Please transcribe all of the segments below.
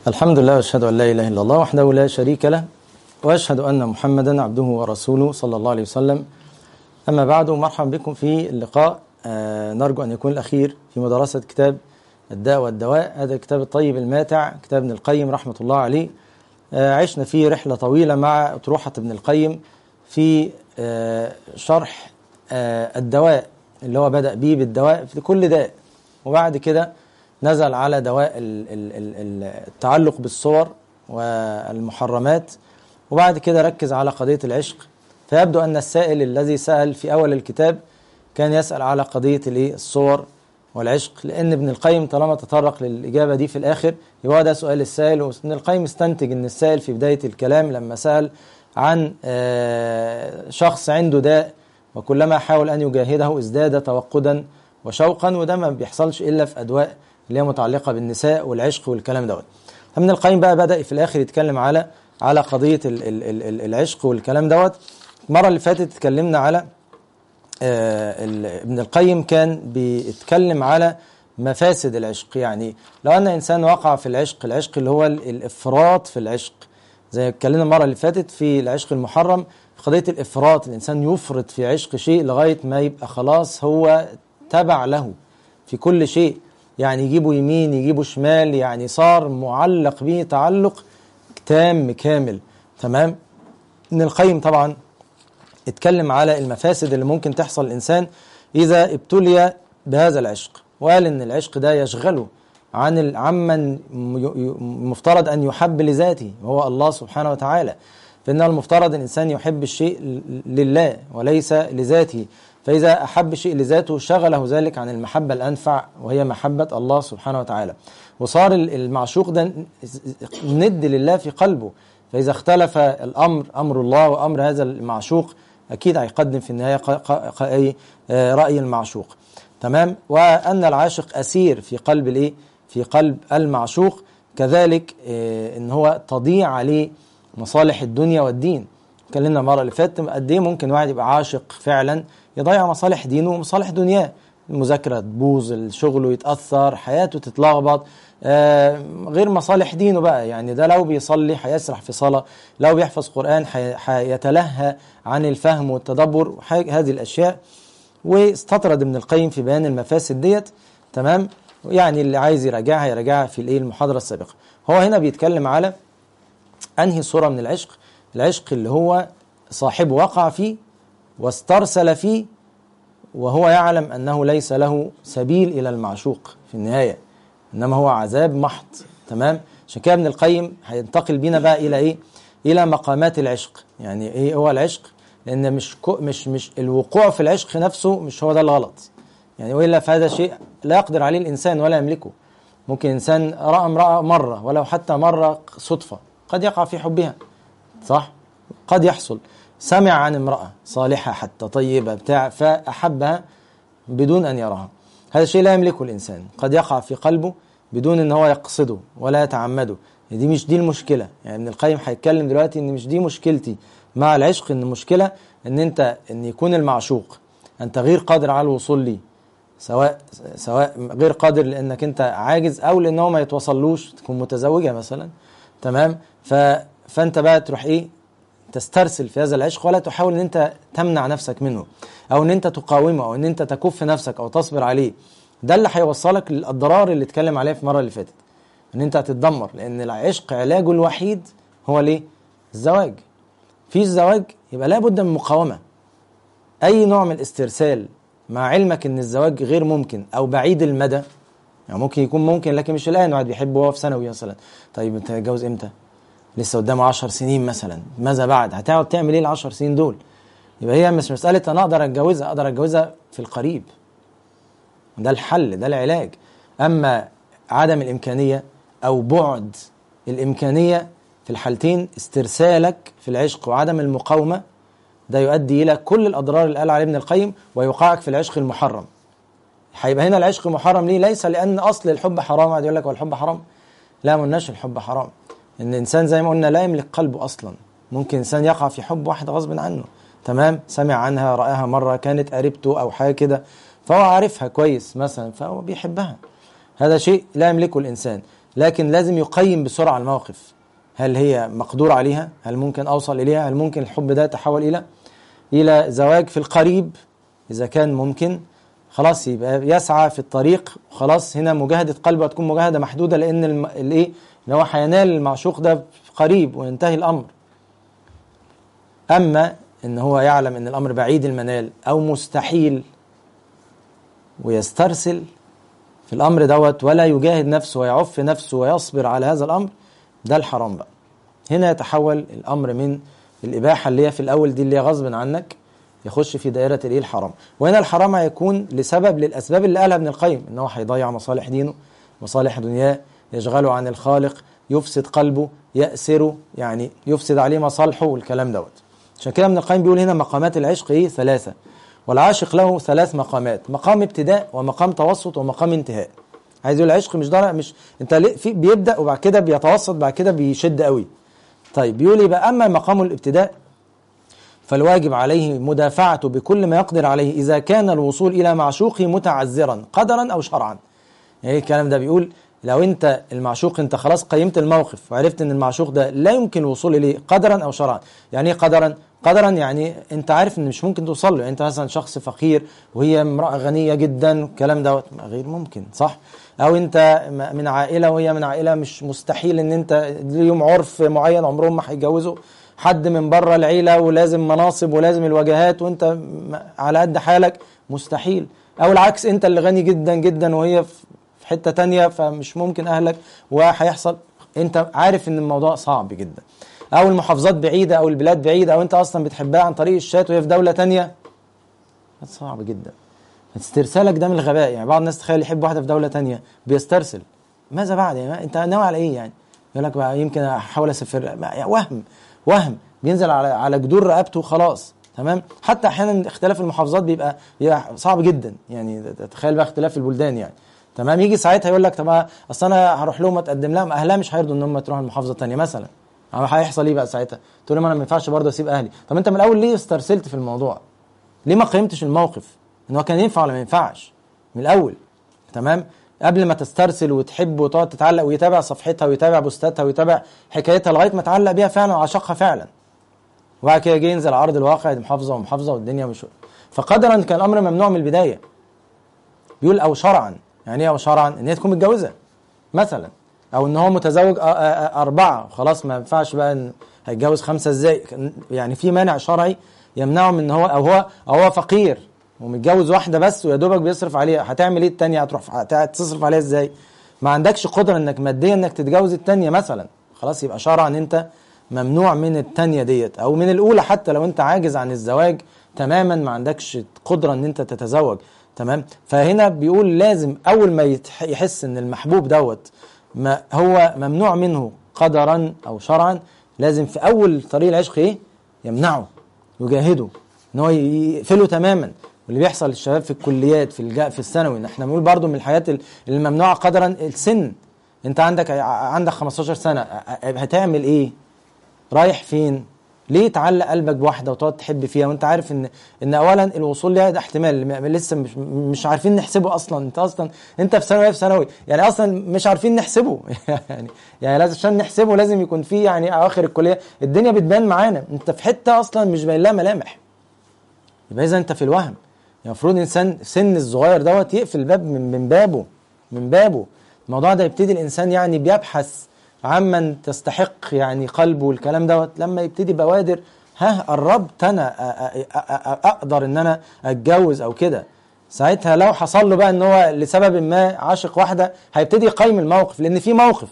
الحمد لله واشهد ان لا اله الا الله وحده لا شريك له واشهد ان محمدا عبده ورسوله صلى الله عليه وسلم اما بعد مرحبا بكم في اللقاء آه نرجو ان يكون الاخير في مدرسه كتاب الداء والدواء هذا الكتاب الطيب الماتع كتاب ابن القيم رحمه الله عليه آه عشنا فيه رحله طويله مع اطروحه ابن القيم في آه شرح آه الدواء اللي هو بدا به بالدواء في كل داء وبعد كده نزل على دواء التعلق بالصور والمحرمات وبعد كده ركز على قضية العشق فيبدو أن السائل الذي سأل في أول الكتاب كان يسأل على قضية الصور والعشق لأن ابن القيم طالما تطرق للإجابة دي في الآخر يبقى ده سؤال السائل وابن القيم استنتج أن السائل في بداية الكلام لما سأل عن شخص عنده داء وكلما حاول أن يجاهده ازداد توقدا وشوقا وده ما بيحصلش إلا في أدواء اللي هي متعلقه بالنساء والعشق والكلام دوت ابن القيم بقى بدا في الاخر يتكلم على على قضيه ال ال ال العشق والكلام دوت المره اللي فاتت اتكلمنا على آه ابن القيم كان بيتكلم على مفاسد العشق يعني لو ان انسان وقع في العشق العشق اللي هو الافراط في العشق زي ما اتكلمنا المره اللي فاتت في العشق المحرم في قضيه الافراط الانسان يفرط في عشق شيء لغايه ما يبقى خلاص هو تبع له في كل شيء يعني يجيبوا يمين يجيبوا شمال يعني صار معلق به تعلق تام كامل تمام ابن القيم طبعا اتكلم على المفاسد اللي ممكن تحصل الانسان اذا ابتلي بهذا العشق وقال ان العشق ده يشغله عن عمن مفترض ان يحب لذاته وهو الله سبحانه وتعالى فان المفترض الانسان يحب الشيء لله وليس لذاته فإذا أحب شيء لذاته شغله ذلك عن المحبة الأنفع وهي محبة الله سبحانه وتعالى وصار المعشوق ده ند لله في قلبه فإذا اختلف الأمر أمر الله وأمر هذا المعشوق أكيد هيقدم في النهاية رأي المعشوق تمام وأن العاشق أسير في قلب الإيه في قلب المعشوق كذلك إن هو تضيع عليه مصالح الدنيا والدين اتكلمنا المرة اللي فاتت قد إيه ممكن واحد يبقى عاشق فعلا يضيع مصالح دينه ومصالح دنياه المذاكرة تبوظ الشغل يتأثر حياته تتلخبط آه غير مصالح دينه بقى يعني ده لو بيصلي هيسرح في صلاة لو بيحفظ قرآن هيتلهى عن الفهم والتدبر هذه الأشياء واستطرد ابن القيم في بيان المفاسد ديت تمام يعني اللي عايز يراجعها يراجعها في الايه المحاضرة السابقة هو هنا بيتكلم على أنهي صورة من العشق العشق اللي هو صاحبه وقع فيه واسترسل فيه وهو يعلم انه ليس له سبيل الى المعشوق في النهايه انما هو عذاب محض تمام عشان كده ابن القيم هينتقل بينا بقى الى ايه الى مقامات العشق يعني ايه هو العشق لان مش مش مش الوقوع في العشق نفسه مش هو ده الغلط يعني والا فهذا شيء لا يقدر عليه الانسان ولا يملكه ممكن انسان راى امراه مره ولو حتى مره صدفه قد يقع في حبها صح قد يحصل سمع عن امرأة صالحة حتى طيبة بتاع فأحبها بدون أن يراها هذا الشيء لا يملكه الإنسان قد يقع في قلبه بدون أن هو يقصده ولا يتعمده دي مش دي المشكلة يعني ابن القيم هيتكلم دلوقتي أن مش دي مشكلتي مع العشق أن المشكلة أن أنت أن يكون المعشوق أنت غير قادر على الوصول ليه سواء سواء غير قادر لأنك أنت عاجز أو لأنه ما يتوصلوش تكون متزوجة مثلا تمام ف فأنت بقى تروح إيه تسترسل في هذا العشق ولا تحاول ان انت تمنع نفسك منه او ان انت تقاومه او ان انت تكف نفسك او تصبر عليه ده اللي هيوصلك للاضرار اللي اتكلم عليها في المره اللي فاتت ان انت هتتدمر لان العشق علاجه الوحيد هو ليه الزواج في الزواج يبقى لابد من مقاومه اي نوع من الاسترسال مع علمك ان الزواج غير ممكن او بعيد المدى يعني ممكن يكون ممكن لكن مش الان واحد بيحب وهو في ثانوي مثلا طيب انت هتتجوز امتى لسه قدامه 10 سنين مثلا ماذا بعد هتقعد تعمل ايه ال 10 سنين دول يبقى هي مش مساله انا اقدر اتجوزها اقدر اتجوزها في القريب ده الحل ده العلاج اما عدم الامكانيه او بعد الامكانيه في الحالتين استرسالك في العشق وعدم المقاومه ده يؤدي الى كل الاضرار اللي قال عليه ابن القيم ويوقعك في العشق المحرم هيبقى هنا العشق محرم ليه ليس لان اصل الحب حرام قاعد يقول لك هو الحب حرام لا ما قلناش الحب حرام ان الانسان زي ما قلنا لا يملك قلبه اصلا ممكن انسان يقع في حب واحد غصب عنه تمام سمع عنها راها مره كانت قريبته او حاجه كده فهو عارفها كويس مثلا فهو بيحبها هذا شيء لا يملكه الانسان لكن لازم يقيم بسرعه الموقف هل هي مقدور عليها هل ممكن اوصل اليها هل ممكن الحب ده يتحول الى الى زواج في القريب اذا كان ممكن خلاص يبقى يسعى في الطريق خلاص هنا مجاهده قلبه هتكون مجاهده محدوده لان الم- الايه ان هو هينال المعشوق ده قريب وينتهي الامر اما ان هو يعلم ان الامر بعيد المنال او مستحيل ويسترسل في الامر دوت ولا يجاهد نفسه ويعف نفسه ويصبر على هذا الامر ده الحرام بقى هنا يتحول الامر من الاباحه اللي هي في الاول دي اللي هي غصب عنك يخش في دائره الايه الحرام وهنا الحرام هيكون لسبب للاسباب اللي قالها ابن القيم ان هو هيضيع مصالح دينه مصالح دنياه يشغله عن الخالق يفسد قلبه يأسره يعني يفسد عليه مصالحه والكلام دوت عشان كده ابن القيم بيقول هنا مقامات العشق ايه ثلاثه والعاشق له ثلاث مقامات مقام ابتداء ومقام توسط ومقام انتهاء عايز يقول العشق مش ضرع مش انت ليه- في بيبدا وبعد كده بيتوسط بعد كده بيشد قوي طيب بيقول يبقى اما مقام الابتداء فالواجب عليه مدافعته بكل ما يقدر عليه اذا كان الوصول الى معشوقه متعذرا قدرا او شرعا يعني الكلام ده بيقول لو انت المعشوق انت خلاص قيمت الموقف وعرفت ان المعشوق ده لا يمكن الوصول اليه قدرا او شرعا يعني ايه قدرا قدرا يعني انت عارف ان مش ممكن توصل له يعني انت مثلا شخص فقير وهي امراه غنيه جدا الكلام دوت غير ممكن صح او انت م- من عائله وهي من عائله مش مستحيل ان انت ليهم عرف معين عمرهم ما هيتجوزوا حد من بره العيله ولازم مناصب ولازم الوجهات وانت م- على قد حالك مستحيل او العكس انت اللي غني جدا جدا وهي في في حته تانية فمش ممكن اهلك وهيحصل انت عارف ان الموضوع صعب جدا او المحافظات بعيده او البلاد بعيده او انت اصلا بتحبها عن طريق الشات وهي في دوله تانية ده صعب جدا استرسالك ده من الغباء يعني بعض الناس تخيل يحب واحده في دوله تانية بيسترسل ماذا بعد يعني ما- انت ناوي على ايه يعني يقول لك بقى يمكن احاول اسافر ما- يعني وهم وهم بينزل على على جدور رقبته وخلاص تمام حتى احيانا اختلاف المحافظات بيبقى, بيبقى صعب جدا يعني تخيل بقى اختلاف البلدان يعني تمام يجي ساعتها يقول لك طب اصل انا هروح لهم اتقدم لهم اهلها مش هيرضوا ان هم تروحوا المحافظه الثانيه مثلا أو هيحصل ايه بقى ساعتها تقول لهم انا ما ينفعش برضه اسيب اهلي طب انت من الاول ليه استرسلت في الموضوع ليه ما قيمتش الموقف ان هو كان ينفع ولا ما ينفعش من الاول تمام قبل ما تسترسل وتحب وتقعد تتعلق ويتابع صفحتها ويتابع بوستاتها ويتابع حكايتها لغايه ما تعلق بيها فعلا وعشقها فعلا وبعد كده جه ينزل على ارض الواقع دي محافظه ومحافظه والدنيا مش فقدرا كان الامر ممنوع من البدايه بيقول او شرعا يعني ايه او شرعا ان هي تكون متجوزه مثلا او ان هو متزوج أ- أ- أ- اربعه خلاص ما ينفعش بقى ان هيتجوز خمسه ازاي كان- يعني في مانع شرعي يمنعه من ان هو او هو او هو فقير ومتجوز واحده بس ويا دوبك بيصرف عليها هتعمل ايه التانيه هتروح هت- هتصرف عليها ازاي ما عندكش قدره انك ماديا انك تتجوز التانيه مثلا خلاص يبقى شرعا انت ممنوع من التانيه ديت او من الاولى حتى لو انت عاجز عن الزواج تماما ما عندكش قدره ان انت تتزوج تمام فهنا بيقول لازم اول ما يتح- يحس ان المحبوب دوت ما هو ممنوع منه قدرا او شرعا لازم في اول طريق العشق ايه يمنعه يجاهده ان هو يقفله تماما واللي بيحصل للشباب في الكليات في الجا في الثانوي ان احنا بنقول برضو من الحاجات ال- الممنوعه قدرا السن انت عندك عندك 15 سنه هتعمل ايه رايح فين ليه تعلق قلبك بواحده وتقعد تحب فيها وانت عارف ان ان اولا الوصول ليها ده احتمال م- لسه مش مش عارفين نحسبه اصلا انت اصلا انت في ثانوي في ثانوي يعني اصلا مش عارفين نحسبه يعني يعني لازم عشان نحسبه لازم يكون في يعني اواخر الكليه الدنيا بتبان معانا انت في حته اصلا مش باين لها ملامح يبقى اذا انت في الوهم يعني المفروض انسان سن الصغير دوت يقفل الباب من من بابه من بابه الموضوع ده يبتدي الانسان يعني بيبحث عمن تستحق يعني قلبه والكلام دوت لما يبتدي بوادر ها قربت انا أ- أ- أ- أ- اقدر ان انا اتجوز او كده ساعتها لو حصل له بقى ان هو لسبب ما عاشق واحده هيبتدي يقيم الموقف لان في موقف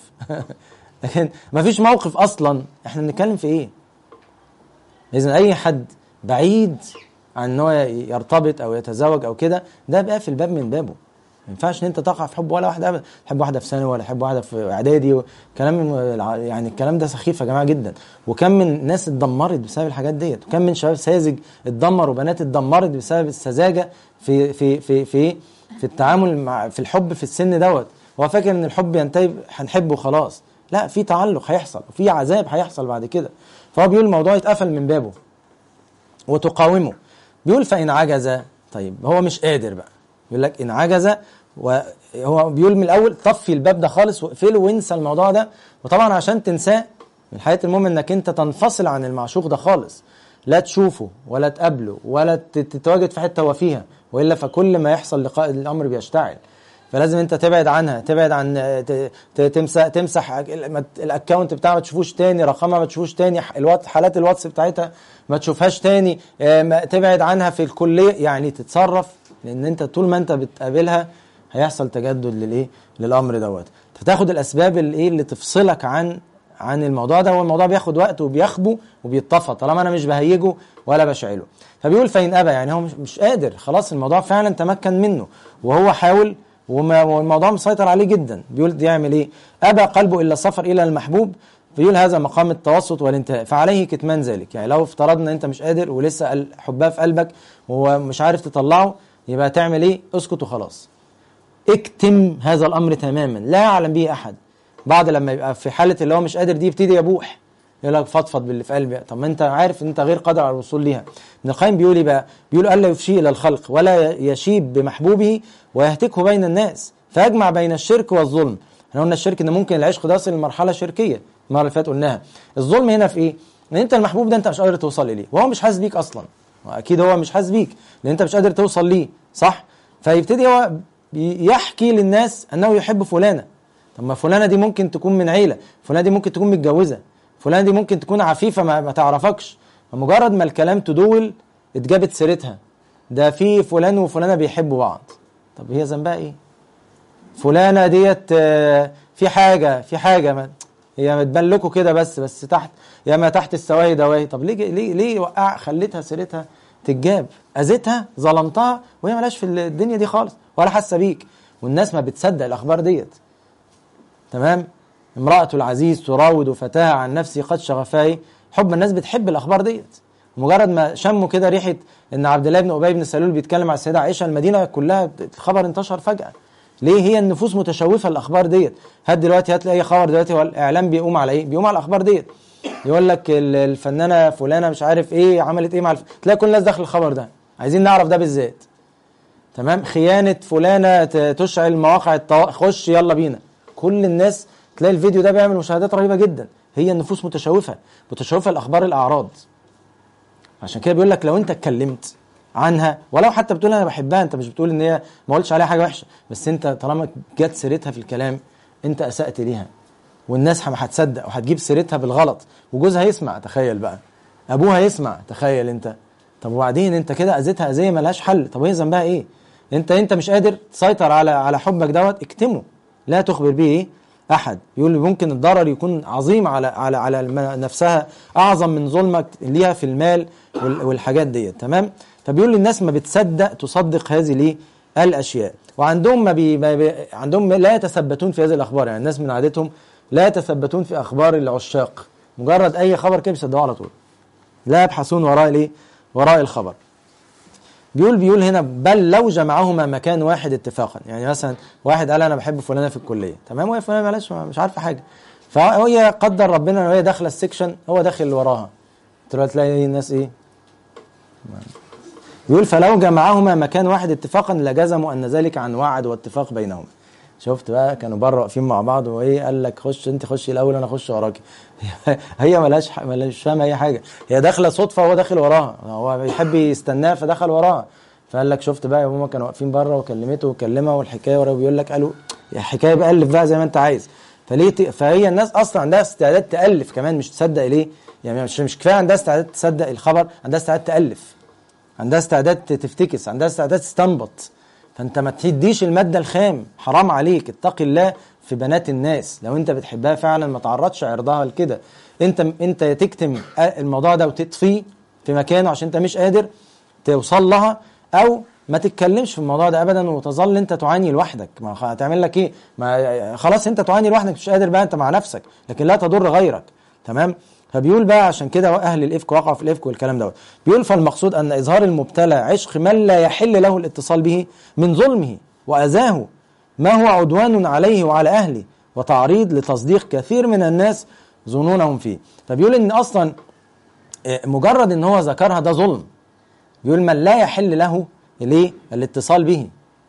لكن مفيش موقف اصلا احنا بنتكلم في ايه اذا اي حد بعيد عن ان هو يرتبط او يتزوج او كده ده بقى في الباب من بابه ما ينفعش ان انت تقع في حب ولا واحده ابدا تحب واحده في ثانوي ولا تحب واحده في اعدادي كلام من يعني الكلام ده سخيف يا جماعه جدا وكم من ناس اتدمرت بسبب الحاجات ديت وكم من شباب ساذج اتدمر وبنات اتدمرت بسبب السذاجه في في في في في التعامل مع في الحب في السن دوت هو فاكر ان الحب ينتهي هنحبه خلاص لا في تعلق هيحصل وفي عذاب هيحصل بعد كده فهو بيقول الموضوع يتقفل من بابه وتقاومه بيقول فإن عجز طيب هو مش قادر بقى يقول لك إن عجز وهو بيقول من الاول طفي الباب ده خالص واقفله وانسى الموضوع ده وطبعا عشان تنساه من حياه المؤمن انك انت تنفصل عن المعشوق ده خالص لا تشوفه ولا تقابله ولا تتواجد في حته هو فيها والا فكل ما يحصل لقاء الامر بيشتعل فلازم انت تبعد عنها تبعد عن تمسح تمسح الاكونت بتاعها ما تشوفوش تاني رقمها ما تشوفوش تاني حالات الواتس بتاعتها ما تشوفهاش تاني تبعد عنها في الكليه يعني تتصرف لان انت طول ما انت بتقابلها هيحصل تجدد للايه للامر دوت فتاخد الاسباب اللي ايه اللي تفصلك عن عن الموضوع ده والموضوع بياخد وقت وبيخبو وبيتطفى طالما انا مش بهيجه ولا بشعله فبيقول فإن أبى يعني هو مش, مش قادر خلاص الموضوع فعلا تمكن منه وهو حاول والموضوع مسيطر عليه جدا بيقول يعمل ايه أبى قلبه إلا السفر إلى المحبوب بيقول هذا مقام التوسط والانتهاء فعليه كتمان ذلك يعني لو افترضنا انت مش قادر ولسه حبها في قلبك ومش عارف تطلعه يبقى تعمل ايه اسكت وخلاص اكتم هذا الامر تماما لا يعلم به احد بعد لما يبقى في حاله اللي هو مش قادر دي يبتدي يبوح يقول لك فضفض باللي في قلبي طب ما انت عارف ان انت غير قادر على الوصول ليها ابن القيم بيقول ايه بقى بيقول الا يفشي الى الخلق ولا يشيب بمحبوبه ويهتكه بين الناس فيجمع بين الشرك والظلم احنا قلنا الشرك ان ممكن العشق ده يصل لمرحله شركيه المره اللي فاتت قلناها الظلم هنا في ايه ان انت المحبوب ده انت مش قادر توصل اليه وهو مش حاسس بيك اصلا واكيد هو مش حاسس بيك لان انت مش قادر توصل ليه صح فيبتدي هو يحكي للناس انه يحب فلانه طب ما فلانه دي ممكن تكون من عيله فلانه دي ممكن تكون متجوزه فلانه دي ممكن تكون عفيفه ما, ما تعرفكش فمجرد ما الكلام تدول اتجابت سيرتها ده في فلان وفلانه بيحبوا بعض طب هي ذنبها ايه فلانه ديت في حاجه في حاجه ما هي بتبان لكم كده بس بس تحت يا ما تحت السواهي دواهي طب ليه ليه ليه وقع خليتها سيرتها تتجاب اذيتها ظلمتها وهي ملاش في الدنيا دي خالص ولا حاسه بيك والناس ما بتصدق الاخبار ديت تمام امرأة العزيز تراود فتاها عن نفسي قد شغفاي حب الناس بتحب الأخبار ديت مجرد ما شموا كده ريحة إن عبد الله بن أبي بن سلول بيتكلم على السيدة عائشة المدينة كلها الخبر انتشر فجأة ليه هي النفوس متشوفة الأخبار ديت هات دلوقتي هات لي أي خبر دلوقتي هو الإعلام بيقوم على إيه بيقوم على الأخبار ديت يقول لك الفنانة فلانة مش عارف إيه عملت إيه مع الف... تلاقي كل الناس داخل الخبر ده عايزين نعرف ده بالذات تمام خيانة فلانة تشعل مواقع التو... خش يلا بينا كل الناس تلاقي الفيديو ده بيعمل مشاهدات رهيبه جدا هي النفوس متشوفه متشوفه الاخبار الاعراض عشان كده بيقول لك لو انت اتكلمت عنها ولو حتى بتقول انا بحبها انت مش بتقول ان هي ما قلتش عليها حاجه وحشه بس انت طالما جت سيرتها في الكلام انت اسات ليها والناس هتصدق وهتجيب سيرتها بالغلط وجوزها يسمع تخيل بقى ابوها يسمع تخيل انت طب وبعدين انت كده اذيتها اذيه ملهاش حل طب هي ذنبها ايه انت انت مش قادر تسيطر على على حبك دوت اكتمه لا تخبر به ايه احد يقول ممكن الضرر يكون عظيم على على على نفسها اعظم من ظلمك ليها في المال والحاجات ديت تمام فبيقول للناس ما بتصدق تصدق هذه ليه الاشياء وعندهم ما بي, ما بي عندهم لا يتثبتون في هذه الاخبار يعني الناس من عادتهم لا يتثبتون في اخبار العشاق مجرد اي خبر كده بيصدقوه على طول لا يبحثون وراء الايه وراء الخبر بيقول بيقول هنا بل لو جمعهما مكان واحد اتفاقا يعني مثلا واحد قال انا بحب فلانه في الكليه تمام وهي فلانه معلش مش عارفه حاجه فهي قدر ربنا ان هي داخله السكشن هو داخل وراها دلوقتي تلاقي الناس ايه يقول فلو جمعهما مكان واحد اتفاقا لجزموا ان ذلك عن وعد واتفاق بينهما شفت بقى كانوا بره واقفين مع بعض وايه قال لك خش انت خشي الاول انا اخش وراكي هي ملهاش ملهاش فاهمه اي حاجه هي داخله صدفه وهو داخل وراها هو بيحب يستناها فدخل وراها فقال لك شفت بقى هما كانوا واقفين بره وكلمته وكلمها والحكايه ورا بيقول لك قالوا الحكايه بقى الف بقى زي ما انت عايز فليه ت... فهي الناس اصلا عندها استعداد تالف كمان مش تصدق ليه يعني مش مش كفايه عندها استعداد تصدق الخبر عندها استعداد تالف عندها استعداد تفتكس عندها استعداد تستنبط فانت ما تديش الماده الخام حرام عليك اتقي الله في بنات الناس لو انت بتحبها فعلا ما تعرضش عرضها لكده انت انت تكتم الموضوع ده وتطفيه في مكانه عشان انت مش قادر توصل لها او ما تتكلمش في الموضوع ده ابدا وتظل انت تعاني لوحدك ما هتعمل لك ايه ما خلاص انت تعاني لوحدك مش قادر بقى انت مع نفسك لكن لا تضر غيرك تمام فبيقول بقى عشان كده اهل الافك وقعوا في الافك والكلام دوت بيقول فالمقصود ان اظهار المبتلى عشق من لا يحل له الاتصال به من ظلمه واذاه ما هو عدوان عليه وعلى اهله وتعريض لتصديق كثير من الناس ظنونهم فيه فبيقول ان اصلا مجرد ان هو ذكرها ده ظلم بيقول من لا يحل له ليه الاتصال به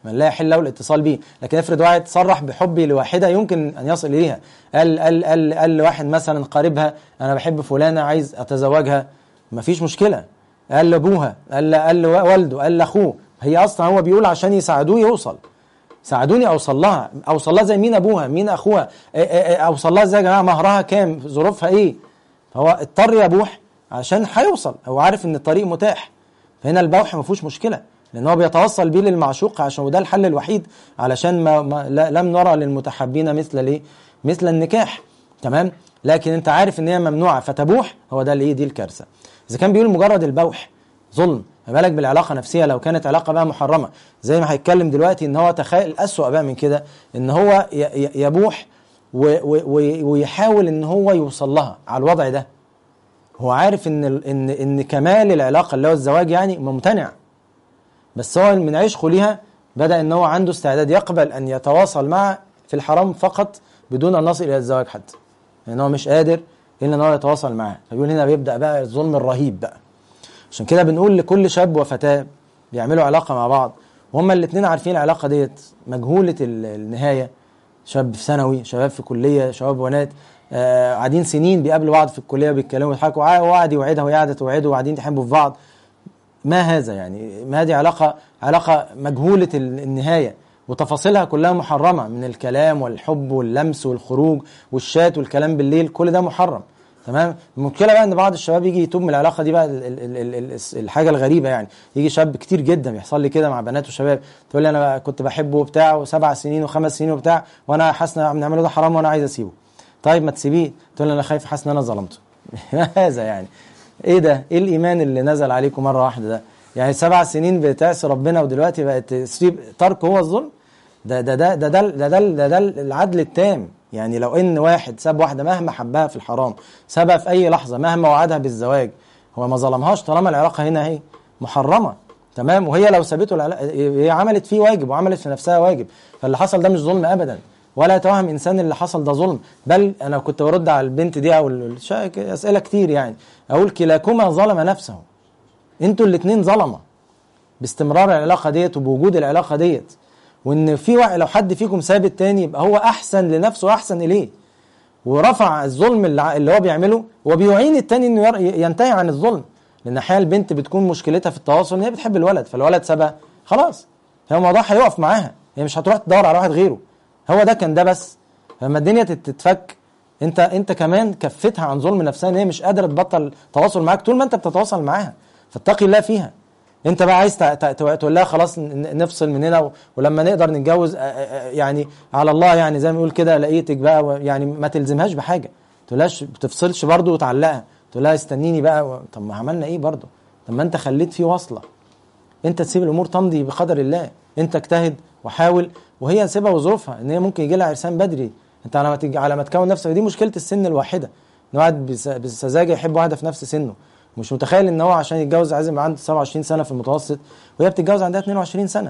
من لا يحل له الاتصال به لكن افرض واحد صرح بحبي لواحده يمكن ان يصل اليها قال قال قال, قال لواحد مثلا قريبها انا بحب فلانه عايز اتزوجها مفيش مشكله قال لابوها قال قال لوالده قال لاخوه هي اصلا هو بيقول عشان يساعدوه يوصل ساعدوني اوصل لها اوصل لها زي مين ابوها مين اخوها إيه إيه إيه اوصل لها ازاي يا جماعه مهرها كام ظروفها ايه فهو اضطر يبوح عشان هيوصل هو عارف ان الطريق متاح فهنا البوح ما فيهوش مشكله لان هو بيتوصل بيه للمعشوق عشان وده الحل الوحيد علشان ما, ما لا لم نرى للمتحابين مثل الايه مثل النكاح تمام لكن انت عارف ان هي ممنوعه فتبوح هو ده الايه دي الكارثه اذا كان بيقول مجرد البوح ظلم ما بالك بالعلاقه نفسها لو كانت علاقه بقى محرمه زي ما هيتكلم دلوقتي ان هو تخيل الاسوأ بقى من كده ان هو يبوح ويحاول ان هو يوصل لها على الوضع ده هو عارف ان ان ان كمال العلاقه اللي هو الزواج يعني ممتنع بس هو من عشقه ليها بدا ان هو عنده استعداد يقبل ان يتواصل مع في الحرام فقط بدون ان نصل الى الزواج حتى لان هو مش قادر الا ان هو يتواصل معاه فبيقول هنا بيبدا بقى الظلم الرهيب بقى عشان كده بنقول لكل شاب وفتاه بيعملوا علاقه مع بعض وهما الاثنين عارفين العلاقه ديت مجهوله النهايه شاب في ثانوي شباب في كليه شباب بنات آه قاعدين سنين بيقابلوا بعض في الكليه وبيتكلموا ويضحكوا وقعد يوعدها وهي قاعده توعده وقاعدين تحبوا في بعض ما هذا يعني ما هذه علاقه علاقه مجهوله النهايه وتفاصيلها كلها محرمه من الكلام والحب واللمس والخروج والشات والكلام بالليل كل ده محرم تمام المشكله بقى ان بعض الشباب يجي يتوب من العلاقه دي بقى ال ال ال ال الحاجه الغريبه يعني يجي شاب كتير جدا بيحصل لي كده مع بنات وشباب تقول لي انا كنت بحبه وبتاع وسبع سنين وخمس سنين وبتاع وانا حاسس ان بنعمله ده حرام وانا عايز اسيبه طيب ما تسيبيه تقول لي انا خايف حاسس ان انا ظلمته هذا يعني ايه ده ايه الايمان اللي نزل عليكم مره واحده ده يعني سبع سنين بتعصي ربنا ودلوقتي بقت تسيب ترك هو الظلم ده ده ده ده ده ده, ده, ده, ده العدل التام يعني لو ان واحد ساب واحده مهما حبها في الحرام سابها في اي لحظه مهما وعدها بالزواج هو ما ظلمهاش طالما العلاقه هنا اهي محرمه تمام وهي لو سابته هي عملت فيه واجب وعملت في نفسها واجب فاللي حصل ده مش ظلم ابدا ولا يتوهم انسان اللي حصل ده ظلم بل انا كنت برد على البنت دي او اسئله كتير يعني اقول كلاكما ظلم نفسه انتوا الاثنين ظلمه باستمرار العلاقه ديت وبوجود العلاقه ديت وان في واحد لو حد فيكم ساب التاني يبقى هو احسن لنفسه واحسن اليه ورفع الظلم اللي هو بيعمله وبيعين التاني انه ينتهي عن الظلم لان احيانا البنت بتكون مشكلتها في التواصل ان هي بتحب الولد فالولد سابها خلاص هو الموضوع هيقف معاها هي مش هتروح تدور على واحد غيره هو ده كان ده بس لما الدنيا تتفك انت انت كمان كفتها عن ظلم نفسها ان هي مش قادره تبطل تواصل معاك طول ما انت بتتواصل معاها فاتقي الله فيها انت بقى عايز تقول لها خلاص نفصل من هنا ولما نقدر نتجوز يعني على الله يعني زي ما بيقول كده لقيتك بقى يعني ما تلزمهاش بحاجه تقولهاش بتفصلش برضه وتعلقها تقول لها استنيني بقى طب ما عملنا ايه برضه طب ما انت خليت في وصله انت تسيب الامور تمضي بقدر الله انت اجتهد وحاول وهي سيبها وظروفها ان هي ممكن يجي لها عرسان بدري انت على ما تج... على ما تكون نفسك دي مشكله السن الواحده ان واحد بسذاجه يحب واحده في نفس سنه مش متخيل ان هو عشان يتجوز عايز يبقى عنده 27 سنه في المتوسط وهي بتتجوز عندها 22 سنه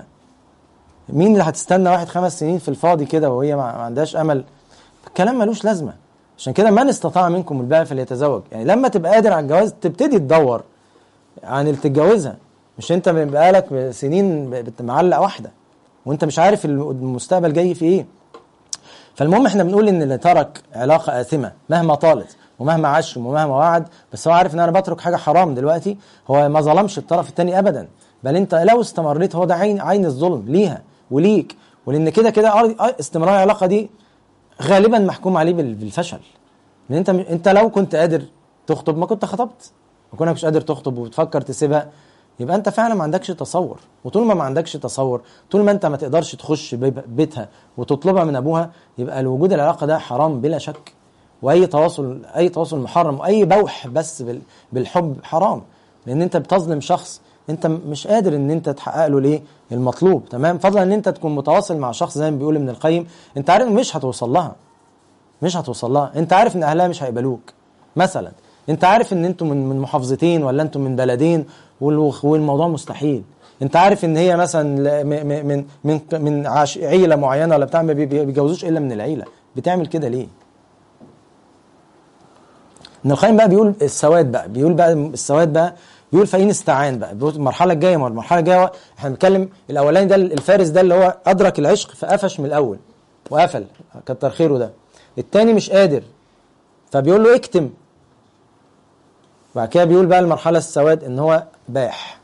مين اللي هتستنى واحد خمس سنين في الفاضي كده وهي ما عندهاش امل الكلام ملوش لازمه عشان كده من استطاع منكم الباء فليتزوج يعني لما تبقى قادر على الجواز تبتدي تدور عن اللي تتجوزها مش انت بقالك سنين معلق واحده وانت مش عارف المستقبل جاي في ايه فالمهم احنا بنقول ان اللي ترك علاقه اثمه مهما طالت ومهما عشم ومهما وعد بس هو عارف ان انا بترك حاجه حرام دلوقتي هو ما ظلمش الطرف الثاني ابدا بل انت لو استمريت هو ده عين عين الظلم ليها وليك ولان كده كده استمرار العلاقه دي غالبا محكوم عليه بالفشل لان انت انت لو كنت قادر تخطب ما كنت خطبت ما كنتش قادر تخطب وبتفكر تسيبها يبقى انت فعلا ما عندكش تصور وطول ما ما عندكش تصور طول ما انت ما تقدرش تخش بيتها وتطلبها من ابوها يبقى الوجود العلاقه ده حرام بلا شك واي تواصل اي تواصل محرم واي بوح بس بالحب حرام لان انت بتظلم شخص انت مش قادر ان انت تحقق له ليه المطلوب تمام فضلا ان انت تكون متواصل مع شخص زي ما بيقول ابن القيم انت عارف مش هتوصل لها مش هتوصل لها انت عارف ان اهلها مش هيقبلوك مثلا انت عارف ان انتم من من محافظتين ولا انتم من بلدين والموضوع مستحيل انت عارف ان هي مثلا من من من, من عيله معينه ولا بتاع ما بيجوزوش الا من العيله بتعمل كده ليه ابن القيم بقى بيقول السواد بقى بيقول بقى السواد بقى بيقول فإن استعان بقى بيقول المرحلة الجاية ما هو المرحلة الجاية احنا بنتكلم الأولاني ده الفارس ده اللي هو أدرك العشق فقفش من الأول وقفل كتر خيره ده التاني مش قادر فبيقول له اكتم بعد كده بيقول بقى المرحلة السواد إن هو باح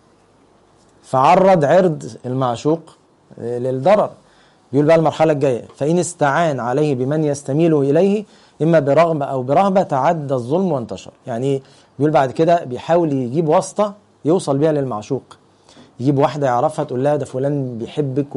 فعرض عرض المعشوق للضرر بيقول بقى المرحلة الجاية فإن استعان عليه بمن يستميله إليه إما برغبة أو برهبة تعدى الظلم وانتشر يعني بيقول بعد كده بيحاول يجيب واسطة يوصل بيها للمعشوق يجيب واحدة يعرفها تقول لها ده فلان بيحبك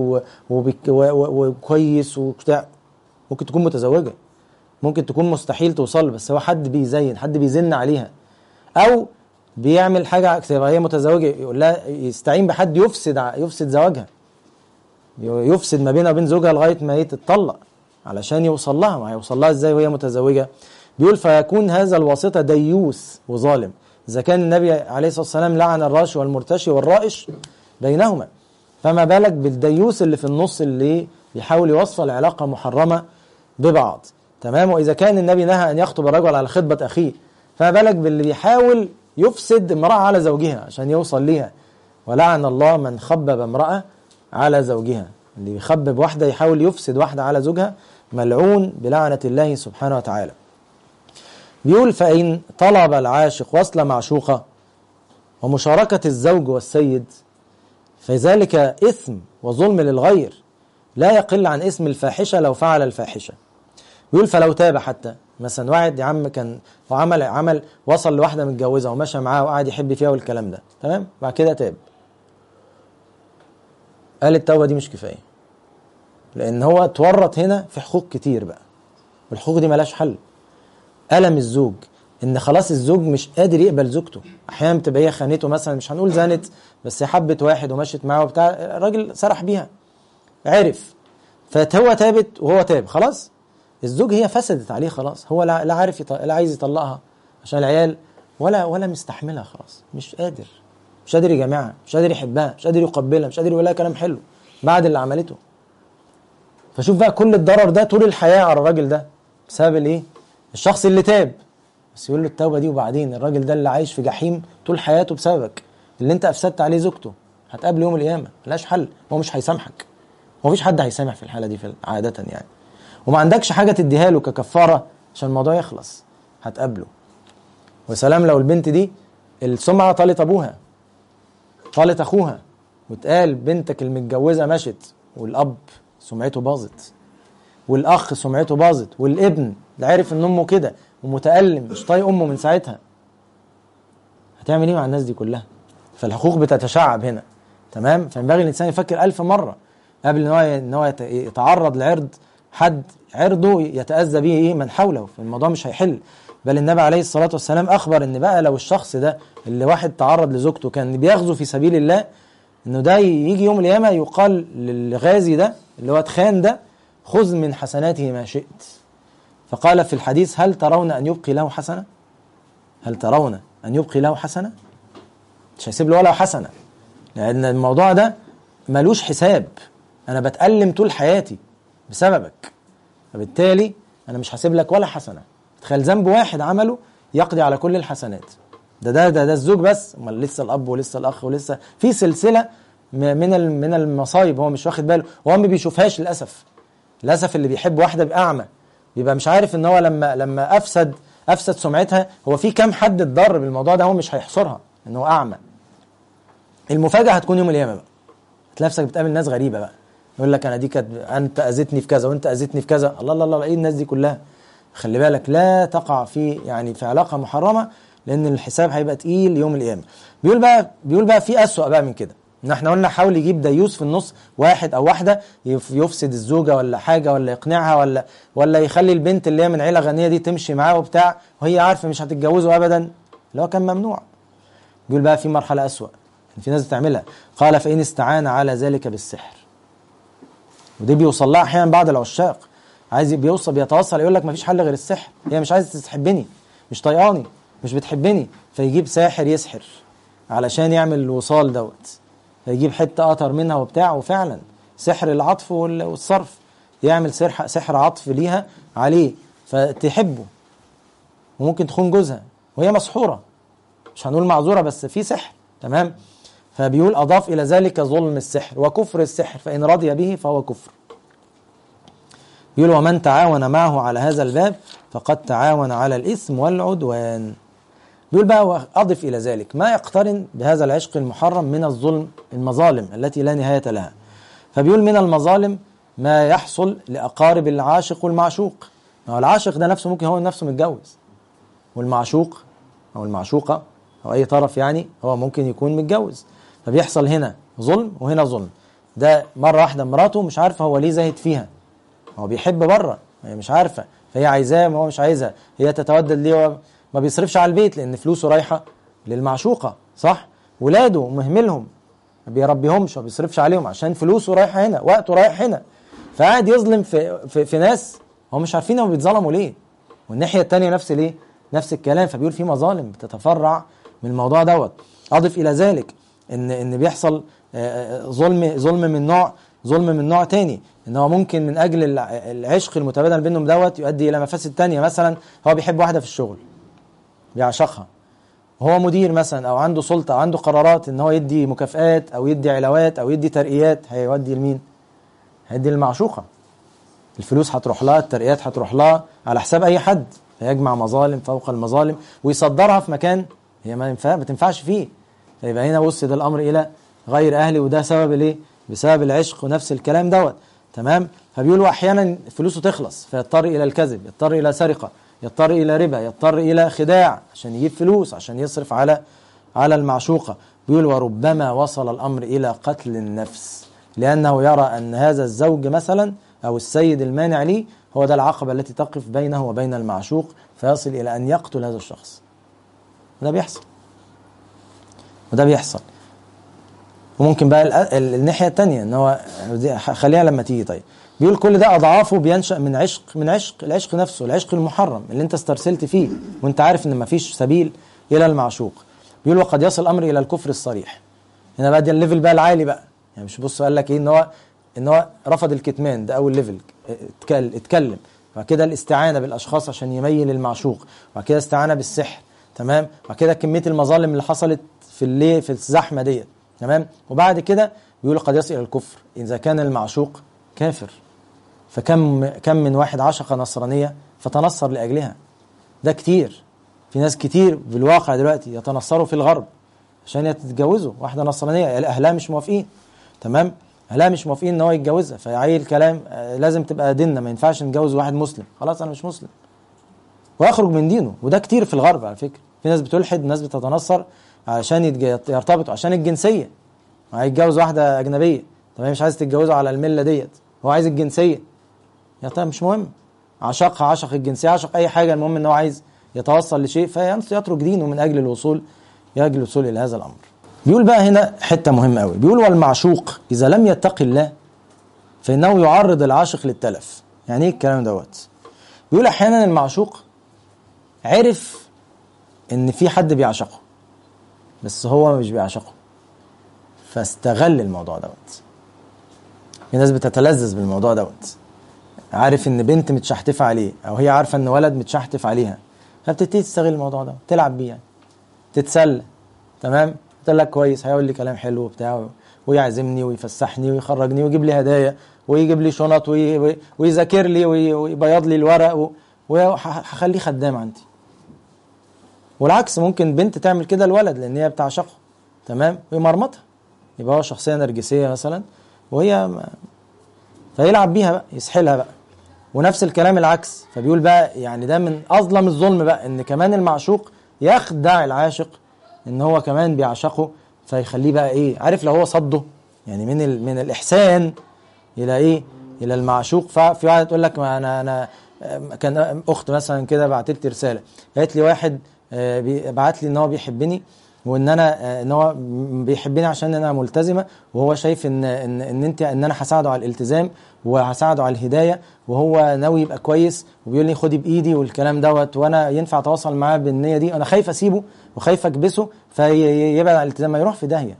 وكويس وبتاع ممكن تكون متزوجة ممكن تكون مستحيل توصل بس هو حد بيزين حد بيزن عليها أو بيعمل حاجة تبقى هي متزوجة يقول لها يستعين بحد يفسد يفسد زواجها يفسد ما بينها وبين زوجها لغايه ما هي تتطلق علشان يوصل لها ما هيوصل لها ازاي وهي متزوجه بيقول فيكون هذا الواسطه ديوس وظالم اذا كان النبي عليه الصلاه والسلام لعن الراشي والمرتشي والرائش بينهما فما بالك بالديوس اللي في النص اللي بيحاول يوصل علاقه محرمه ببعض تمام واذا كان النبي نهى ان يخطب الرجل على خطبه اخيه فما بالك باللي بيحاول يفسد امراه على زوجها عشان يوصل ليها ولعن الله من خبب امراه على زوجها اللي بيخبب واحدة يحاول يفسد واحدة على زوجها ملعون بلعنة الله سبحانه وتعالى بيقول فإن طلب العاشق وصل معشوقة ومشاركة الزوج والسيد فذلك إثم وظلم للغير لا يقل عن اسم الفاحشة لو فعل الفاحشة بيقول فلو تاب حتى مثلا واحد يا عم كان وعمل عمل وصل لواحدة متجوزة ومشى معاها وقعد يحب فيها والكلام ده تمام بعد كده تاب قال التوبه دي مش كفايه لان هو اتورط هنا في حقوق كتير بقى والحقوق دي ملهاش حل الم الزوج ان خلاص الزوج مش قادر يقبل زوجته احيانا بتبقى هي خانته مثلا مش هنقول زانت بس هي حبت واحد ومشت معاه وبتاع الراجل سرح بيها عرف فهو تابت وهو تاب خلاص الزوج هي فسدت عليه خلاص هو لا عارف يط... لا عايز يطلقها عشان العيال ولا ولا مستحملها خلاص مش قادر مش قادر يجامعها مش قادر يحبها مش قادر يقبلها مش قادر يقول لها كلام حلو بعد اللي عملته فشوف بقى كل الضرر ده طول الحياه على الراجل ده بسبب الايه الشخص اللي تاب بس يقول له التوبه دي وبعدين الراجل ده اللي عايش في جحيم طول حياته بسببك اللي انت افسدت عليه زوجته هتقابله يوم القيامه ملهاش حل هو مش هيسامحك هو مفيش حد هيسامح في الحاله دي في عاده يعني وما عندكش حاجه تديها له ككفاره عشان الموضوع يخلص هتقابله وسلام لو البنت دي السمعه طالت ابوها طالت اخوها واتقال بنتك المتجوزه مشت والاب سمعته باظت والاخ سمعته باظت والابن اللي عارف ان امه كده ومتالم مش طايق امه من ساعتها هتعمل ايه مع الناس دي كلها فالحقوق بتتشعب هنا تمام فينبغي الانسان يفكر ألف مره قبل ان هو ان هو يتعرض لعرض حد عرضه يتاذى به ايه من حوله فالموضوع مش هيحل بل النبي عليه الصلاه والسلام اخبر ان بقى لو الشخص ده اللي واحد تعرض لزوجته كان بيغزو في سبيل الله انه ده يجي يوم القيامه يقال للغازي ده اللي هو اتخان ده خذ من حسناته ما شئت فقال في الحديث هل ترون ان يبقي له حسنه هل ترون ان يبقي له حسنه مش هيسيب له ولا حسنه لان الموضوع ده ملوش حساب انا بتألم طول حياتي بسببك فبالتالي انا مش هسيب لك ولا حسنه تخيل ذنب واحد عمله يقضي على كل الحسنات ده ده ده, ده الزوج بس امال لسه الاب ولسه الاخ ولسه في سلسله من من المصايب هو مش واخد باله هو ما بيشوفهاش للاسف للاسف اللي بيحب واحده بيبقى اعمى بيبقى مش عارف ان هو لما لما افسد افسد سمعتها هو في كام حد اتضر بالموضوع ده هو مش هيحصرها ان هو اعمى المفاجاه هتكون يوم القيامه بقى تلاقي نفسك بتقابل ناس غريبه بقى يقول لك انا دي كانت انت اذيتني في كذا وانت اذيتني في كذا الله الله الله ايه الناس دي كلها خلي بالك لا تقع في يعني في علاقه محرمه لان الحساب هيبقى تقيل يوم القيامه بيقول بقى بيقول بقى في اسوأ بقى من كده ان احنا قلنا حاول يجيب ديوس في النص واحد او واحده يفسد الزوجه ولا حاجه ولا يقنعها ولا ولا يخلي البنت اللي هي من عيله غنيه دي تمشي معاه وبتاع وهي عارفه مش هتتجوزه ابدا اللي هو كان ممنوع بيقول بقى في مرحله اسوأ في ناس بتعملها قال فان استعان على ذلك بالسحر ودي بيوصل لها احيانا بعض العشاق عايز بيوصل بيتوصل يقول لك مفيش حل غير السحر هي مش عايزه تحبني مش طيقاني مش بتحبني فيجيب ساحر يسحر علشان يعمل الوصال دوت فيجيب حته قطر منها وبتاع وفعلا سحر العطف والصرف يعمل سحر سحر عطف ليها عليه فتحبه وممكن تخون جوزها وهي مسحوره مش هنقول معذوره بس في سحر تمام فبيقول اضاف الى ذلك ظلم السحر وكفر السحر فان رضي به فهو كفر بيقول ومن تعاون معه على هذا الباب فقد تعاون على الاثم والعدوان بيقول بقى اضف الى ذلك ما يقترن بهذا العشق المحرم من الظلم المظالم التي لا نهايه لها فبيقول من المظالم ما يحصل لاقارب العاشق والمعشوق هو العاشق ده نفسه ممكن هو نفسه متجوز والمعشوق او المعشوقه او اي طرف يعني هو ممكن يكون متجوز فبيحصل هنا ظلم وهنا ظلم ده مره واحده مراته مش عارفه هو ليه زاهد فيها هو بيحب بره هي مش عارفه فهي عايزاه ما هو مش عايزها هي تتودد ليه هو ما بيصرفش على البيت لان فلوسه رايحه للمعشوقه صح ولاده مهملهم ما بيربيهمش ما بيصرفش عليهم عشان فلوسه رايحه هنا وقته رايح هنا فقاعد يظلم في في, في ناس هم مش عارفين هم بيتظلموا ليه والناحيه الثانيه نفس ليه نفس الكلام فبيقول في مظالم بتتفرع من الموضوع دوت اضف الى ذلك ان ان بيحصل ظلم ظلم من نوع ظلم من نوع تاني ان هو ممكن من اجل العشق المتبادل بينهم دوت يؤدي الى مفاسد تانية مثلا هو بيحب واحده في الشغل بيعشقها وهو مدير مثلا او عنده سلطه او عنده قرارات ان هو يدي مكافآت او يدي علاوات او يدي ترقيات هيودي لمين؟ هيدي للمعشوقه الفلوس هتروح لها الترقيات هتروح لها على حساب اي حد فيجمع مظالم فوق المظالم ويصدرها في مكان هي ما ينفع ما تنفعش فيه فيبقى هنا وصل الامر الى غير اهلي وده سبب الايه؟ بسبب العشق ونفس الكلام دوت تمام فبيقولوا احيانا فلوسه تخلص فيضطر الى الكذب يضطر الى سرقه يضطر الى ربا يضطر الى خداع عشان يجيب فلوس عشان يصرف على على المعشوقه بيقول وربما وصل الامر الى قتل النفس لانه يرى ان هذا الزوج مثلا او السيد المانع ليه هو ده العقبه التي تقف بينه وبين المعشوق فيصل الى ان يقتل هذا الشخص وده بيحصل وده بيحصل وممكن بقى الناحيه الثانيه ان هو خليها لما تيجي طيب بيقول كل ده اضعافه بينشا من عشق من عشق العشق نفسه العشق المحرم اللي انت استرسلت فيه وانت عارف ان مفيش سبيل الى المعشوق بيقول وقد يصل الامر الى الكفر الصريح هنا بقى دي الليفل بقى العالي بقى يعني مش بص قال لك ايه ان هو ان هو رفض الكتمان ده اول ليفل اتكلم وبعد كده الاستعانه بالاشخاص عشان يميل المعشوق وبعد كده استعانه بالسحر تمام وبعد كده كميه المظالم اللي حصلت في الليل في الزحمه ديت تمام وبعد كده بيقول قد يصل الى الكفر اذا كان المعشوق كافر فكم كم من واحد عشق نصرانيه فتنصر لاجلها ده كتير في ناس كتير بالواقع دلوقتي يتنصروا في الغرب عشان يتجوزوا واحده نصرانيه اهلها مش موافقين تمام اهلها مش موافقين ان هو يتجوزها فيعيل كلام لازم تبقى ديننا ما ينفعش نتجوز واحد مسلم خلاص انا مش مسلم ويخرج من دينه وده كتير في الغرب على فكره في ناس بتلحد ناس بتتنصر عشان يرتبطوا عشان الجنسيه هيتجوز واحده اجنبيه طب هي مش عايز تتجوزه على المله ديت هو عايز الجنسيه يا طيب مش مهم عشقها عشق الجنسيه عشق اي حاجه المهم ان هو عايز يتوصل لشيء فيترك دينه من اجل الوصول يجل الوصول الى هذا الامر بيقول بقى هنا حته مهمه قوي بيقول والمعشوق اذا لم يتقي الله فانه يعرض العاشق للتلف يعني ايه الكلام دوت بيقول احيانا المعشوق عرف ان في حد بيعشقه بس هو مش بيعشقه فاستغل الموضوع دوت في ناس بتتلذذ بالموضوع دوت عارف ان بنت متشحتفه عليه او هي عارفه ان ولد متشحتف عليها فبتبتدي تستغل الموضوع ده تلعب بيه يعني تتسلى تمام قلت لك كويس هيقول لي كلام حلو وبتاع ويعزمني ويفسحني ويخرجني ويجيب لي هدايا ويجيب لي شنط ويذاكر لي ويبيض لي الورق وهخليه خدام عندي والعكس ممكن بنت تعمل كده لولد لان هي بتعشقه تمام ويمرمطها يبقى هو شخصيه نرجسيه مثلا وهي ما فيلعب بيها بقى يسحلها بقى ونفس الكلام العكس فبيقول بقى يعني ده من اظلم الظلم بقى ان كمان المعشوق يخدع العاشق ان هو كمان بيعشقه فيخليه بقى ايه عارف لو هو صده يعني من ال من الاحسان الى ايه الى المعشوق ففي واحده تقول لك ما انا انا كان اخت مثلا كده بعتت لي رساله قالت لي واحد بعت لي ان هو بيحبني وان انا ان هو بيحبني عشان انا ملتزمه وهو شايف ان ان ان انت ان انا هساعده على الالتزام وهساعده على الهدايه وهو ناوي يبقى كويس وبيقول لي خدي بايدي والكلام دوت وانا ينفع اتواصل معاه بالنيه دي انا خايف اسيبه وخايف اكبسه فيبعد عن الالتزام ما يروح في داهيه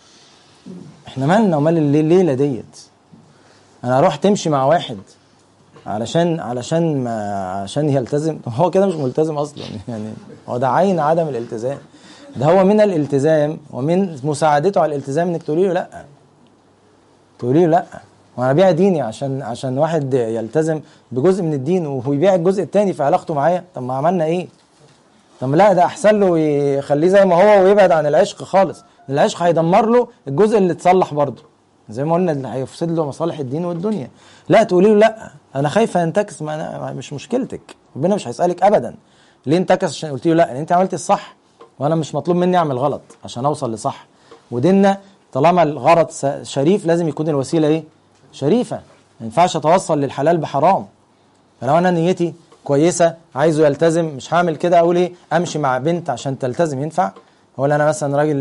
احنا مالنا ومال الليله ديت انا اروح تمشي مع واحد علشان علشان ما عشان يلتزم هو كده مش ملتزم اصلا يعني هو ده عين عدم الالتزام ده هو من الالتزام ومن مساعدته على الالتزام انك تقولي له لا تقولي له لا وانا ابيع ديني عشان عشان واحد يلتزم بجزء من الدين ويبيع الجزء الثاني في علاقته معايا طب ما عملنا ايه طب لا ده احسن له يخليه زي ما هو ويبعد عن العشق خالص العشق هيدمر له الجزء اللي اتصلح برضه زي ما قلنا هيفسد له مصالح الدين والدنيا لا تقولي له لا انا خايفه ينتكس ما أنا مش مشكلتك ربنا مش هيسالك ابدا ليه انتكس عشان قلت له لا لان انت عملت الصح وانا مش مطلوب مني اعمل غلط عشان اوصل لصح وديننا طالما الغرض شريف لازم يكون الوسيله ايه شريفه ما ينفعش اتوصل للحلال بحرام فلو انا نيتي كويسه عايزه يلتزم مش هعمل كده اقول ايه امشي مع بنت عشان تلتزم ينفع ولا انا مثلا راجل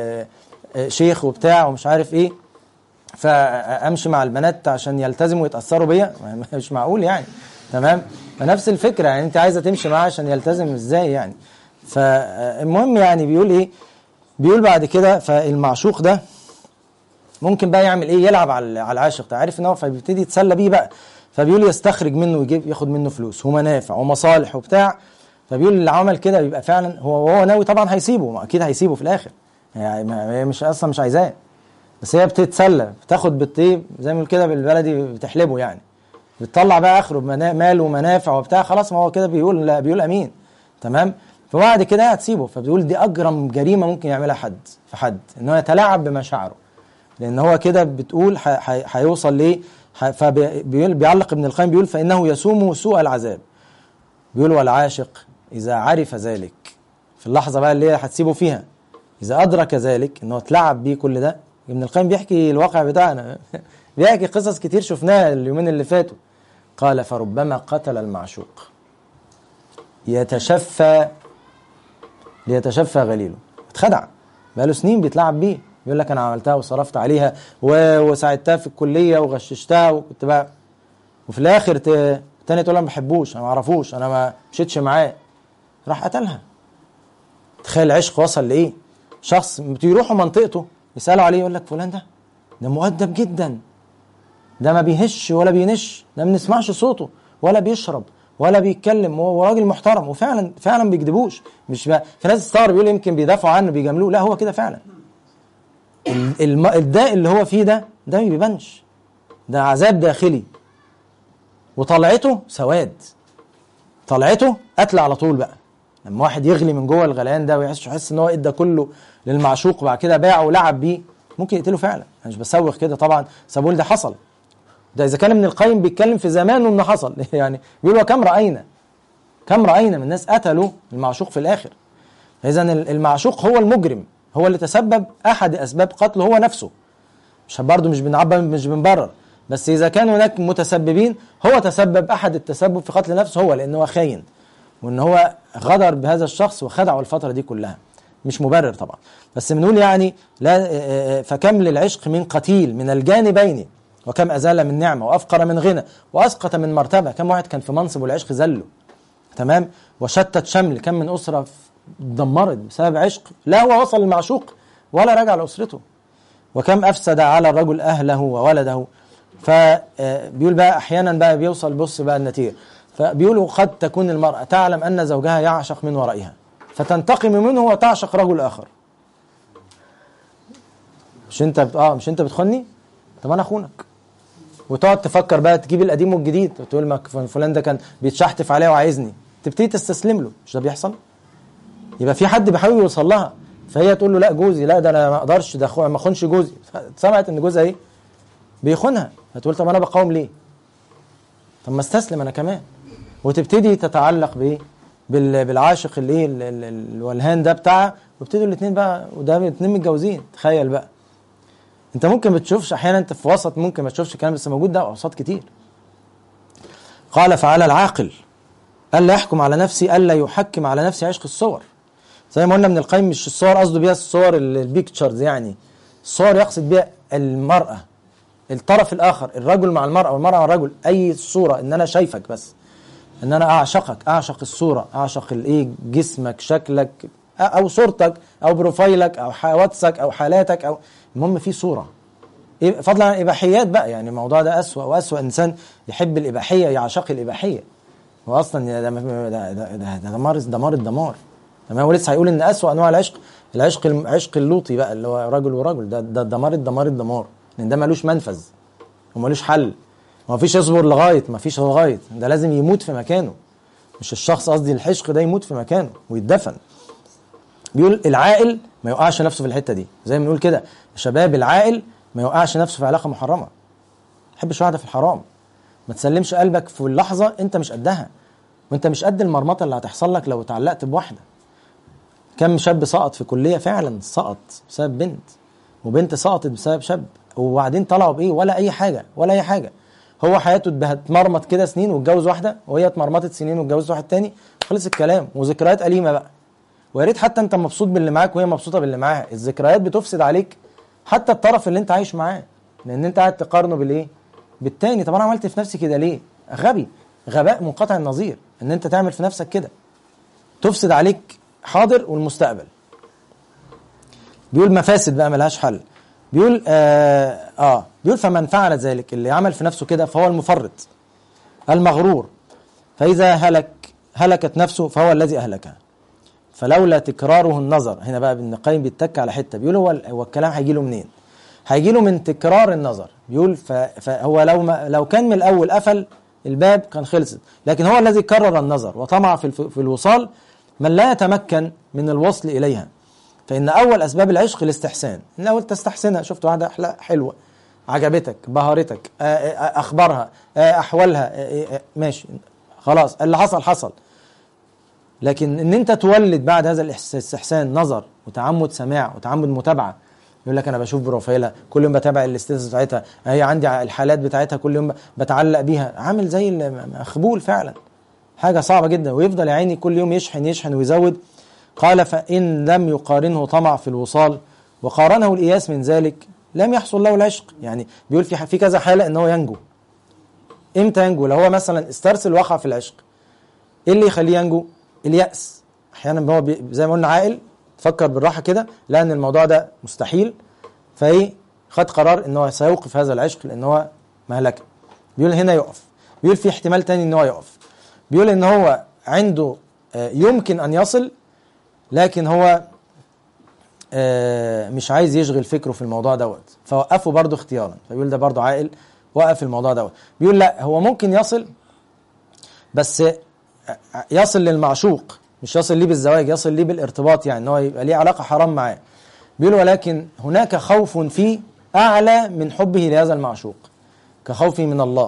شيخ وبتاع ومش عارف ايه فامشي مع البنات عشان يلتزموا ويتاثروا بيا مش معقول يعني تمام فنفس الفكره يعني انت عايزه تمشي معاه عشان يلتزم ازاي يعني فالمهم يعني بيقول ايه بيقول بعد كده فالمعشوق ده ممكن بقى يعمل ايه يلعب على على العاشق ده عارف ان هو فبيبتدي يتسلى بيه بقى فبيقول يستخرج منه ويجيب ياخد منه فلوس ومنافع ومصالح وبتاع فبيقول اللي عمل كده بيبقى فعلا هو وهو ناوي طبعا هيسيبه اكيد هيسيبه في الاخر يعني هي مش اصلا مش عايزاه بس هي بتتسلى بتاخد بت زي ما كده بالبلدي بتحلبه يعني بتطلع بقى اخره مال ومنافع وبتاع خلاص ما هو كده بيقول لا بيقول امين تمام فبعد كده هتسيبه فبيقول دي اجرم جريمه ممكن يعملها حد في حد ان هو يتلاعب بمشاعره لان هو كده بتقول هيوصل ليه فبيعلق ابن القيم بيقول فانه يسوم سوء العذاب بيقول والعاشق اذا عرف ذلك في اللحظه بقى اللي هي هتسيبه فيها اذا ادرك ذلك ان هو اتلعب بيه كل ده ابن القيم بيحكي الواقع بتاعنا بيحكي قصص كتير شفناها اليومين اللي فاتوا قال فربما قتل المعشوق يتشفى ليتشفى غليله اتخدع بقاله سنين بيتلعب بيه يقول لك انا عملتها وصرفت عليها وساعدتها في الكليه وغششتها وكنت بقى وفي الاخر ت... تاني تقول انا ما بحبوش انا ما اعرفوش انا ما مشيتش معاه راح قتلها تخيل العشق وصل لايه شخص بيروحوا منطقته يسالوا عليه يقول لك فلان ده ده مؤدب جدا ده ما بيهش ولا بينش ده ما بنسمعش صوته ولا بيشرب ولا بيتكلم هو راجل محترم وفعلا فعلا ما بيكذبوش مش بقى في ناس تستغرب بيقول يمكن بيدافعوا عنه بيجاملوه لا هو كده فعلا الم... الداء اللي هو فيه ده ده ما بيبانش ده عذاب داخلي وطلعته سواد طلعته قتل على طول بقى لما واحد يغلي من جوه الغليان ده ويحس يحس ان هو ادى كله للمعشوق بعد كده باعه ولعب بيه ممكن يقتله فعلا انا مش بسوغ كده طبعا بس بقول ده حصل ده اذا كان ابن القيم بيتكلم في زمانه انه حصل يعني بيقول كم راينا كم راينا من ناس قتلوا المعشوق في الاخر اذا المعشوق هو المجرم هو اللي تسبب احد اسباب قتله هو نفسه مش برضه مش بنعبر مش بنبرر بس اذا كان هناك متسببين هو تسبب احد التسبب في قتل نفسه هو لانه هو خاين وان هو غدر بهذا الشخص وخدعه الفتره دي كلها مش مبرر طبعا بس بنقول يعني لا فكم للعشق من قتيل من الجانبين وكم ازال من نعمه وافقر من غنى واسقط من مرتبه كم واحد كان في منصب والعشق ذله تمام وشتت شمل كم من اسره اتدمرت بسبب عشق لا هو وصل المعشوق ولا رجع لاسرته وكم افسد على الرجل اهله وولده فبيقول بقى احيانا بقى بيوصل بص بقى النتيجه فبيقولوا قد تكون المراه تعلم ان زوجها يعشق من ورائها فتنتقم منه وتعشق رجل اخر مش انت بت... اه مش انت بتخوني طب انا اخونك وتقعد تفكر بقى تجيب القديم والجديد وتقول ما فلان ده كان بيتشحتف عليا وعايزني تبتدي تستسلم له مش ده بيحصل يبقى في حد بيحاول يوصل لها فهي تقول له لا جوزي لا ده انا ما اقدرش ده ما اخونش جوزي سمعت ان جوزها ايه بيخونها فتقول طب انا بقاوم ليه طب ما استسلم انا كمان وتبتدي تتعلق بايه بالعاشق اللي ايه الولهان ده بتاعها وابتدوا الاثنين بقى وده الاثنين متجوزين تخيل بقى انت ممكن ما تشوفش احيانا انت في وسط ممكن ما تشوفش الكلام بس موجود ده اوساط كتير قال فعلى العاقل الا يحكم على نفسي الا يحكم على نفسي عشق الصور زي ما قلنا من القيم مش الصور قصده بيها الصور البيكتشرز يعني الصور يقصد بيها المرأة الطرف الآخر الرجل مع المرأة والمرأة مع الرجل أي صورة إن أنا شايفك بس إن أنا أعشقك أعشق الصورة أعشق الإيه جسمك شكلك أو صورتك أو بروفايلك أو حوادثك أو حالاتك أو المهم في صورة إيه- فضلا عن الاباحيات بقى يعني الموضوع ده اسوأ واسوأ انسان يحب الاباحيه يعشق الاباحيه هو اصلا ده ده ده, ده, ده دمار دمار الدمار تمام هو لسه هيقول ان اسوأ انواع العشق العشق العشق اللوطي بقى اللي هو رجل ورجل ده ده دمار الدمار الدمار لان ده ملوش منفذ وملوش حل ما فيش يصبر لغايه ما فيش لغايه ده لازم يموت في مكانه مش الشخص قصدي الحشق ده يموت في مكانه ويتدفن بيقول العاقل ما يوقعش نفسه في الحته دي زي ما بنقول كده شباب العاقل ما يوقعش نفسه في علاقه محرمه ما تحبش واحده في الحرام ما تسلمش قلبك في اللحظه انت مش قدها وانت مش قد المرمطه اللي هتحصل لك لو اتعلقت بواحده كم شاب سقط في كليه فعلا سقط بسبب بنت وبنت سقطت بسبب شاب وبعدين طلعوا بايه ولا اي حاجه ولا اي حاجه هو حياته اتمرمط كده سنين واتجوز واحده وهي اتمرمطت سنين واتجوزت واحد تاني خلص الكلام وذكريات أليمة بقى ويا ريت حتى انت مبسوط باللي معاك وهي مبسوطه باللي معاها الذكريات بتفسد عليك حتى الطرف اللي انت عايش معاه لان انت قاعد تقارنه بالايه بالتاني طب انا عملت في نفسي كده ليه غبي غباء منقطع النظير ان انت تعمل في نفسك كده تفسد عليك حاضر والمستقبل بيقول مفاسد بقى ملهاش حل بيقول آه, اه بيقول فمن فعل ذلك اللي عمل في نفسه كده فهو المفرط المغرور فإذا هلك هلكت نفسه فهو الذي أهلكها فلولا تكراره النظر هنا بقى ابن القيم بيتك على حته بيقول هو هو الكلام هيجي له منين؟ هيجي له من تكرار النظر بيقول ف- فهو لو ما لو كان من الاول قفل الباب كان خلصت لكن هو الذي كرر النظر وطمع في الف- في الوصال من لا يتمكن من الوصل اليها فان اول اسباب العشق الاستحسان ان الاول تستحسنها شفت واحده أحلى حلوه عجبتك بهرتك آه، آه، اخبارها آه، احوالها آه، آه، ماشي خلاص اللي حصل حصل لكن ان انت تولد بعد هذا الاستحسان نظر وتعمد سماع وتعمد متابعه يقول لك انا بشوف بروفايلها كل يوم بتابع الاستيتس بتاعتها هي عندي الحالات بتاعتها كل يوم بتعلق بيها عامل زي المخبول فعلا حاجه صعبه جدا ويفضل يا عيني كل يوم يشحن يشحن ويزود قال فان لم يقارنه طمع في الوصال وقارنه الاياس من ذلك لم يحصل له العشق يعني بيقول في في كذا حاله ان هو ينجو امتى ينجو لو هو مثلا استرسل وقع في العشق ايه اللي يخليه ينجو اليأس احيانا هو بي زي ما قلنا عاقل فكر بالراحه كده لقى ان الموضوع ده مستحيل فايه خد قرار ان هو سيوقف هذا العشق لان هو مهلكه بيقول هنا يقف بيقول في احتمال تاني ان هو يقف بيقول ان هو عنده آه، يمكن ان يصل لكن هو آه، مش عايز يشغل فكره في الموضوع دوت فوقفه برضه اختيارا فبيقول ده برضه عاقل وقف الموضوع دوت بيقول لا هو ممكن يصل بس يصل للمعشوق مش يصل ليه بالزواج يصل ليه بالارتباط يعني ان هو يبقى ليه علاقه حرام معاه بيقول ولكن هناك خوف فيه اعلى من حبه لهذا المعشوق كخوفه من الله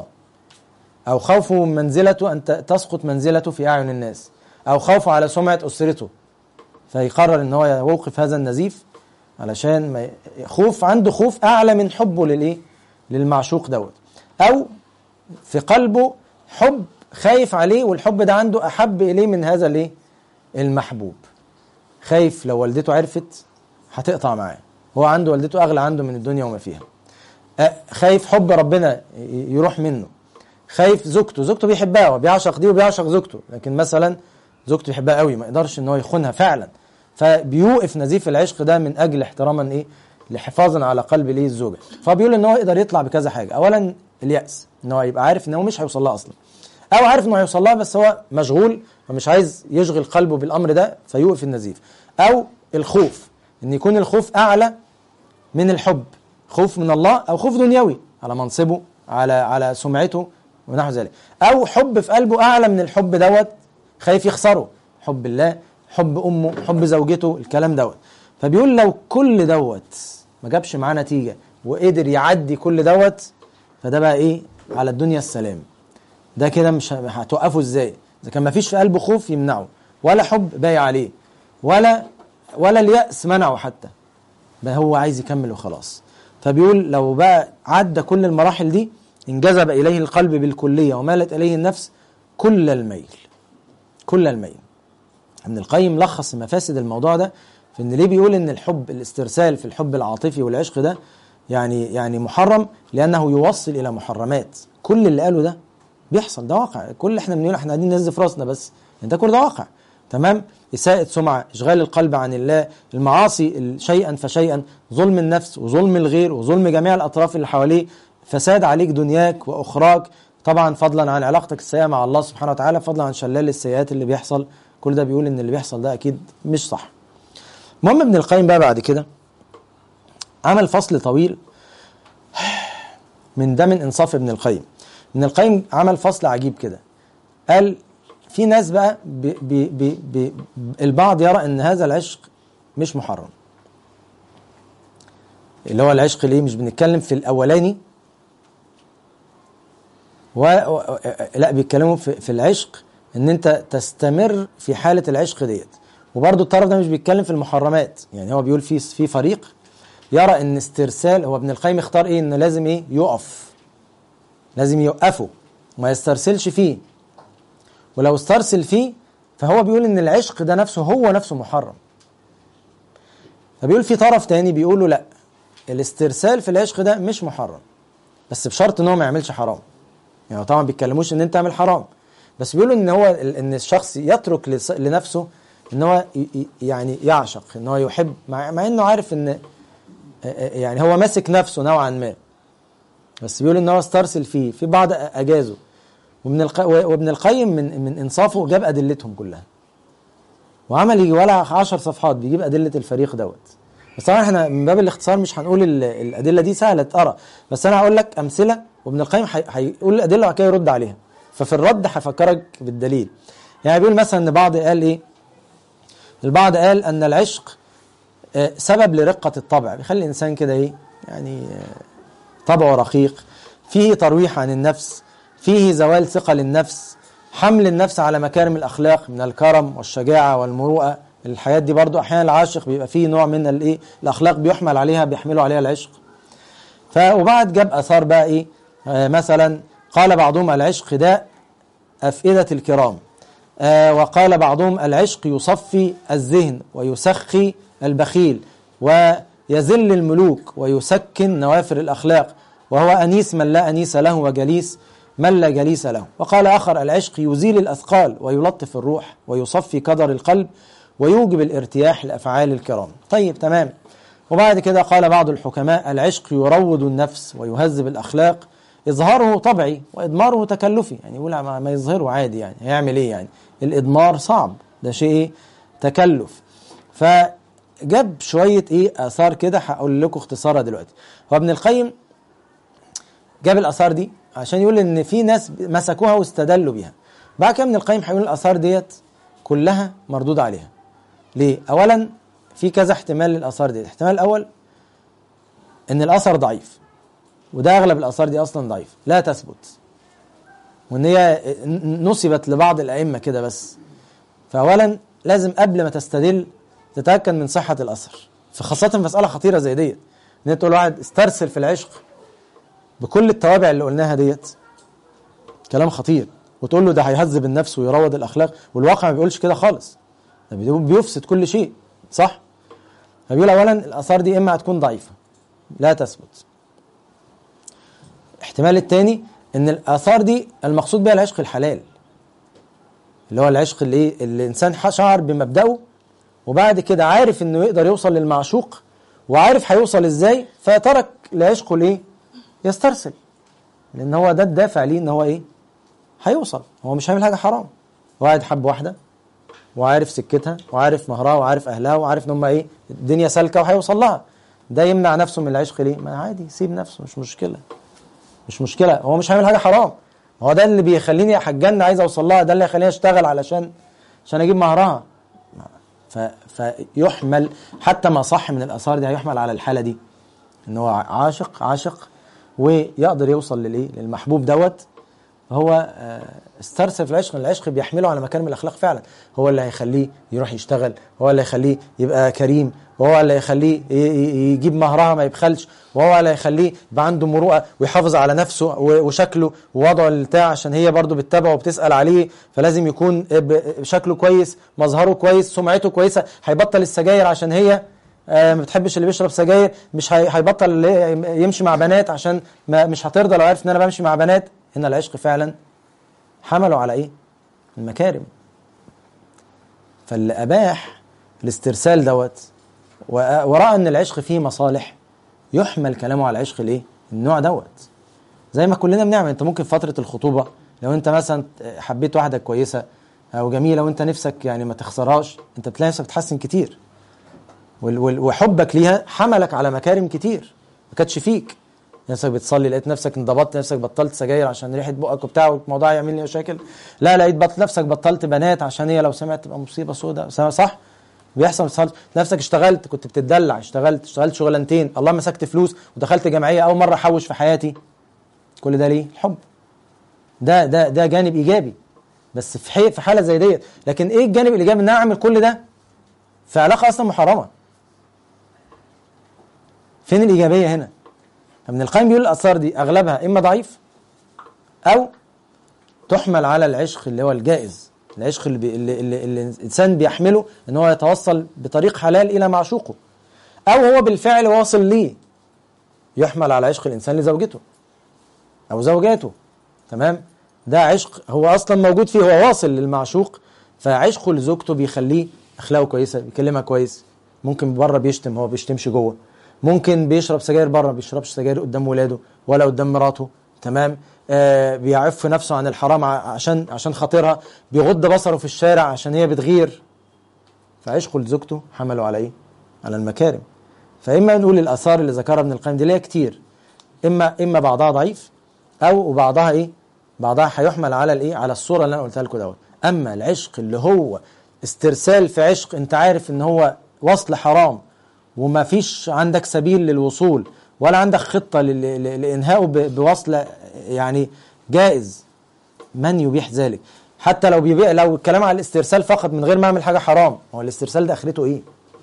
او خوفه من منزلته ان ت- تسقط منزلته في اعين الناس او خوفه على سمعه اسرته فيقرر ان هو يوقف هذا النزيف علشان ما ي- خوف عنده خوف اعلى من حبه للايه للمعشوق دوت او في قلبه حب خايف عليه والحب ده عنده احب اليه من هذا الايه المحبوب خايف لو والدته عرفت هتقطع معاه هو عنده والدته اغلى عنده من الدنيا وما فيها أه، خايف حب ربنا ي- يروح منه خايف زوجته زوجته بيحبها وبيعشق دي وبيعشق زوجته لكن مثلا زوجته بيحبها قوي ما يقدرش ان هو يخونها فعلا فبيوقف نزيف العشق ده من اجل احتراما ايه لحفاظا على قلب ليه الزوجه فبيقول ان هو يقدر يطلع بكذا حاجه اولا الياس ان هو يبقى عارف ان هو مش هيوصل لها اصلا او عارف انه هيوصل لها بس هو مشغول ومش عايز يشغل قلبه بالامر ده فيوقف النزيف او الخوف ان يكون الخوف اعلى من الحب خوف من الله او خوف دنيوي على منصبه على على سمعته ونحو ذلك او حب في قلبه اعلى من الحب دوت خايف يخسره حب الله حب امه حب زوجته الكلام دوت فبيقول لو كل دوت ما جابش معاه نتيجه وقدر يعدي كل دوت فده بقى ايه على الدنيا السلام ده كده مش ه- هتوقفه ازاي اذا كان ما فيش في قلبه خوف يمنعه ولا حب باقي عليه ولا ولا اليأس منعه حتى بقى هو عايز يكمل وخلاص فبيقول لو بقى عدى كل المراحل دي انجذب اليه القلب بالكليه ومالت اليه النفس كل الميل كل الميل ابن القيم لخص مفاسد الموضوع ده في ان ليه بيقول ان الحب الاسترسال في الحب العاطفي والعشق ده يعني يعني محرم لانه يوصل الى محرمات كل اللي قاله ده بيحصل ده واقع كل اللي احنا بنقول احنا قاعدين ننزل في راسنا بس ده كل ده واقع تمام إساءة سمعة إشغال القلب عن الله المعاصي شيئا فشيئا ظلم النفس وظلم الغير وظلم جميع الأطراف اللي حواليه فساد عليك دنياك وأخراك طبعا فضلا عن علاقتك السيئة مع الله سبحانه وتعالى فضلا عن شلال السيئات اللي بيحصل كل ده بيقول ان اللي بيحصل ده اكيد مش صح المهم ابن القيم بقى بعد كده عمل فصل طويل من ده من انصاف ابن القيم ابن القيم عمل فصل عجيب كده قال في ناس بقى بي بي بي بي البعض يرى ان هذا العشق مش محرم اللي هو العشق ليه مش بنتكلم في الاولاني و... لا بيتكلموا في, في العشق ان انت تستمر في حاله العشق ديت وبرضه الطرف ده مش بيتكلم في المحرمات يعني هو بيقول في في فريق يرى ان استرسال هو ابن القيم اختار ايه انه لازم ايه يقف لازم يوقفه ما يسترسلش فيه ولو استرسل فيه فهو بيقول ان العشق ده نفسه هو نفسه محرم فبيقول في طرف تاني بيقول له لا الاسترسال في العشق ده مش محرم بس بشرط ان هو ما يعملش حرام يعني طبعا بيتكلموش ان انت تعمل حرام بس بيقولوا ان هو ان الشخص يترك لنفسه ان هو يعني يعشق ان هو يحب مع, مع انه عارف ان يعني هو ماسك نفسه نوعا ما بس بيقول ان هو استرسل فيه في بعض اجازه وابن الق... وابن القيم من من انصافه جاب ادلتهم كلها وعمل يجي ولا 10 صفحات بيجيب ادله الفريق دوت بس طبعا احنا من باب الاختصار مش هنقول الادله دي سهله تقرا بس انا هقول لك امثله وابن القيم هيقول الادله وبعد كده يرد عليها ففي الرد هفكرك بالدليل يعني بيقول مثلا ان بعض قال ايه البعض قال ان العشق سبب لرقه الطبع بيخلي الانسان كده ايه يعني طبعه رقيق فيه ترويح عن النفس فيه زوال ثقل النفس حمل النفس على مكارم الاخلاق من الكرم والشجاعه والمروءه الحياه دي برضو احيانا العاشق بيبقى فيه نوع من الايه الاخلاق بيحمل عليها بيحملوا عليها العشق ف وبعد جاب اثار بقى ايه آه مثلا قال بعضهم العشق داء افئده الكرام آه وقال بعضهم العشق يصفي الذهن ويسخي البخيل ويذل الملوك ويسكن نوافر الاخلاق وهو انيس من لا انيس له وجليس من لا جليس له وقال اخر العشق يزيل الاثقال ويلطف الروح ويصفي قدر القلب ويوجب الارتياح لافعال الكرام طيب تمام وبعد كده قال بعض الحكماء العشق يروض النفس ويهذب الاخلاق اظهاره طبعي وادماره تكلفي يعني يقول ما يظهره عادي يعني هيعمل ايه يعني الادمار صعب ده شيء ايه تكلف فجاب شويه ايه اثار كده هقول لكم اختصارها دلوقتي هو ابن القيم جاب الاثار دي عشان يقول ان في ناس مسكوها واستدلوا بيها بعد كده ابن القيم هيقول الاثار ديت كلها مردود عليها ليه اولا في كذا احتمال للاثار دي الاحتمال الاول ان الاثر ضعيف وده اغلب الاثار دي اصلا ضعيف لا تثبت وان هي نسبت لبعض الائمه كده بس فاولا لازم قبل ما تستدل تتاكد من صحه الاثر فخاصه في مساله خطيره زي ديت ان انت تقول واحد استرسل في العشق بكل التوابع اللي قلناها ديت كلام خطير وتقول له ده هيهذب النفس ويروض الاخلاق والواقع ما بيقولش كده خالص ده بيفسد كل شيء صح فبيقول اولا الاثار دي اما هتكون ضعيفه لا تثبت الاحتمال الثاني ان الاثار دي المقصود بها العشق الحلال اللي هو العشق اللي ايه اللي الانسان شعر بمبدأه وبعد كده عارف انه يقدر يوصل للمعشوق وعارف هيوصل ازاي فترك لعشقه ليه يسترسل لان هو ده الدافع ليه ان هو ايه هيوصل هو مش هيعمل حاجه حرام واحد حب واحده وعارف سكتها وعارف مهرها وعارف اهلها وعارف ان هم ايه الدنيا سالكه وهيوصل لها ده يمنع نفسه من العشق ليه ما عادي يسيب نفسه مش مشكله مش مشكله هو مش هيعمل حاجه حرام هو ده اللي بيخليني هتجن عايز اوصل لها ده اللي هيخليني اشتغل علشان عشان اجيب مهرها ف... فيحمل حتى ما صح من الاثار دي هيحمل على الحاله دي ان هو عاشق عاشق ويقدر يوصل للايه للمحبوب دوت هو استرسل في العشق العشق بيحمله على مكارم الاخلاق فعلا هو اللي هيخليه يروح يشتغل هو اللي هيخليه يبقى كريم وهو اللي هيخليه يجيب مهرها ما يبخلش وهو اللي هيخليه يبقى عنده مروءه ويحافظ على نفسه وشكله ووضعه البتاع عشان هي برضه بتتابعه وبتسال عليه فلازم يكون شكله كويس مظهره كويس سمعته كويسه هيبطل السجاير عشان هي ما بتحبش اللي بيشرب سجاير مش هيبطل يمشي مع بنات عشان ما مش هترضى لو عرف ان انا بمشي مع بنات هنا العشق فعلا حمله على ايه المكارم فاللي اباح الاسترسال دوت و- وراى ان العشق فيه مصالح يحمل كلامه على العشق الايه النوع دوت زي ما كلنا بنعمل انت ممكن فتره الخطوبه لو انت مثلا حبيت واحده كويسه او جميله وانت نفسك يعني ما تخسرهاش انت بتلاقي نفسك بتحسن كتير وال- وال- وحبك ليها حملك على مكارم كتير ما كانتش فيك نفسك بتصلي لقيت نفسك انضبطت نفسك بطلت سجاير عشان ريحه بقك وبتاع والموضوع يعمل لي مشاكل لا لقيت بط نفسك بطلت بنات عشان هي لو سمعت تبقى مصيبه سوداء صح بيحصل بيحصل نفسك اشتغلت كنت بتدلع اشتغلت اشتغلت شغلانتين الله مسكت فلوس ودخلت جمعيه اول مره احوش في حياتي كل ده ليه الحب ده ده ده جانب ايجابي بس في حي في حاله زي ديت لكن ايه الجانب الايجابي ان انا اعمل كل ده في علاقه اصلا محرمه فين الايجابيه هنا ابن القيم بيقول الاثار دي اغلبها اما ضعيف او تحمل على العشق اللي هو الجائز العشق اللي, بي اللي, اللي, اللي الانسان بيحمله ان هو يتوصل بطريق حلال الى معشوقه او هو بالفعل واصل ليه يحمل على عشق الانسان لزوجته او زوجاته تمام ده عشق هو اصلا موجود فيه هو واصل للمعشوق فعشقه لزوجته بيخليه اخلاقه كويسه بيكلمها كويس ممكن بره بيشتم هو بيشتمش جوه ممكن بيشرب سجاير بره ما بيشربش سجاير قدام ولاده ولا قدام مراته تمام آه بيعف نفسه عن الحرام ع- عشان عشان خاطرها بيغض بصره في الشارع عشان هي بتغير فعشقه لزوجته حمله على ايه؟ على المكارم فاما نقول الاثار اللي ذكرها ابن القيم دي ليها كتير اما اما بعضها ضعيف او وبعضها ايه؟ بعضها هيحمل على الايه؟ على الصوره اللي انا قلتها لكم دوت اما العشق اللي هو استرسال في عشق انت عارف ان هو وصل حرام وما فيش عندك سبيل للوصول ولا عندك خطه لل- ل- لانهائه ب- بوصل يعني جائز من يبيح ذلك حتى لو بيبيع لو الكلام على الاسترسال فقط من غير ما اعمل حاجه حرام هو الاسترسال ده اخرته ايه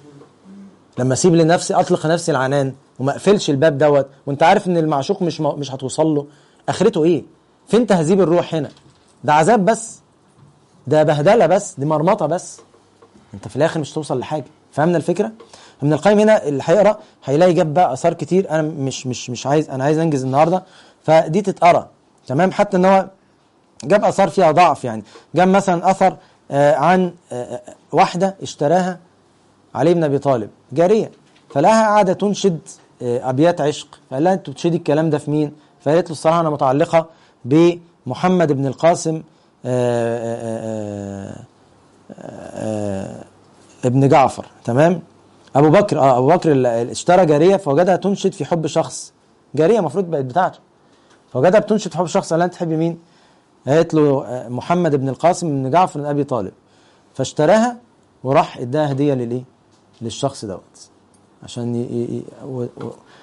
لما اسيب لنفسي اطلق نفسي العنان وما اقفلش الباب دوت وانت عارف ان المعشوق مش م- مش هتوصل له اخرته ايه فين تهذيب الروح هنا ده عذاب بس ده بهدله بس دي مرمطه بس انت في الاخر مش توصل لحاجه فهمنا الفكره ابن القيم هنا اللي هيقرا هيلاقي جاب بقى اثار كتير انا مش مش مش عايز انا عايز انجز النهارده فدي تتقرا تمام حتى ان هو جاب اثار فيها ضعف يعني جاب مثلا اثر آه عن آه آه، واحده اشتراها علي بن ابي طالب جاريه فلها قاعده تنشد آه، ابيات عشق فقال لها انت بتشيدي الكلام ده في مين؟ فقالت له الصراحه انا متعلقه بمحمد بن القاسم آه، آه، آه، آه، ابن جعفر تمام؟ ابو بكر اه ابو بكر اللي اشترى جاريه فوجدها تنشد في حب شخص جاريه المفروض بقت بتاعته فوجدها بتنشد في حب شخص قال لها انت تحبي مين؟ قالت له آه، محمد بن القاسم بن جعفر بن ابي طالب فاشتراها وراح اداها هديه للايه؟ للشخص دوت عشان ي... ي... و... و...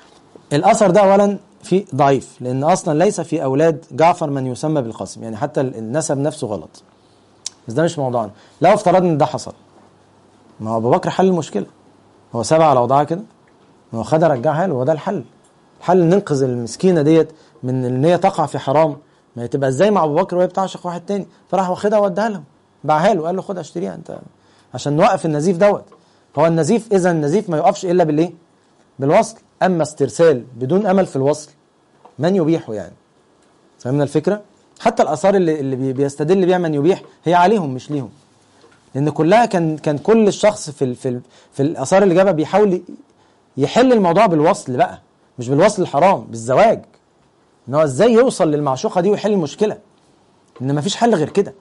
الاثر ده اولا في ضعيف لان اصلا ليس في اولاد جعفر من يسمى بالقاسم يعني حتى النسب نفسه غلط بس ده مش موضوعنا لو افترضنا ان ده حصل ما هو ابو بكر حل المشكله هو سابها على وضعها كده ما هو خدها رجعها له هو ده الحل الحل ننقذ المسكينه ديت من ان هي تقع في حرام ما هي تبقى ازاي مع ابو بكر وهي بتعشق واحد تاني فراح واخدها واداها له باعها له قال له خدها اشتريها انت عشان نوقف النزيف دوت هو النزيف اذا النزيف ما يقفش الا بالايه بالوصل اما استرسال بدون امل في الوصل من يبيحه يعني فهمنا الفكره حتى الاثار اللي اللي بي- بيستدل بيها من يبيح هي عليهم مش ليهم لان كلها كان كان كل الشخص في ال في ال في الاثار اللي جابها بيحاول ي- يحل الموضوع بالوصل بقى مش بالوصل الحرام بالزواج ان هو ازاي يوصل للمعشوقه دي ويحل المشكله ان مفيش حل غير كده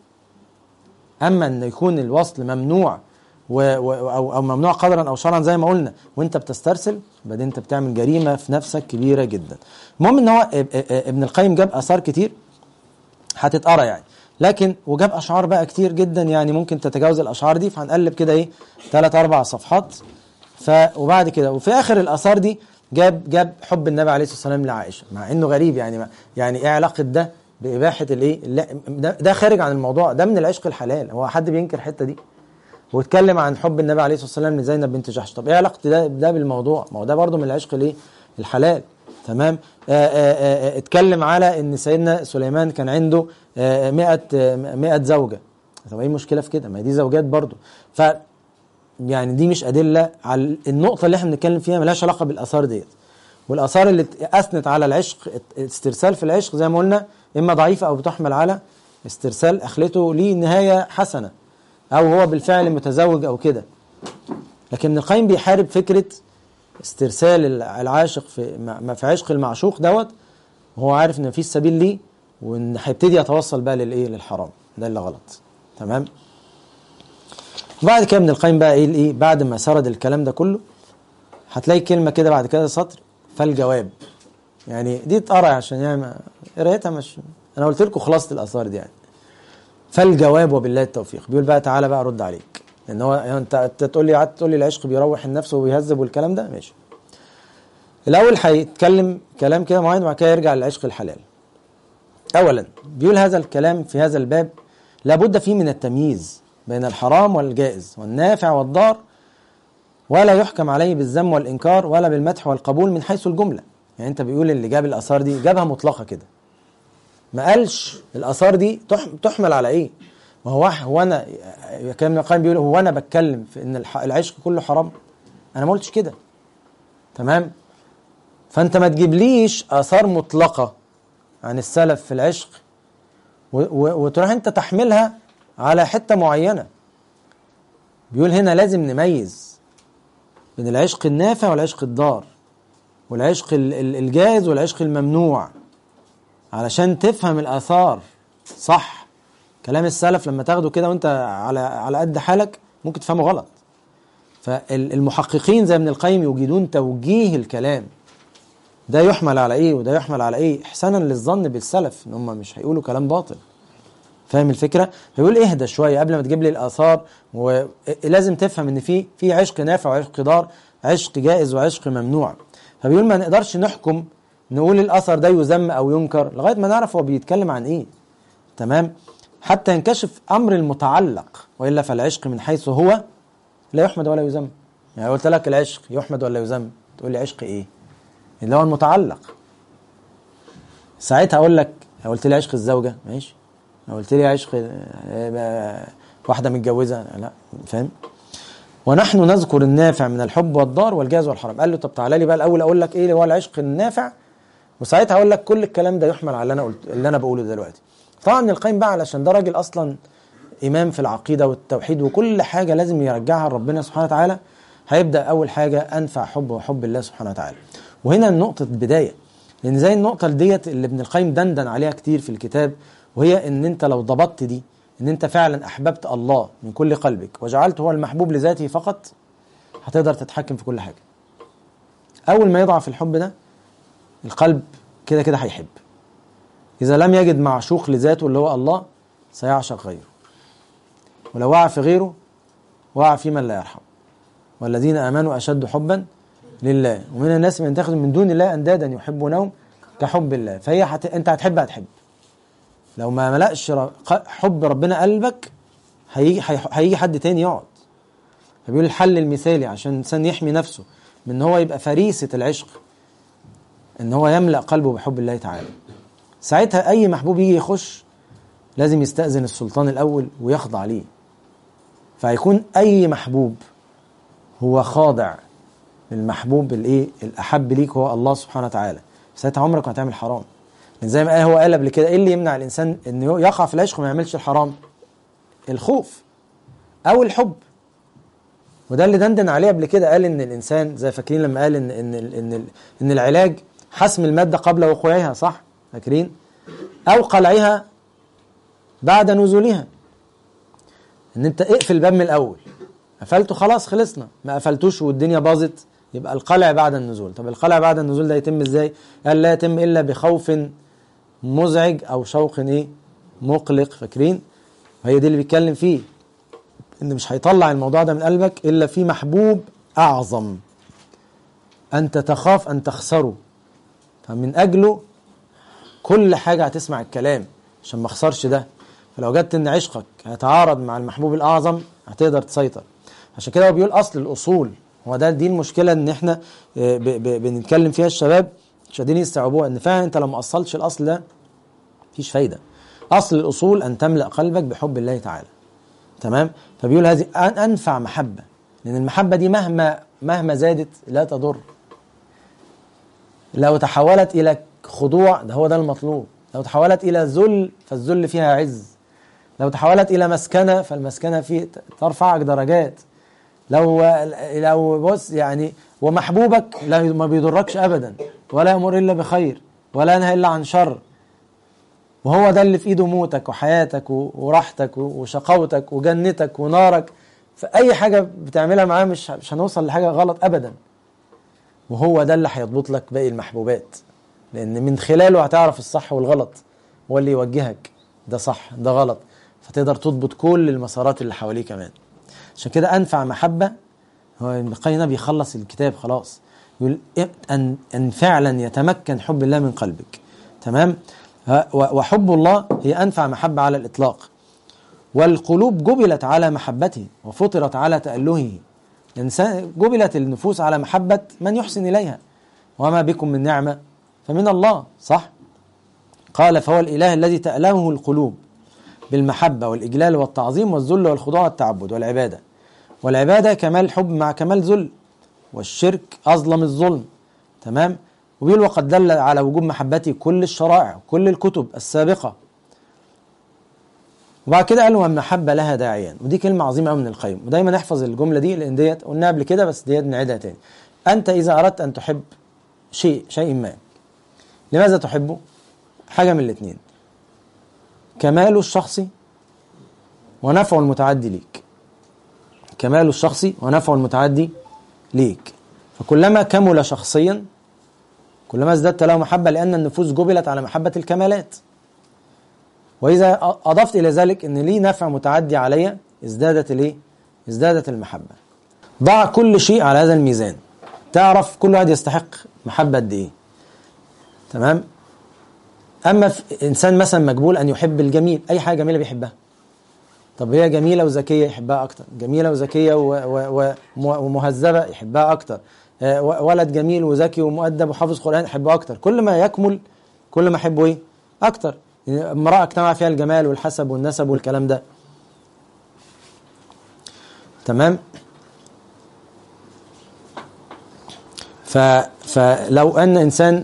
اما ان يكون الوصل ممنوع و و او او ممنوع قدرا او شرعا زي ما قلنا وانت بتسترسل بعدين انت بتعمل جريمه في نفسك كبيره جدا المهم ان هو اب- اب- ابن القيم جاب اثار كتير هتتقرا يعني لكن وجاب اشعار بقى كتير جدا يعني ممكن تتجاوز الاشعار دي فهنقلب كده ايه ثلاث اربع صفحات ف وبعد كده وفي اخر الاثار دي جاب جاب حب النبي عليه الصلاه والسلام لعائشه مع انه غريب يعني ما يعني ايه علاقه ده باباحه الايه لا، ده, ده خارج عن الموضوع ده من العشق الحلال هو حد بينكر الحته دي واتكلم عن حب النبي عليه الصلاه والسلام لزينب بنت جحش طب ايه علاقه ده ده بالموضوع ما هو ده برضه من العشق الايه الحلال تمام آآ آآ اتكلم على ان سيدنا سليمان كان عنده 100 100 زوجه طب ايه المشكله في كده ما هي دي زوجات برضه ف يعني دي مش ادله على النقطه اللي احنا بنتكلم فيها ملهاش علاقه بالاثار ديت والاثار اللي اثنت على العشق استرسال في العشق زي ما قلنا اما ضعيفه او بتحمل على استرسال اخلته ليه نهايه حسنه او هو بالفعل متزوج او كده لكن ابن القيم بيحارب فكره استرسال العاشق في ما في عشق المعشوق دوت وهو عارف ان مفيش سبيل ليه وان هيبتدي يتوصل بقى للايه للحرام ده اللي غلط تمام بعد كده ابن القيم بقى ايه الايه بعد ما سرد الكلام ده كله هتلاقي كلمه كده بعد كده سطر فالجواب يعني دي اتقرا عشان يعني قرايتها مش انا قلت لكم خلاصه الاثار دي يعني فالجواب وبالله التوفيق بيقول بقى تعالى بقى رد عليك لان هو يعني انت تقول لي قعدت تقول لي العشق بيروح النفس وبيهذب والكلام ده ماشي الاول هيتكلم كلام كده معين وبعد كده يرجع للعشق الحلال اولا بيقول هذا الكلام في هذا الباب لابد فيه من التمييز بين الحرام والجائز والنافع والضار ولا يحكم عليه بالذم والانكار ولا بالمدح والقبول من حيث الجمله يعني انت بيقول اللي جاب الاثار دي جابها مطلقه كده ما قالش الاثار دي تحمل على ايه ما هو هو انا كلام ابن القيم بيقول هو انا بتكلم في ان العشق كله حرام انا ما قلتش كده تمام فانت ما تجيبليش اثار مطلقه عن السلف في العشق وتروح انت تحملها على حته معينه بيقول هنا لازم نميز بين العشق النافع والعشق الضار والعشق الجائز والعشق الممنوع علشان تفهم الاثار صح كلام السلف لما تاخده كده وانت على على قد حالك ممكن تفهمه غلط فالمحققين زي ابن القيم يوجدون توجيه الكلام ده يحمل على ايه وده يحمل على ايه احسانا للظن بالسلف ان هم مش هيقولوا كلام باطل فاهم الفكره فيقول اهدى شويه قبل ما تجيب لي الاثار ولازم تفهم ان في في عشق نافع وعشق ضار عشق جائز وعشق ممنوع فبيقول ما نقدرش نحكم نقول الاثر ده يذم او ينكر لغايه ما نعرف هو بيتكلم عن ايه تمام حتى ينكشف امر المتعلق والا فالعشق من حيث هو لا يحمد ولا يذم يعني قلت لك العشق يحمد ولا يذم تقول لي عشق ايه اللي هو المتعلق ساعتها اقول لك قلت لي عشق الزوجه ماشي قلت لي عشق واحده متجوزه لا فاهم ونحن نذكر النافع من الحب والضار والجاز والحرام قال له طب تعالى لي بقى الاول اقول لك ايه هو العشق النافع وساعتها اقول لك كل الكلام ده يحمل على اللي انا قلت اللي انا بقوله دلوقتي طبعا ابن القيم بقى علشان ده راجل اصلا امام في العقيده والتوحيد وكل حاجه لازم يرجعها لربنا سبحانه وتعالى هيبدا اول حاجه انفع حب وحب الله سبحانه وتعالى وهنا نقطه بدايه لان زي النقطه ديت اللي ابن القيم دندن عليها كتير في الكتاب وهي ان انت لو ضبطت دي ان انت فعلا احببت الله من كل قلبك وجعلته هو المحبوب لذاته فقط هتقدر تتحكم في كل حاجه اول ما يضعف الحب ده القلب كده كده هيحب اذا لم يجد معشوق لذاته اللي هو الله سيعشق غيره ولو وقع في غيره وقع في من لا يرحم والذين امنوا اشد حبا لله ومن الناس من يتخذ من دون الله اندادا يحبونهم كحب الله فهي حت... انت هتحب هتحب لو ما ملأش حب ربنا قلبك هيجي هيجي حد تاني يقعد فبيقول الحل المثالي عشان الانسان يحمي نفسه من ان هو يبقى فريسه العشق ان هو يملأ قلبه بحب الله تعالى ساعتها اي محبوب يجي يخش لازم يستأذن السلطان الاول ويخضع ليه فهيكون اي محبوب هو خاضع للمحبوب الايه الاحب ليك هو الله سبحانه وتعالى ساعتها عمرك ما هتعمل حرام زي ما هو قال قبل كده ايه اللي يمنع الانسان انه يقع في العشق وما يعملش الحرام الخوف او الحب وده اللي دندن عليه قبل كده قال ان الانسان زي فاكرين لما قال ان ان ان ان العلاج حسم الماده قبل وقوعها صح فاكرين او قلعها بعد نزولها ان انت اقفل الباب من الاول قفلته خلاص خلصنا ما قفلتوش والدنيا باظت يبقى القلع بعد النزول طب القلع بعد النزول ده يتم ازاي قال لا يتم الا بخوف مزعج او شوق ايه مقلق فاكرين هي دي اللي بيتكلم فيه ان مش هيطلع الموضوع ده من قلبك الا في محبوب اعظم انت تخاف ان تخسره فمن اجله كل حاجه هتسمع الكلام عشان ما اخسرش ده فلو جدت ان عشقك هيتعارض مع المحبوب الاعظم هتقدر تسيطر عشان كده هو بيقول اصل الاصول هو ده دي المشكله ان احنا بنتكلم فيها الشباب مش قادرين يستوعبوها ان فعلا انت لو ما اصلتش الاصل ده مفيش فايده اصل الاصول ان تملا قلبك بحب الله تعالى تمام فبيقول هذه انفع محبه لان المحبه دي مهما مهما زادت لا تضر لو تحولت الى خضوع ده هو ده المطلوب لو تحولت الى ذل فالذل فيها عز لو تحولت الى مسكنه فالمسكنه فيه ترفعك درجات لو لو بص يعني ومحبوبك لا ما بيضركش ابدا ولا يامر الا بخير ولا ينهى الا عن شر وهو ده اللي في ايده موتك وحياتك و- وراحتك و- وشقاوتك وجنتك ونارك فاي حاجه بتعملها معاه مش مش هنوصل لحاجه غلط ابدا وهو ده اللي هيضبط لك باقي المحبوبات لان من خلاله هتعرف الصح والغلط هو اللي يوجهك ده صح ده غلط فتقدر تضبط كل المسارات اللي حواليه كمان عشان كده انفع محبه هو ابن القيم ده بيخلص الكتاب خلاص يقول إيه- ان ان فعلا يتمكن حب الله من قلبك تمام ها، و- وحب الله هي انفع محبه على الاطلاق والقلوب جبلت على محبته وفطرت على تألهه الإنسان جبلت النفوس على محبة من يحسن إليها وما بكم من نعمة فمن الله صح قال فهو الإله الذي تألهه القلوب بالمحبة والإجلال والتعظيم والذل والخضوع والتعبد والعبادة والعبادة كمال حب مع كمال ذل والشرك أظلم الظلم تمام وبيقول وقد دل على وجوب محبته كل الشرائع كل الكتب السابقة وبعد كده قال والمحبة لها داعيا ودي كلمة عظيمة قوي من القيم ودايما نحفظ الجملة دي لأن ديت قلناها قبل كده بس ديت نعيدها تاني أنت إذا أردت أن تحب شيء شيء ما لماذا تحبه؟ حاجة من الاثنين كماله الشخصي ونفعه المتعدي ليك كماله الشخصي ونفعه المتعدي ليك فكلما كمل شخصيا كلما ازددت له محبة لأن النفوس جبلت على محبة الكمالات وإذا أضفت إلى ذلك أن ليه نفع متعدي علي ازدادت الإيه؟ ازدادت المحبة ضع كل شيء على هذا الميزان تعرف كل واحد يستحق محبة قد إيه تمام أما في إنسان مثلا مجبول أن يحب الجميل أي حاجة جميلة بيحبها طب هي جميلة وذكية يحبها أكتر جميلة وذكية و- و- و- ومهذبة يحبها أكتر آه، و- ولد جميل وذكي ومؤدب وحافظ قرآن يحبه أكتر كل ما يكمل كل ما أحبه إيه أكتر يعني امرأة اجتمع فيها الجمال والحسب والنسب والكلام ده تمام ف فلو أن إنسان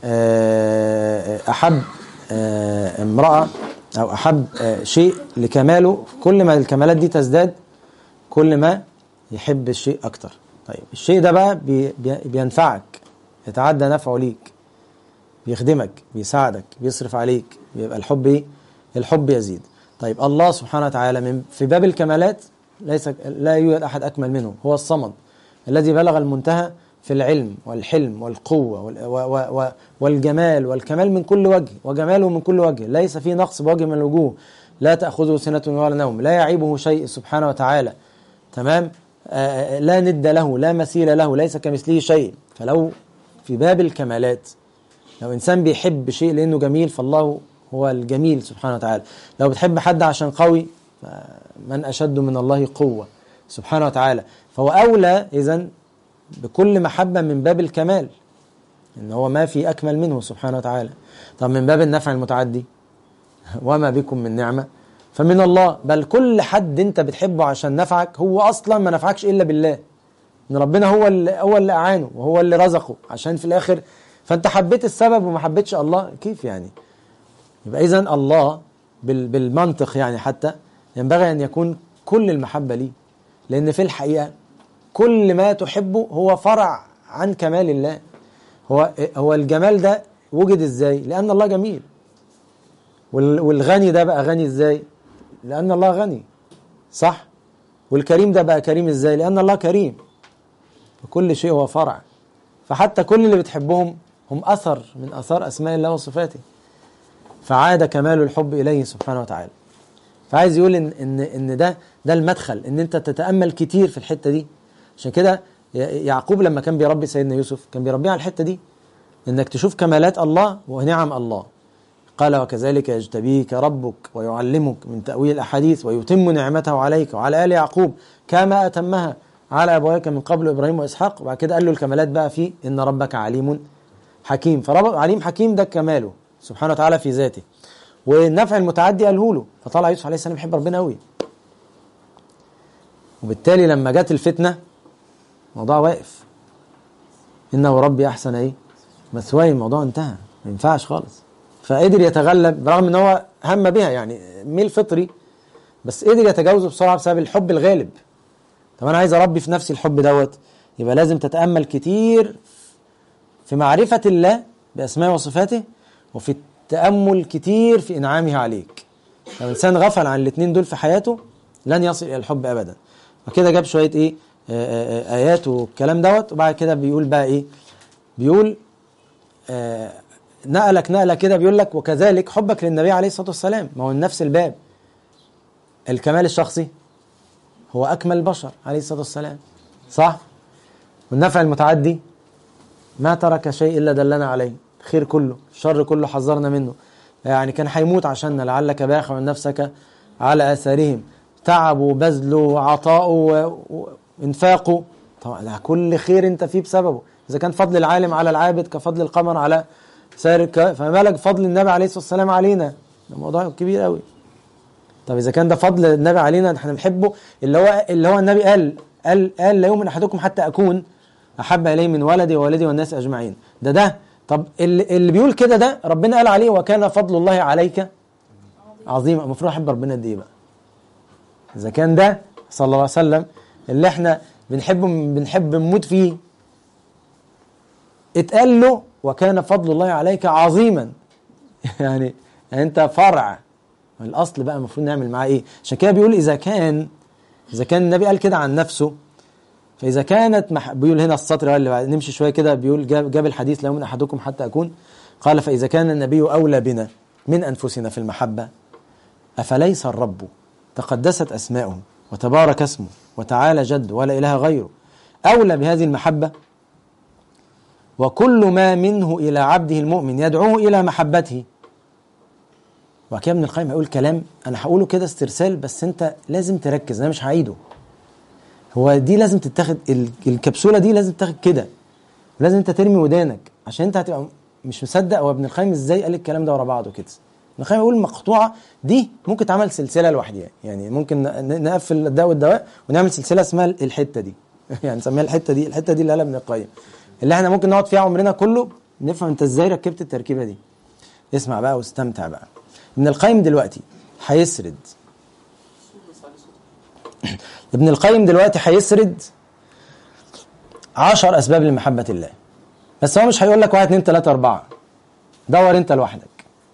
آه، أحب آه، امرأة أو أحب آه، شيء لكماله كل ما الكمالات دي تزداد كل ما يحب الشيء أكتر طيب الشيء ده بقى بي بي بينفعك يتعدى نفعه ليك بيخدمك بيساعدك بيصرف عليك بيبقى الحب ايه الحب يزيد طيب الله سبحانه وتعالى من في باب الكمالات ليس لا يوجد احد اكمل منه هو الصمد الذي بلغ المنتهى في العلم والحلم والقوه وال- و- و- و- والجمال والكمال من كل وجه وجماله من كل وجه ليس فيه نقص بوجه من الوجوه لا تاخذه سنه ولا نوم لا يعيبه شيء سبحانه وتعالى تمام آه لا ند له لا مثيل له ليس كمثله شيء فلو في باب الكمالات لو انسان بيحب شيء لانه جميل فالله هو الجميل سبحانه وتعالى لو بتحب حد عشان قوي من اشد من الله قوه سبحانه وتعالى فهو اولى اذا بكل محبه من باب الكمال ان هو ما في اكمل منه سبحانه وتعالى طب من باب النفع المتعدي وما بكم من نعمه فمن الله بل كل حد انت بتحبه عشان نفعك هو اصلا ما نفعكش الا بالله ان ربنا هو اللي هو اللي اعانه وهو اللي رزقه عشان في الاخر فانت حبيت السبب وما حبيتش الله كيف يعني يبقى اذا الله بال بالمنطق يعني حتى ينبغي ان يكون كل المحبه ليه لان في الحقيقه كل ما تحبه هو فرع عن كمال الله هو هو الجمال ده وجد ازاي لان الله جميل وال- والغني ده بقى غني ازاي لان الله غني صح والكريم ده بقى كريم ازاي لان الله كريم وكل شيء هو فرع فحتى كل اللي بتحبهم هم اثر من اثار اسماء الله وصفاته فعاد كمال الحب اليه سبحانه وتعالى فعايز يقول ان ان ان ده ده المدخل ان انت تتامل كتير في الحته دي عشان كده ي- يعقوب لما كان بيربي سيدنا يوسف كان بيربيه على الحته دي انك تشوف كمالات الله ونعم الله قال وكذلك يجتبيك ربك ويعلمك من تأويل الأحاديث ويتم نعمته عليك وعلى آل يعقوب كما أتمها على أبويك من قبل إبراهيم وإسحاق وبعد كده قال له الكمالات بقى في إن ربك عليم حكيم فرب عليم حكيم ده كماله سبحانه وتعالى في ذاته والنفع المتعدي قاله له فطلع يوسف عليه السلام يحب ربنا قوي وبالتالي لما جت الفتنة الموضوع واقف إنه ربي أحسن إيه مثواي الموضوع انتهى ما ينفعش خالص فقدر يتغلب برغم ان هو هم بها يعني ميل فطري بس قدر يتجاوزه بسرعه بسبب الحب الغالب طب انا عايز اربي في نفسي الحب دوت يبقى لازم تتامل كتير في معرفه الله باسمائه وصفاته وفي التامل كتير في انعامه عليك لو انسان غفل عن الاثنين دول في حياته لن يصل الى الحب ابدا وكده جاب شويه ايه آآ آآ ايات والكلام دوت وبعد كده بيقول بقى ايه بيقول آه نقلك نقله كده بيقول لك وكذلك حبك للنبي عليه الصلاه والسلام ما هو من نفس الباب الكمال الشخصي هو اكمل البشر عليه الصلاه والسلام صح والنفع المتعدي ما ترك شيء الا دلنا عليه الخير كله الشر كله حذرنا منه يعني كان هيموت عشاننا لعلك باخع نفسك على اثارهم تعبه وبذله وعطاؤه وانفاقه طبعا ده كل خير انت فيه بسببه اذا كان فضل العالم على العابد كفضل القمر على سائر الك... فما بالك فضل النبي عليه الصلاه والسلام علينا ده موضوع كبير قوي طب اذا كان ده فضل النبي علينا احنا بنحبه اللي هو اللي هو النبي قال قال قال لا يؤمن احدكم حتى اكون احب اليه من ولدي ووالدي والناس اجمعين ده ده طب اللي, اللي بيقول كده ده ربنا قال عليه وكان فضل الله عليك عظيما المفروض احب ربنا قد ايه بقى اذا كان ده صلى الله عليه وسلم اللي احنا بنحبه بنحب نموت فيه اتقال له وكان فضل الله عليك عظيما يعني انت فرع الاصل بقى المفروض نعمل معاه ايه عشان كده بيقول اذا كان اذا كان النبي قال كده عن نفسه فاذا كانت مح... بيقول هنا السطر اللي بعد نمشي شويه كده بيقول جاب, جاب الحديث لا من احدكم حتى اكون قال فاذا كان النبي اولى بنا من انفسنا في المحبه افليس الرب تقدست اسماؤه وتبارك اسمه وتعالى جد ولا اله غيره اولى بهذه المحبه وكل ما منه الى عبده المؤمن يدعوه الى محبته وبعد كده ابن القيم هيقول كلام انا هقوله كده استرسال بس انت لازم تركز انا مش هعيده هو دي لازم تتاخد الكبسوله دي لازم تتاخد كده لازم انت ترمي ودانك عشان انت هتبقى مش مصدق هو ابن القيم ازاي قال الكلام ده ورا بعضه كده ابن القيم يقول المقطوعه دي ممكن تعمل سلسله لوحدها يعني ممكن نقفل الدواء والدواء ونعمل سلسله اسمها الحته دي يعني نسميها الحته دي الحته دي اللي قالها ابن القيم اللي احنا ممكن نقعد فيها عمرنا كله نفهم انت ازاي ركبت التركيبه دي اسمع بقى واستمتع بقى ابن القيم دلوقتي هيسرد ابن القيم دلوقتي هيسرد عشر اسباب لمحبه الله بس هو مش هيقول لك واحد اتنين تلاته اربعه دور انت لوحدك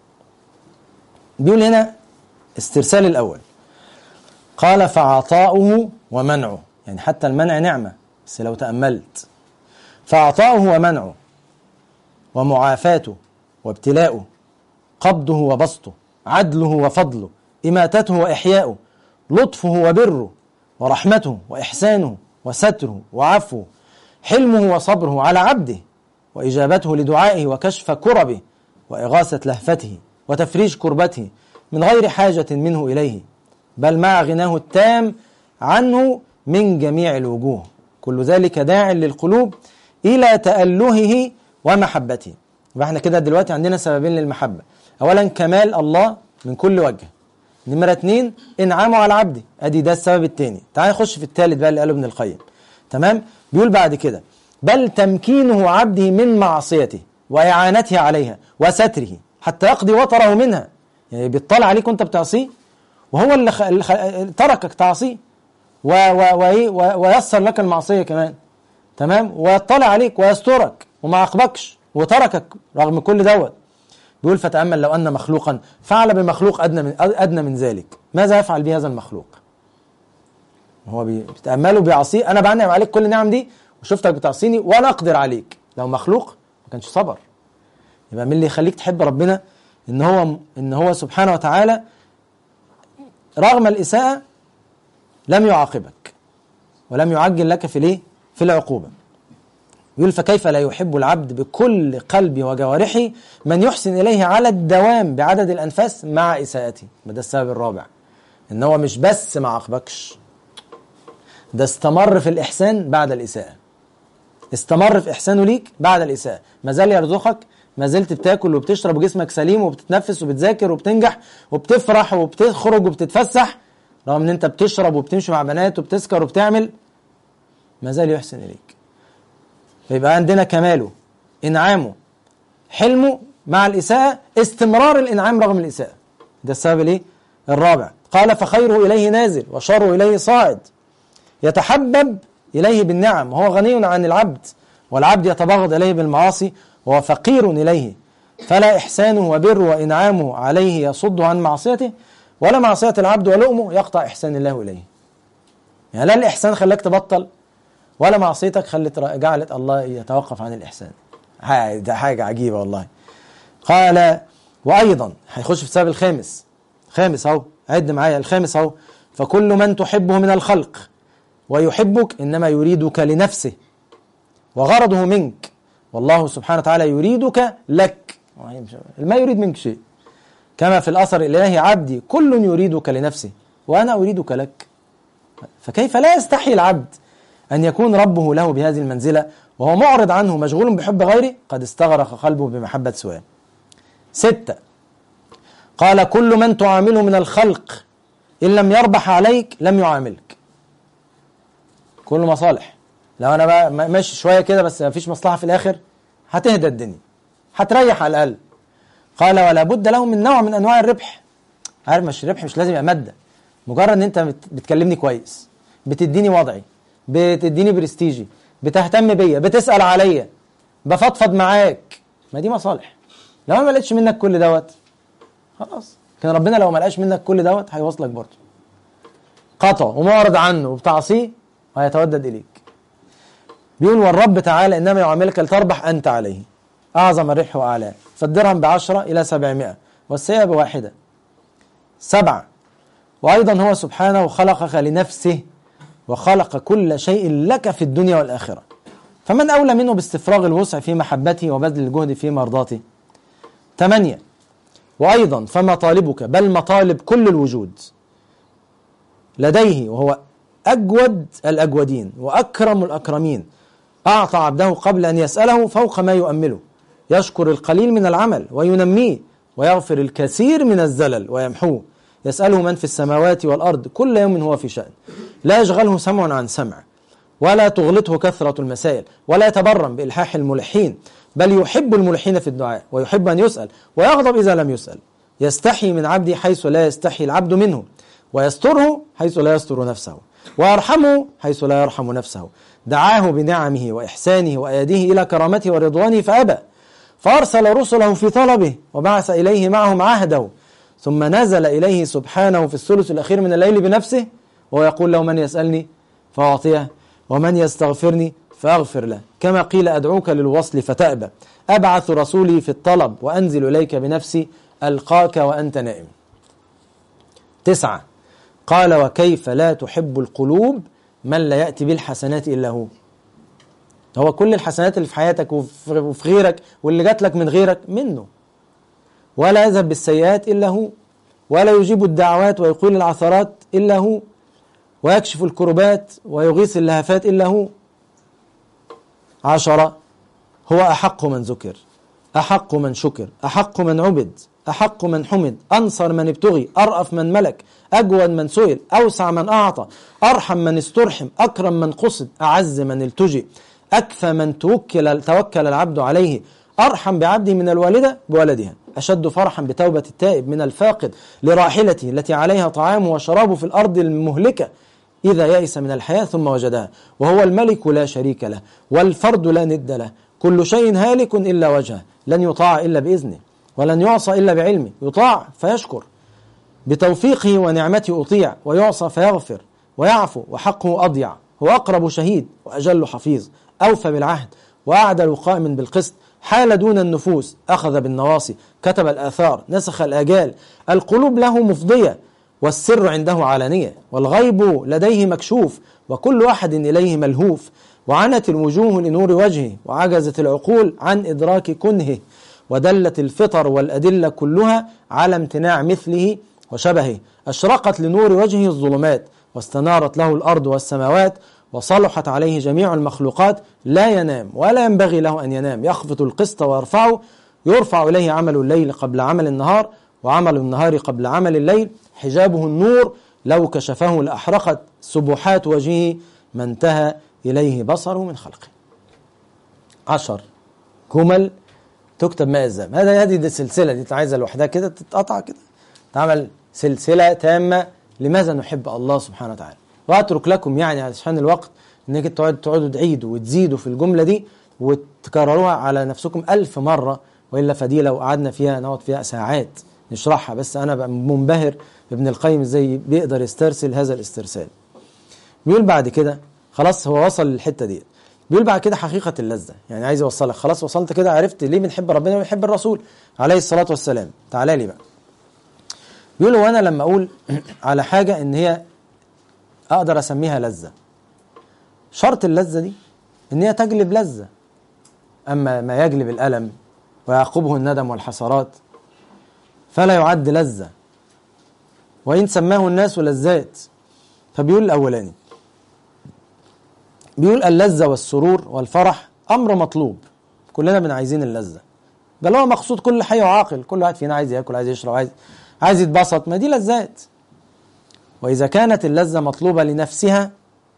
بيقول هنا استرسال الاول قال فعطاؤه ومنعه يعني حتى المنع نعمه بس لو تاملت فعطاؤه ومنعه ومعافاته وابتلاؤه قبضه وبسطه عدله وفضله إماتته وإحياؤه لطفه وبره ورحمته وإحسانه وستره وعفوه حلمه وصبره على عبده وإجابته لدعائه وكشف كربه وإغاثة لهفته وتفريج كربته من غير حاجة منه إليه بل مع غناه التام عنه من جميع الوجوه كل ذلك داع للقلوب إلى تألهه ومحبته يبقى احنا كده دلوقتي عندنا سببين للمحبة أولا كمال الله من كل وجه نمرة اتنين إنعامه على عبده أدي ده السبب التاني تعال نخش في التالت بقى اللي قاله ابن القيم تمام بيقول بعد كده بل تمكينه عبده من معصيته وإعانته عليها وستره حتى يقضي وطره منها يعني بيطلع عليك وانت بتعصيه وهو اللي, خ... اللي خ... تركك تعصيه و... و... و... و... ويسر لك المعصية كمان تمام ويطلع عليك ويسترك وما عاقبكش وتركك رغم كل دوت بيقول فتأمل لو أن مخلوقا فعل بمخلوق أدنى من أدنى من ذلك ماذا يفعل بهذا المخلوق هو بيتأمله بيعصيه أنا بنعم عليك كل النعم دي وشفتك بتعصيني ولا أقدر عليك لو مخلوق ما كانش صبر يبقى من اللي يخليك تحب ربنا إن هو إن هو سبحانه وتعالى رغم الإساءة لم يعاقبك ولم يعجل لك في الايه؟ في العقوبة يقول فكيف لا يحب العبد بكل قلبه وجوارحه من يحسن إليه على الدوام بعدد الأنفاس مع إساءته ده السبب الرابع إن هو مش بس ما عاقبكش ده استمر في الإحسان بعد الإساءة استمر في إحسانه ليك بعد الإساءة ما زال يرزقك ما زلت بتاكل وبتشرب وجسمك سليم وبتتنفس وبتذاكر وبتنجح وبتفرح وبتخرج وبتتفسح رغم ان انت بتشرب وبتمشي مع بنات وبتسكر وبتعمل ما زال يحسن اليك فيبقى عندنا كماله انعامه حلمه مع الاساءه استمرار الانعام رغم الاساءه ده السبب الايه الرابع قال فخيره إليه نازل وشره إليه صاعد يتحبب إليه بالنعم وهو غني عن العبد والعبد يتبغض إليه بالمعاصي وهو فقير إليه فلا إحسانه وبره وإنعامه عليه يصده عن معصيته ولا معصية العبد ولؤمه يقطع إحسان الله إليه يعني لا الإحسان خلاك تبطل ولا معصيتك خلت جعلت الله يتوقف عن الإحسان ده حاجة عجيبة والله قال وأيضا هيخش في السبب الخامس خامس أهو عد معايا الخامس أهو فكل من تحبه من الخلق ويحبك إنما يريدك لنفسه وغرضه منك والله سبحانه وتعالى يريدك لك ما يريد منك شيء كما في الأثر الإلهي عبدي كل يريدك لنفسه وأنا أريدك لك فكيف لا يستحي العبد أن يكون ربه له بهذه المنزلة وهو معرض عنه مشغول بحب غيره قد استغرق قلبه بمحبة سواه ستة قال كل من تعامله من الخلق إن لم يربح عليك لم يعاملك كله مصالح لو أنا بقى ماشي شوية كده بس ما فيش مصلحة في الآخر هتهدى الدنيا هتريح على الأقل قال ولا بد له من نوع من أنواع الربح عارف مش الربح مش لازم يبقى مادة مجرد ان انت بتكلمني كويس بتديني وضعي بتديني برستيجي بتهتم بيا بتسأل عليا بفضفض معاك ما دي مصالح لو انا ما لقيتش منك كل دوت خلاص كان ربنا لو ما لقاش منك كل دوت هيوصلك برضه قطع ومعرض عنه وبتعصيه وهيتودد اليك بيقول والرب تعالى انما يعاملك لتربح انت عليه اعظم الربح واعلاه فالدرهم بعشرة الى سبعمائة والسيئة بواحدة سبعة وأيضا هو سبحانه خلقك لنفسه وخلق كل شيء لك في الدنيا والآخرة فمن أولى منه باستفراغ الوسع في محبته وبذل الجهد في مرضاته ثمانية وأيضا فمطالبك بل مطالب كل الوجود لديه وهو أجود الأجودين وأكرم الأكرمين أعطى عبده قبل أن يسأله فوق ما يؤمله يشكر القليل من العمل وينميه ويغفر الكثير من الزلل ويمحوه يسأله من في السماوات والأرض كل يوم هو في شأن لا يشغله سمع عن سمع ولا تغلطه كثرة المسائل ولا يتبرم بإلحاح الملحين بل يحب الملحين في الدعاء ويحب أن يسأل ويغضب إذا لم يسأل يستحي من عبده حيث لا يستحي العبد منه ويستره حيث لا يستر نفسه ويرحمه حيث لا يرحم نفسه دعاه بنعمه وإحسانه وأيده إلى كرامته ورضوانه فأبى فأرسل رسله في طلبه وبعث إليه معهم عهده ثم نزل إليه سبحانه في الثلث الأخير من الليل بنفسه وهو يقول له من يسألني فأعطيه ومن يستغفرني فأغفر له كما قيل أدعوك للوصل فتأبى أبعث رسولي في الطلب وأنزل إليك بنفسي ألقاك وأنت نائم تسعة قال وكيف لا تحب القلوب من لا يأتي بالحسنات إلا هو هو كل الحسنات اللي في حياتك وفي غيرك واللي جات لك من غيرك منه ولا يذهب بالسيئات إلا هو ولا يجيب الدعوات ويقول العثرات إلا هو ويكشف الكربات ويغيث اللهفات إلا هو عشرة هو أحق من ذكر أحق من شكر أحق من عبد أحق من حمد أنصر من ابتغي أرأف من ملك أجود من سئل أوسع من أعطى أرحم من استرحم أكرم من قصد أعز من التجئ أكفى من توكل توكل العبد عليه أرحم بعبده من الوالدة بولدها أشد فرحا بتوبة التائب من الفاقد لراحلته التي عليها طعامه وشرابه في الأرض المهلكة إذا يئس من الحياة ثم وجدها وهو الملك لا شريك له والفرد لا ند له كل شيء هالك إلا وجهه لن يطاع إلا بإذنه ولن يعصى إلا بعلمه يطاع فيشكر بتوفيقه ونعمته أطيع ويعصى فيغفر ويعفو وحقه أضيع هو أقرب شهيد وأجل حفيظ أوفى بالعهد وأعدل قائم بالقسط حال دون النفوس أخذ بالنواصي كتب الآثار نسخ الآجال القلوب له مفضية والسر عنده علانية والغيب لديه مكشوف وكل واحد إليه ملهوف وعنت الوجوه لنور وجهه وعجزت العقول عن إدراك كنهه ودلت الفطر والأدلة كلها على امتناع مثله وشبهه أشرقت لنور وجهه الظلمات واستنارت له الأرض والسماوات وصلحت عليه جميع المخلوقات لا ينام ولا ينبغي له أن ينام يخفض القسط ويرفعه يرفع إليه عمل الليل قبل عمل النهار وعمل النهار قبل عمل الليل حجابه النور لو كشفه لأحرقت سبحات وجهه ما انتهى إليه بصره من خلقه عشر جمل تكتب ماء الزام هذا هذه دي السلسلة دي عايزة لوحدها كده تتقطع كده تعمل سلسلة تامة لماذا نحب الله سبحانه وتعالى وأترك لكم يعني علشان الوقت إنك تقعدوا تقعدوا تعيدوا وتزيدوا في الجملة دي وتكرروها على نفسكم ألف مرة وإلا فدي لو قعدنا فيها نقعد فيها ساعات نشرحها بس أنا بقى منبهر بابن القيم إزاي بيقدر يسترسل هذا الاسترسال بيقول بعد كده خلاص هو وصل للحتة دي بيقول بعد كده حقيقة اللذة يعني عايز يوصلك خلاص وصلت كده عرفت ليه بنحب ربنا وبنحب الرسول عليه الصلاة والسلام تعالى لي بقى بيقول وانا لما اقول على حاجة ان هي اقدر اسميها لذة شرط اللذة دي ان هي تجلب لذة اما ما يجلب الالم ويعقبه الندم والحسرات فلا يعد لذة وان سماه الناس لذات فبيقول الاولاني بيقول اللذة والسرور والفرح أمر مطلوب كلنا بن عايزين اللذة بل هو مقصود كل حي وعاقل كل واحد فينا عايز ياكل عايز يشرب عايز عايز يتبسط ما دي لذات وإذا كانت اللذة مطلوبة لنفسها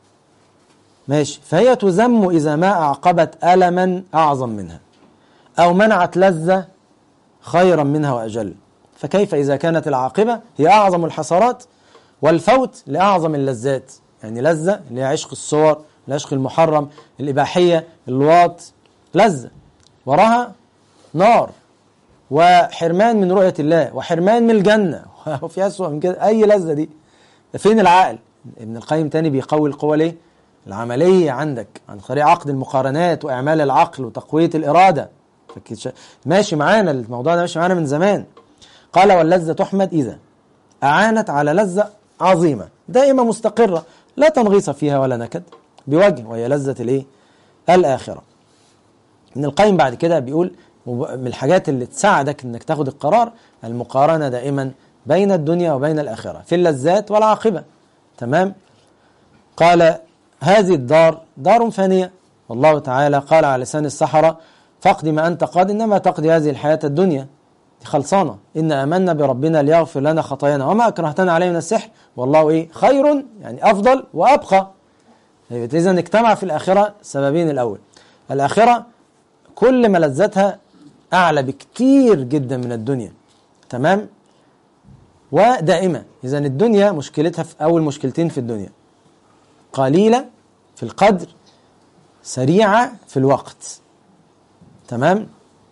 ماشي فهي تذم إذا ما أعقبت ألما أعظم منها أو منعت لذة خيرا منها وأجل فكيف إذا كانت العاقبة هي أعظم الحسرات والفوت لأعظم اللذات يعني لذة اللي هي عشق الصور العشق المحرم الإباحية اللواط لذة وراها نار وحرمان من رؤية الله وحرمان من الجنة وفي أسوأ من كده أي لذة دي فين العقل ابن القيم تاني بيقوي القوة ليه العملية عندك عن طريق عقد المقارنات وإعمال العقل وتقوية الإرادة ماشي معانا الموضوع ده ماشي معانا من زمان قال واللذة تحمد إذا أعانت على لذة عظيمة دائما مستقرة لا تنغيص فيها ولا نكد بوجه وهي لذة الايه؟ الآخرة. ابن القيم بعد كده بيقول من الحاجات اللي تساعدك انك تاخد القرار المقارنة دائما بين الدنيا وبين الآخرة في اللذات والعاقبة. تمام؟ قال هذه الدار دار فانية والله تعالى قال على لسان السحرة فاقد ما أنت قاد إنما تقضي هذه الحياة الدنيا دي خلصانة إن آمنا بربنا ليغفر لنا خطايانا وما أكرهتنا عليه من السحر والله إيه خير يعني أفضل وأبقى إذا اجتمع في الآخرة سببين الأول الآخرة كل ملذاتها أعلى بكتير جدا من الدنيا تمام ودائمة إذا الدنيا مشكلتها في أول مشكلتين في الدنيا قليلة في القدر سريعة في الوقت تمام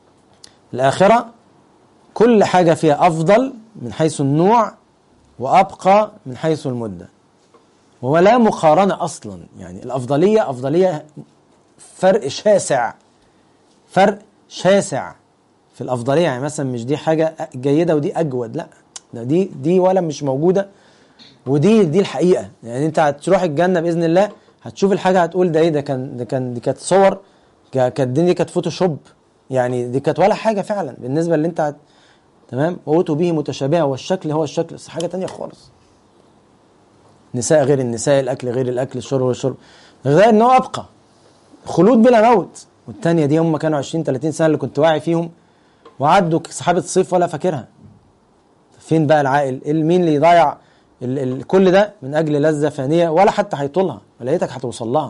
الآخرة كل حاجة فيها أفضل من حيث النوع وأبقى من حيث المدة ولا مقارنة أصلا يعني الأفضلية أفضلية فرق شاسع فرق شاسع في الأفضلية يعني مثلا مش دي حاجة جيدة ودي أجود لا ده دي دي ولا مش موجودة ودي دي الحقيقة يعني أنت هتروح الجنة بإذن الله هتشوف الحاجة هتقول ده إيه ده كان ده كان دي كانت صور كانت دي كانت فوتوشوب يعني دي كانت ولا حاجة فعلا بالنسبة اللي أنت هت... تمام وأوتوا به متشابهة والشكل هو الشكل بس حاجة تانية خالص نساء غير النساء الاكل غير الاكل الشرب غير الشرب غير ان هو ابقى خلود بلا موت والتانية دي هم كانوا 20 30 سنه اللي كنت واعي فيهم وعدوا سحابه الصيف ولا فاكرها فين بقى العاقل مين اللي يضيع ال ال كل ده من اجل لذه فانيه ولا حتى هيطولها ولقيتك هتوصل لها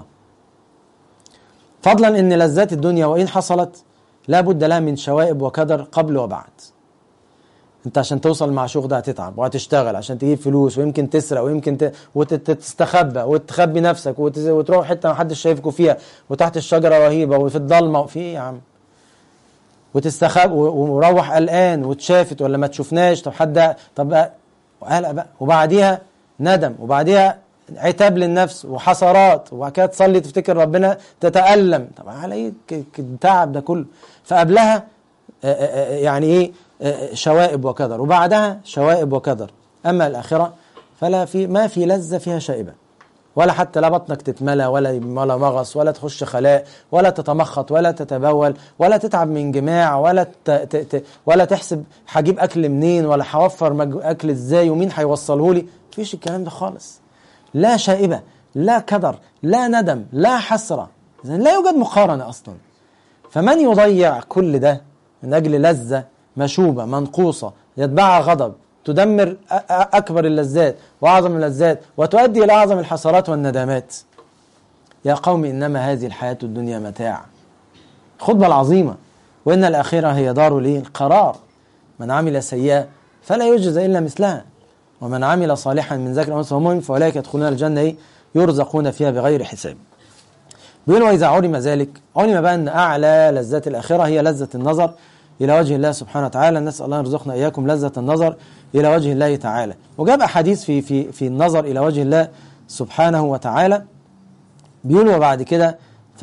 فضلا ان لذات الدنيا وان حصلت لا بد لها من شوائب وكدر قبل وبعد انت عشان توصل مع شغل ده هتتعب وهتشتغل عشان تجيب فلوس ويمكن تسرق ويمكن ت... وتستخبى وتخبي نفسك وت... وتروح حته ما حدش شايفكوا فيها وتحت الشجره رهيبه وفي الضلمه وفي ايه يا عم وتستخبى ومروح قلقان وتشافت ولا ما تشوفناش طب حد طب قلق بقى وبعديها ندم وبعديها عتاب للنفس وحسرات وبعد كده تصلي تفتكر ربنا تتألم طب على ايه التعب ده كله فقبلها يعني ايه شوائب وكدر وبعدها شوائب وكدر أما الآخرة فلا في ما في لذة فيها شائبة ولا حتى لا بطنك تتملى ولا ولا مغص ولا تخش خلاء ولا تتمخط ولا تتبول ولا تتعب من جماع ولا ت ت ت ولا تحسب هجيب اكل منين ولا هوفر اكل ازاي ومين هيوصله لي مفيش الكلام ده خالص لا شائبة لا كدر لا ندم لا حسرة إذن لا يوجد مقارنة أصلا فمن يضيع كل ده من أجل لذة مشوبة منقوصة يتبعها غضب تدمر أكبر اللذات وأعظم اللذات وتؤدي إلى أعظم الحسرات والندامات يا قوم إنما هذه الحياة الدنيا متاع خطبة العظيمة وإن الآخرة هي دار ليه القرار من عمل سيئة فلا يجزى إلا مثلها ومن عمل صالحا من ذكر أو أنثى وهو مؤمن فأولئك يدخلون الجنة إيه؟ يرزقون فيها بغير حساب بيقول وإذا علم ذلك علم بقى أن أعلى لذات الآخرة هي لذة النظر إلى وجه الله سبحانه وتعالى نسأل الله يرزقنا إياكم لذة النظر إلى وجه الله تعالى وجاب أحاديث في في في النظر إلى وجه الله سبحانه وتعالى بيقول وبعد كده ف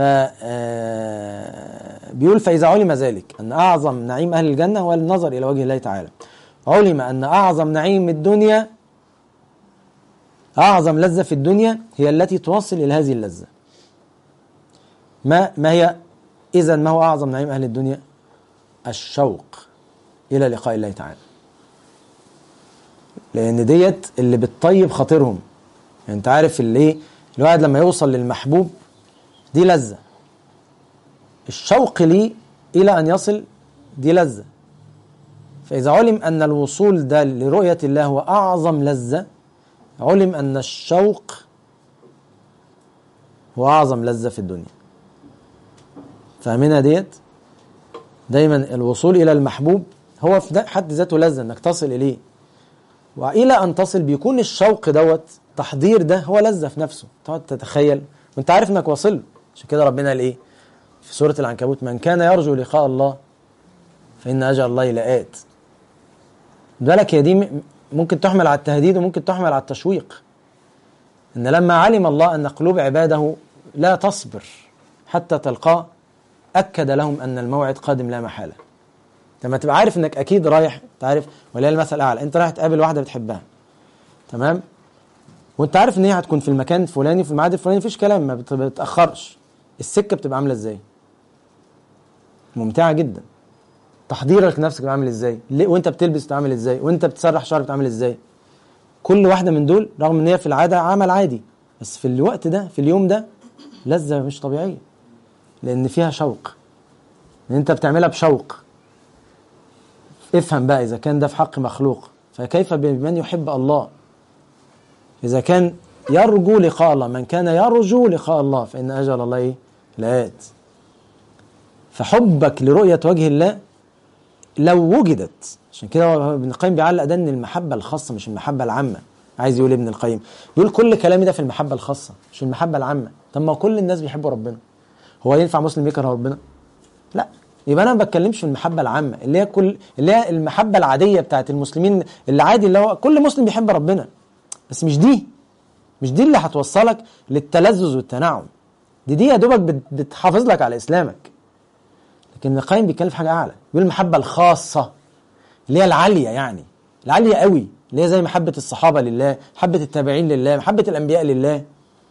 بيقول فإذا علم ذلك أن أعظم نعيم أهل الجنة هو النظر إلى وجه الله تعالى علم أن أعظم نعيم الدنيا أعظم لذة في الدنيا هي التي توصل إلى هذه اللذة ما ما هي إذا ما هو أعظم نعيم أهل الدنيا الشوق إلى لقاء الله تعالى لأن ديت اللي بتطيب خاطرهم يعني أنت عارف اللي إيه الواحد لما يوصل للمحبوب دي لذة الشوق ليه إلى أن يصل دي لذة فإذا علم أن الوصول ده لرؤية الله هو أعظم لذة علم أن الشوق هو أعظم لذة في الدنيا فاهمينها ديت دايما الوصول إلى المحبوب هو في حد ذاته لذة أنك تصل إليه وإلى أن تصل بيكون الشوق دوت تحضير ده هو لذة في نفسه تقعد تتخيل وانت عارف انك واصل عشان كده ربنا قال ايه في سورة العنكبوت من كان يرجو لقاء الله فإن أجل الله لآت بالك هي دي ممكن تحمل على التهديد وممكن تحمل على التشويق إن لما علم الله أن قلوب عباده لا تصبر حتى تلقاه أكد لهم أن الموعد قادم لا محالة لما تبقى عارف انك اكيد رايح تعرف ولله المثل الاعلى انت رايح تقابل واحده بتحبها تمام وانت عارف ان هي هتكون في المكان الفلاني في الميعاد الفلاني مفيش كلام ما بتاخرش السكه بتبقى عامله ازاي ممتعه جدا تحضيرك لنفسك بيبقى عامل ازاي وانت بتلبس بتعمل ازاي وانت بتسرح شعرك بتعمل ازاي كل واحده من دول رغم ان هي في العاده عمل عادي بس في الوقت ده في اليوم ده لذه مش طبيعيه لان فيها شوق ان انت بتعملها بشوق افهم بقى اذا كان ده في حق مخلوق فكيف بمن يحب الله اذا كان يرجو لقاء الله من كان يرجو لقاء الله فان اجل الله ايه لآت فحبك لرؤيه وجه الله لو وجدت عشان كده ابن القيم بيعلق ده ان المحبه الخاصه مش المحبه العامه عايز يقول ابن القيم يقول كل كلامي ده في المحبه الخاصه مش المحبه العامه طب ما كل الناس بيحبوا ربنا هو ينفع مسلم يكره ربنا لا يبقى انا ما بتكلمش في المحبه العامه اللي هي كل اللي هي المحبه العاديه بتاعت المسلمين اللي عادي اللي هو كل مسلم بيحب ربنا بس مش دي مش دي اللي هتوصلك للتلذذ والتنعم دي دي يا دوبك بتحافظ لك على اسلامك لكن ابن القيم بيتكلم في حاجه اعلى بيقول المحبه الخاصه اللي هي العاليه يعني العاليه قوي اللي هي زي محبه الصحابه لله محبه التابعين لله محبه الانبياء لله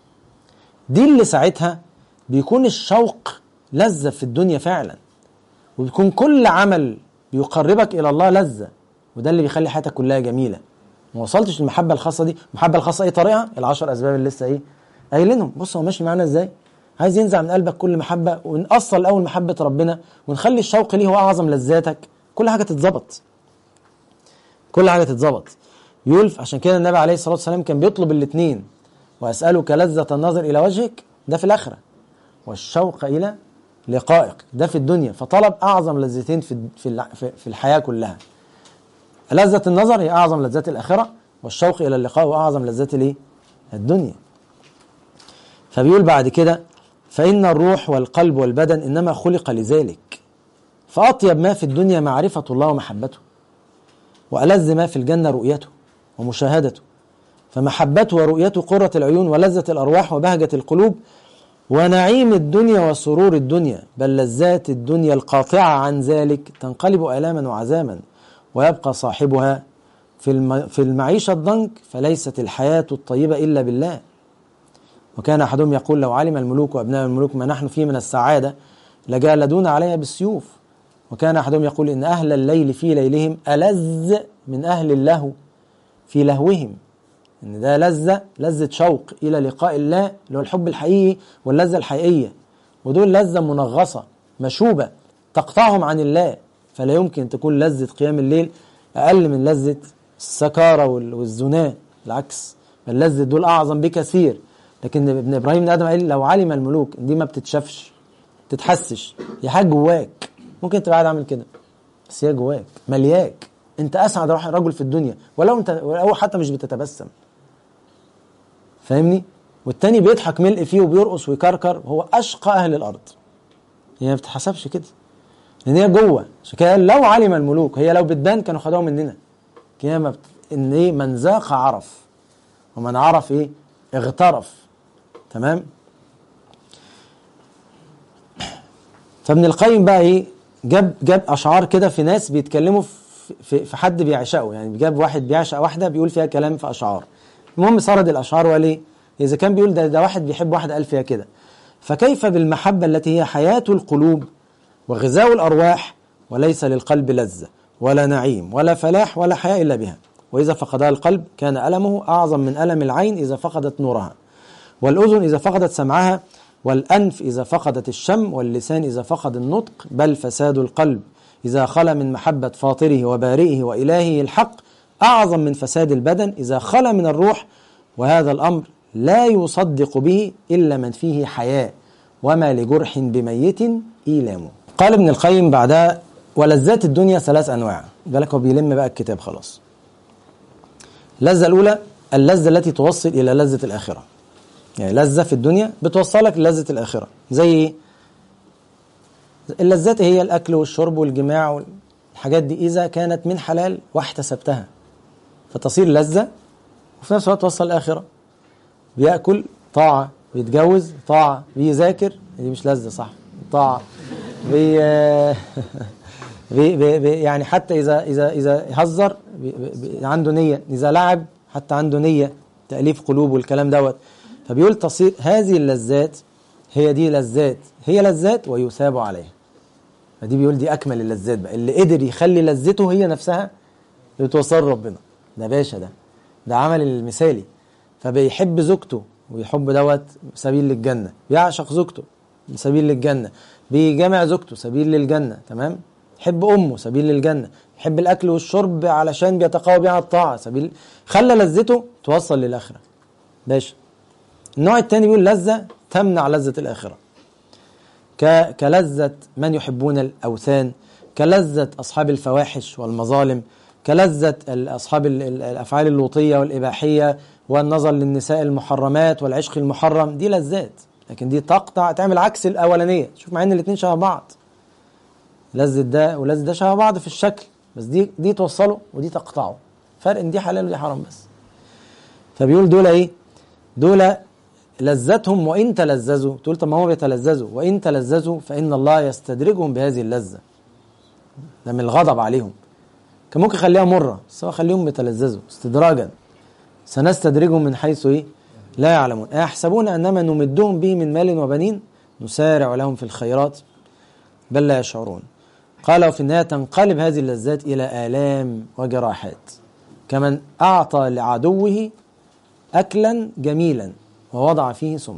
دي اللي ساعتها بيكون الشوق لذة في الدنيا فعلا وبيكون كل عمل بيقربك إلى الله لذة وده اللي بيخلي حياتك كلها جميلة ما وصلتش للمحبة الخاصة دي المحبة الخاصة ايه طريقها العشر أسباب اللي لسه ايه قايلينهم بص هو ماشي معانا ازاي عايز ينزع من قلبك كل محبة ونأصل الأول محبة ربنا ونخلي الشوق ليه هو أعظم لذاتك كل حاجة تتظبط كل حاجة تتظبط يقول عشان كده النبي عليه الصلاة والسلام كان بيطلب الاثنين وأسألك لذة النظر إلى وجهك ده في الآخرة والشوق إلى لقائك ده في الدنيا فطلب أعظم لذتين في في في الحياة كلها لذة النظر هي أعظم لذات الآخرة والشوق إلى اللقاء هو أعظم لذات الإيه؟ الدنيا فبيقول بعد كده فإن الروح والقلب والبدن إنما خلق لذلك فأطيب ما في الدنيا معرفة الله ومحبته وألذ ما في الجنة رؤيته ومشاهدته فمحبته ورؤيته قرة العيون ولذة الأرواح وبهجة القلوب ونعيم الدنيا وسرور الدنيا بل لذات الدنيا القاطعة عن ذلك تنقلب آلاما وعذاما ويبقى صاحبها في في المعيشة الضنك فليست الحياة الطيبة إلا بالله وكان أحدهم يقول لو علم الملوك وأبناء الملوك ما نحن فيه من السعادة لجالدون عليها بالسيوف وكان أحدهم يقول إن أهل الليل في ليلهم ألذ من أهل اللهو في لهوهم ان ده لذة لذة شوق الى لقاء الله اللي هو الحب الحقيقي واللذة الحقيقية ودول لذة منغصة مشوبة تقطعهم عن الله فلا يمكن تكون لذة قيام الليل اقل من لذة السكارة والزنا العكس بل لذة دول اعظم بكثير لكن ابن ابراهيم ادم قال لو علم الملوك دي ما بتتشافش تتحسش هي حاجة جواك ممكن تبقى قاعد عامل كده بس هي جواك ملياك انت اسعد رجل في الدنيا ولو انت ولو حتى مش بتتبسم فاهمني والتاني بيضحك ملء فيه وبيرقص ويكركر هو اشقى اهل الارض هي ما بتتحسبش كده لان هي جوه عشان كده لو علم الملوك هي لو بتبان كانوا خدوها مننا كده ما بت... ان ايه من ذاق عرف ومن عرف ايه اغترف تمام فابن القيم بقى ايه جاب جاب اشعار كده في ناس بيتكلموا في, في, في حد بيعشقه يعني جاب واحد بيعشق واحده بيقول فيها كلام في اشعار المهم سرد الاشعار وقال ايه اذا كان بيقول ده, ده واحد بيحب واحده قال فيها كده فكيف بالمحبه التي هي حياه القلوب وغذاء الارواح وليس للقلب لذه ولا نعيم ولا فلاح ولا حياة الا بها واذا فقدها القلب كان المه اعظم من الم العين اذا فقدت نورها والاذن اذا فقدت سمعها والأنف إذا فقدت الشم واللسان إذا فقد النطق بل فساد القلب إذا خلا من محبة فاطره وبارئه وإلهه الحق أعظم من فساد البدن إذا خلا من الروح وهذا الأمر لا يصدق به إلا من فيه حياء وما لجرح بميت إيلام قال ابن القيم بعدها ولذات الدنيا ثلاث أنواع بالك هو بيلم بقى الكتاب خلاص اللذة الأولى اللذة التي توصل إلى لذة الآخرة يعني لذة في الدنيا بتوصلك للذة الآخرة زي ايه؟ اللذات هي الأكل والشرب والجماع والحاجات دي إذا كانت من حلال واحتسبتها فتصير لذة وفي نفس الوقت توصل الآخرة بيأكل طاعة بيتجوز طاعة بيذاكر دي مش لذة صح طاعة بي بي بي بي يعني حتى إذا إذا إذا هزر بي بي عنده نية إذا لعب حتى عنده نية تأليف قلوب والكلام دوت فبيقول تصير هذه اللذات هي دي لذات هي لذات ويثاب عليها فدي بيقول دي اكمل اللذات بقى اللي قدر يخلي لذته هي نفسها اللي توصل ربنا ده باشا ده ده عمل المثالي فبيحب زوجته ويحب دوت سبيل للجنه بيعشق زوجته سبيل للجنه بيجامع زوجته سبيل للجنه تمام يحب امه سبيل للجنه يحب الاكل والشرب علشان بيتقوى بيه على الطاعه سبيل خلى لذته توصل للاخره باشا النوع الثاني بيقول لذة تمنع لذة الآخرة ك... كلذة من يحبون الأوثان كلذة أصحاب الفواحش والمظالم كلذة أصحاب الأفعال اللوطية والإباحية والنظر للنساء المحرمات والعشق المحرم دي لذات لكن دي تقطع تعمل عكس الأولانية شوف مع إن الاتنين شبه بعض لذة ده ولذة ده شبه بعض في الشكل بس دي دي توصله ودي تقطعه فرق إن دي حلال ودي حرام بس فبيقول دول إيه دول لذتهم وإن تلذذوا تقول طب ما هم بيتلذذوا وإن تلذذوا فإن الله يستدرجهم بهذه اللذة ده من الغضب عليهم كان ممكن يخليها مرة بس هو خليهم بيتلذذوا استدراجا سنستدرجهم من حيث إيه لا يعلمون أيحسبون أنما نمدهم به من مال وبنين نسارع لهم في الخيرات بل لا يشعرون قال وفي النهاية تنقلب هذه اللذات إلى آلام وجراحات كمن أعطى لعدوه أكلا جميلا ووضع فيه سم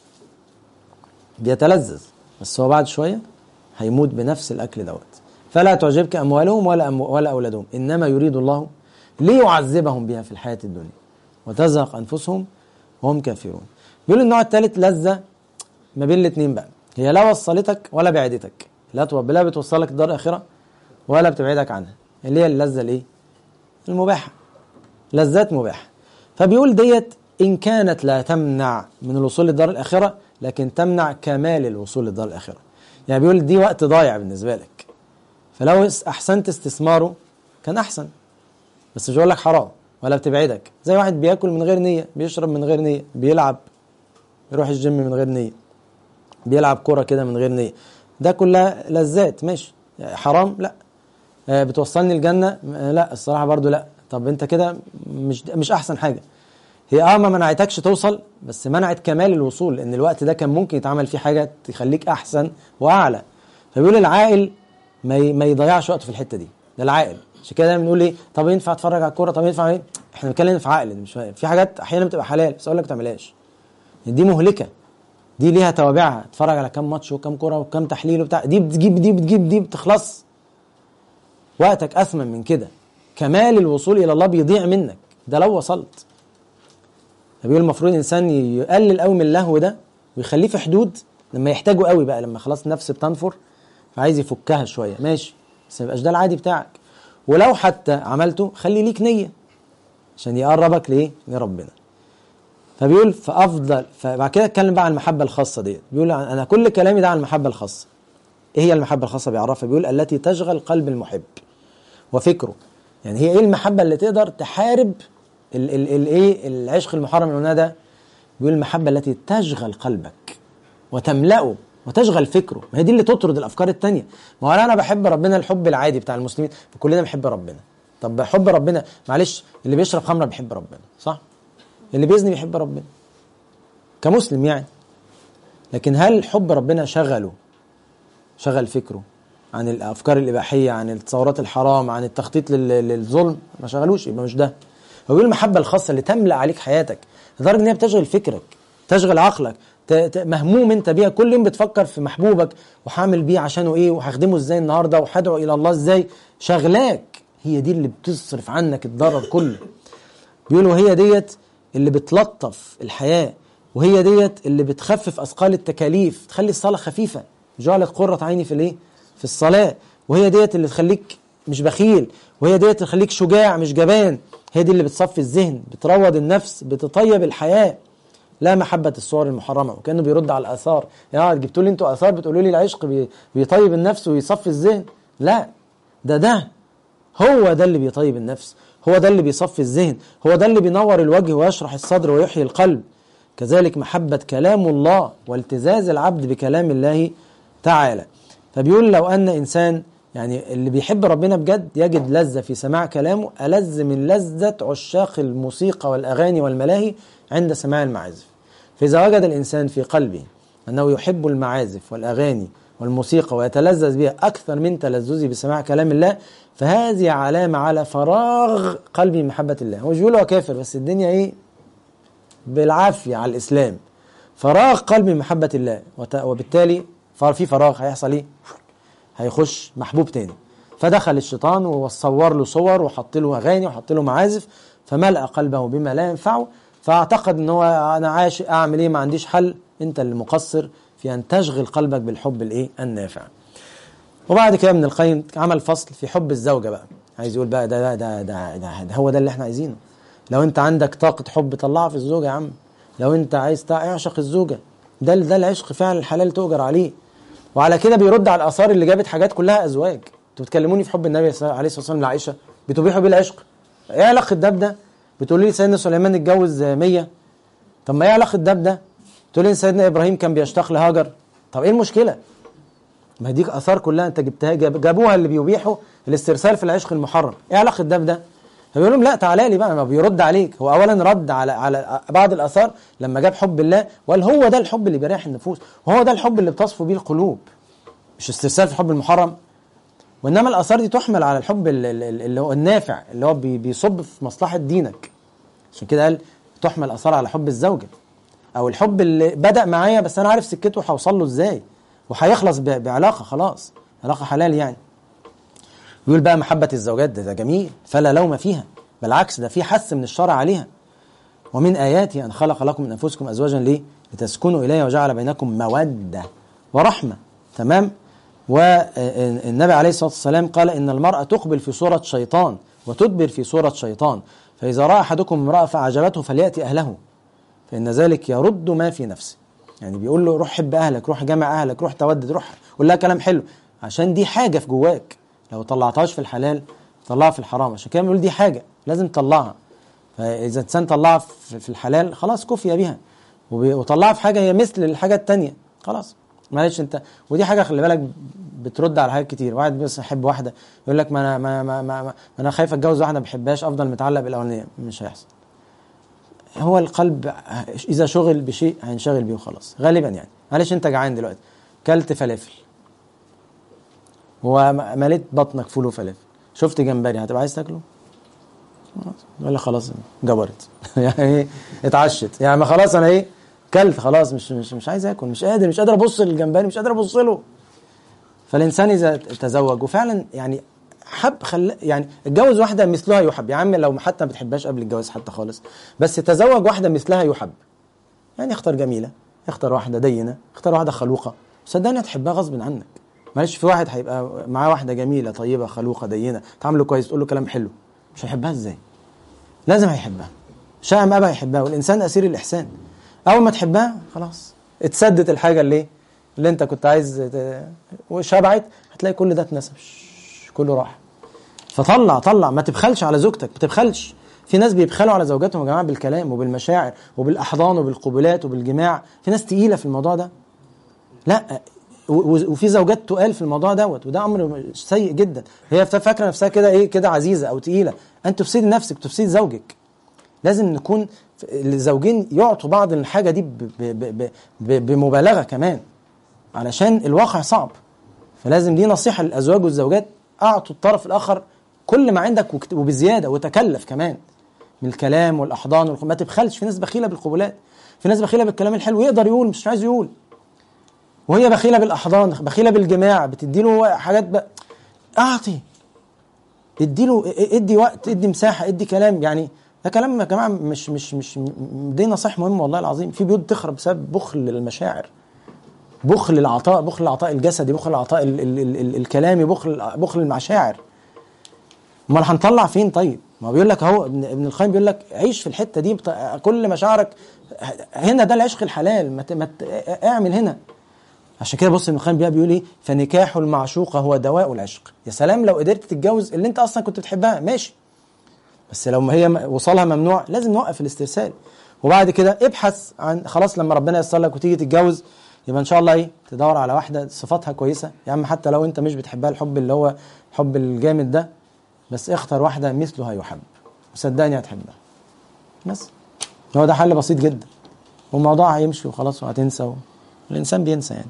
بيتلذذ بس هو بعد شوية هيموت بنفس الأكل دوت فلا تعجبك أموالهم ولا, أمو ولا أولادهم إنما يريد الله ليعذبهم بها في الحياة الدنيا وتزهق أنفسهم وهم كافرون بيقول النوع الثالث لذة ما بين الاثنين بقى هي لا وصلتك ولا بعدتك لا لا بتوصلك الدار الآخرة ولا بتبعدك عنها اللي هي اللذة الايه المباحة لذات مباحة فبيقول ديت إن كانت لا تمنع من الوصول للدار الآخرة لكن تمنع كمال الوصول للدار الآخرة يعني بيقول دي وقت ضايع بالنسبة لك فلو أحسنت استثماره كان أحسن بس مش هقول لك حرام ولا بتبعدك زي واحد بياكل من غير نية بيشرب من غير نية بيلعب يروح الجيم من غير نية بيلعب كرة كده من غير نية ده كلها لذات ماشي حرام لا بتوصلني الجنة لا الصراحة برضو لا طب انت كده مش مش احسن حاجة هي اه ما منعتكش توصل بس منعت كمال الوصول لان الوقت ده كان ممكن يتعمل فيه حاجه تخليك احسن واعلى فبيقول العاقل ما ما يضيعش وقته في الحته دي ده العاقل عشان كده دايما بنقول ايه طب ينفع اتفرج على الكوره طب ينفع ايه احنا بنتكلم في عقل مش فاهم في حاجات احيانا بتبقى حلال بس اقول لك ما تعملهاش دي مهلكه دي ليها توابعها اتفرج على كام ماتش وكام كوره وكام تحليل وبتاع دي بتجيب دي بتجيب دي بتخلص وقتك اثمن من كده كمال الوصول الى الله بيضيع منك ده لو وصلت فبيقول المفروض الانسان يقلل قوي من اللهو ده ويخليه في حدود لما يحتاجه قوي بقى لما خلاص النفس بتنفر فعايز يفكها شويه ماشي بس ما يبقاش ده العادي بتاعك ولو حتى عملته خلي ليك نيه عشان يقربك لايه لربنا فبيقول فافضل فبعد كده اتكلم بقى عن المحبه الخاصه ديت بيقول انا كل كلامي ده عن المحبه الخاصه ايه هي المحبه الخاصه بيعرفها بيقول التي تشغل قلب المحب وفكره يعني هي ايه المحبه اللي تقدر تحارب الايه العشق المحرم اللي ده بيقول المحبه التي تشغل قلبك وتملأه وتشغل فكره ما هي دي اللي تطرد الافكار التانية ما هو انا بحب ربنا الحب العادي بتاع المسلمين فكلنا بنحب ربنا طب حب ربنا معلش اللي بيشرب خمره بيحب ربنا صح اللي بيزني بيحب ربنا كمسلم يعني لكن هل حب ربنا شغله شغل فكره عن الافكار الاباحيه عن التصورات الحرام عن التخطيط للظلم ما شغلوش يبقى مش ده هو بيقول المحبه الخاصه اللي تملا عليك حياتك لدرجه ان هي بتشغل فكرك تشغل عقلك مهموم انت بيها كل يوم بتفكر في محبوبك وهعمل بيه عشانه ايه وهخدمه ازاي النهارده وهدعو الى الله ازاي شغلاك هي دي اللي بتصرف عنك الضرر كله بيقولوا هي ديت اللي بتلطف الحياه وهي ديت اللي بتخفف اثقال التكاليف تخلي الصلاه خفيفه جعلت قره عيني في الايه في الصلاه وهي ديت اللي تخليك مش بخيل وهي ديت اللي تخليك شجاع مش جبان هي دي اللي بتصفي الذهن بتروض النفس بتطيب الحياه لا محبة الصور المحرمة وكأنه بيرد على الآثار يعني جبتوا لي انتوا آثار بتقولوا لي العشق بيطيب النفس ويصفي الذهن لا ده ده هو ده اللي بيطيب النفس هو ده اللي بيصفي الذهن هو ده اللي بينور الوجه ويشرح الصدر ويحيي القلب كذلك محبة كلام الله والتزاز العبد بكلام الله تعالى فبيقول لو أن إنسان يعني اللي بيحب ربنا بجد يجد لذة في سماع كلامه ألذ من لذة عشاق الموسيقى والأغاني والملاهي عند سماع المعازف فإذا وجد الإنسان في قلبه أنه يحب المعازف والأغاني والموسيقى ويتلذذ بها أكثر من تلذذه بسماع كلام الله فهذه علامة على فراغ قلبي من محبة الله هو مش بيقول هو كافر بس الدنيا إيه بالعافية على الإسلام فراغ قلبي من محبة الله وبالتالي في فراغ هيحصل إيه هيخش محبوب تاني فدخل الشيطان وصور له صور وحط له أغاني وحط له معازف فملأ قلبه بما لا ينفعه فاعتقد ان هو انا عايش اعمل ايه ما عنديش حل انت اللي مقصر في ان تشغل قلبك بالحب الايه النافع وبعد كده ابن القيم عمل فصل في حب الزوجه بقى عايز يقول بقى ده ده ده, ده, ده هو ده اللي احنا عايزينه لو انت عندك طاقه حب طلعها في الزوجه يا عم لو انت عايز اعشق الزوجه ده ده العشق فعلا الحلال تؤجر عليه وعلى كده بيرد على الاثار اللي جابت حاجات كلها ازواج انتوا بتكلموني في حب النبي عليه الصلاه والسلام لعائشه بتبيحوا بيه العشق ايه علاقه ده بده بتقولي لي سيدنا سليمان اتجوز 100 طب ما ايه علاقه ده بده تقولي لي سيدنا ابراهيم كان بيشتاق لهاجر طب ايه المشكله ما دي اثار كلها انت جبتها جاب جابوها اللي بيبيحوا الاسترسال في العشق المحرم ايه علاقه ده بده فبيقول لهم لا تعالى لي بقى ما بيرد عليك هو اولا رد على على بعض الاثار لما جاب حب الله وقال هو ده الحب اللي بيريح النفوس وهو ده الحب اللي بتصفو بيه القلوب مش استرسال في الحب المحرم وانما الاثار دي تحمل على الحب اللي هو النافع اللي هو بيصب في مصلحه دينك عشان كده قال تحمل اثار على حب الزوجه او الحب اللي بدا معايا بس انا عارف سكته هوصل له ازاي وهيخلص بعلاقه خلاص علاقه حلال يعني يقول بقى محبه الزوجات ده, ده جميل فلا لوم فيها بالعكس ده في حث من الشرع عليها ومن اياته ان خلق لكم من انفسكم ازواجا ليه لتسكنوا اليها وجعل بينكم موده ورحمه تمام والنبي عليه الصلاه والسلام قال ان المراه تقبل في صوره شيطان وتدبر في صوره شيطان فإذا رأى أحدكم امرأة فأعجبته فليأتي أهله فإن ذلك يرد ما في نفسه يعني بيقول له روح حب أهلك روح جمع أهلك روح تودد روح قول لها كلام حلو عشان دي حاجة في جواك لو طلعتهاش في الحلال طلعها في الحرام عشان كده بيقول دي حاجة لازم تطلعها فإذا الإنسان طلعها في الحلال خلاص كفي بها وطلعها في حاجة هي مثل الحاجة التانية خلاص معلش انت ودي حاجه خلي بالك بترد على حاجات كتير واحد بس يحب واحده يقول لك ما انا ما, ما, ما, ما انا خايف اتجوز واحده ما بحبهاش افضل متعلق بالاولانيه مش هيحصل هو القلب اذا شغل بشيء هينشغل بيه وخلاص غالبا يعني معلش انت جعان دلوقتي كلت فلافل ومليت بطنك فول وفلافل شفت جمبري هتبقى عايز تاكله ولا خلاص جبرت يعني اتعشت يعني ما خلاص انا ايه كلت خلاص مش مش مش عايز اكل مش قادر مش قادر ابص للجمبري مش قادر ابص له فالانسان اذا تزوج وفعلا يعني حب خل يعني اتجوز واحده مثلها يحب يا عم لو حتى ما بتحبهاش قبل الجواز حتى خالص بس تزوج واحده مثلها يحب يعني اختار جميله اختار واحده دينه اختار واحده خلوقه صدقني هتحبها غصب عنك معلش في واحد هيبقى معاه واحده جميله طيبه خلوقه دينه تعامله كويس تقول له كلام حلو مش هيحبها ازاي لازم هيحبها شاء ام ابى هيحبها والانسان اسير الاحسان اول ما تحبها خلاص اتسدت الحاجه اللي إيه؟ اللي انت كنت عايز ت- وشبعت هتلاقي كل ده اتنسف شش، كله راح فطلع طلع ما تبخلش على زوجتك ما تبخلش في ناس بيبخلوا على زوجاتهم يا جماعه بالكلام وبالمشاعر وبالاحضان وبالقبلات وبالجماع في ناس تقيله في الموضوع ده لا و- و- وفي زوجات تقال في الموضوع دوت وده امر سيء جدا هي فاكره نفسها كده ايه كده عزيزه او تقيله انت تفسدي نفسك تفسدي زوجك لازم نكون ف- الزوجين يعطوا بعض الحاجه دي ب- ب- ب- ب- بمبالغه كمان علشان الواقع صعب فلازم دي نصيحه للازواج والزوجات اعطوا الطرف الاخر كل ما عندك وكت- وبزياده وتكلف كمان من الكلام والاحضان والخ- ما تبخلش في ناس بخيله بالقبلات في ناس بخيله بالكلام الحلو يقدر يقول مش عايز يقول وهي بخيله بالاحضان بخيله بالجماع بتديله حاجات ب... اعطي اديله ادي وقت ادي مساحه ادي كلام يعني ده كلام يا جماعه مش مش مش م- دي نصائح مهمه والله العظيم في بيوت تخرب بسبب بخل المشاعر بخل العطاء بخل العطاء الجسدي بخل العطاء ال ال ال ال الكلامي بخل بخل المشاعر امال هنطلع فين طيب ما هو بيقول لك اهو ابن, ابن القيم بيقول لك عيش في الحته دي بط... كل مشاعرك هنا ده العشق الحلال ما ت... ما ت... اعمل هنا عشان كده بص ابن القيم بقى بيقول ايه فنكاح المعشوقه هو دواء العشق يا سلام لو قدرت تتجوز اللي انت اصلا كنت بتحبها ماشي بس لو ما هي م- وصلها ممنوع لازم نوقف الاسترسال وبعد كده ابحث عن خلاص لما ربنا ييسر لك وتيجي تتجوز يبقى ان شاء الله ايه تدور على واحده صفاتها كويسه يا عم حتى لو انت مش بتحبها الحب اللي هو الحب الجامد ده بس اختار واحده مثلها يحب وصدقني هتحبها بس هو ده حل بسيط جدا والموضوع هيمشي وخلاص وهتنسى و... الانسان بينسى يعني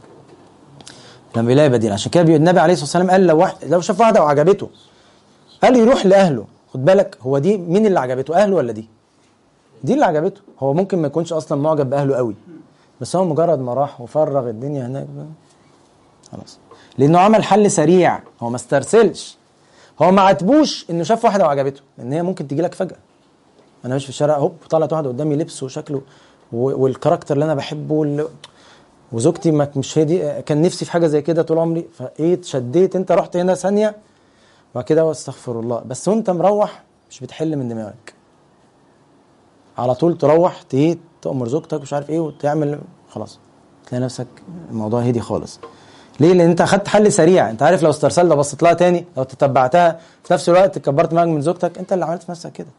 لما بيلاقي بديل عشان كده بي- النبي عليه الصلاه والسلام قال لو واحد لو شاف واحده وعجبته قال يروح لاهله خد بالك هو دي مين اللي عجبته اهله ولا دي دي اللي عجبته هو ممكن ما يكونش اصلا معجب باهله قوي بس هو مجرد ما راح وفرغ الدنيا هناك بقى، خلاص لانه عمل حل سريع هو ما استرسلش هو ما عاتبوش انه شاف واحده وعجبته لان هي ممكن تجي لك فجاه انا ماشي في الشارع هوب طلعت واحده قدامي لبس وشكله و- والكاركتر اللي انا بحبه وال... وزوجتي ما مش هي دي كان نفسي في حاجه زي كده طول عمري فايه اتشديت انت رحت هنا ثانيه وبعد كده استغفر الله بس وانت مروح مش بتحل من دماغك على طول تروح تيه تأمر زوجتك مش عارف ايه وتعمل خلاص تلاقي نفسك الموضوع هدي خالص ليه؟ لان انت اخدت حل سريع انت عارف لو استرسلت بصيت لها تاني لو تتبعتها في نفس الوقت كبرت دماغك من زوجتك انت اللي عملت في نفسك كده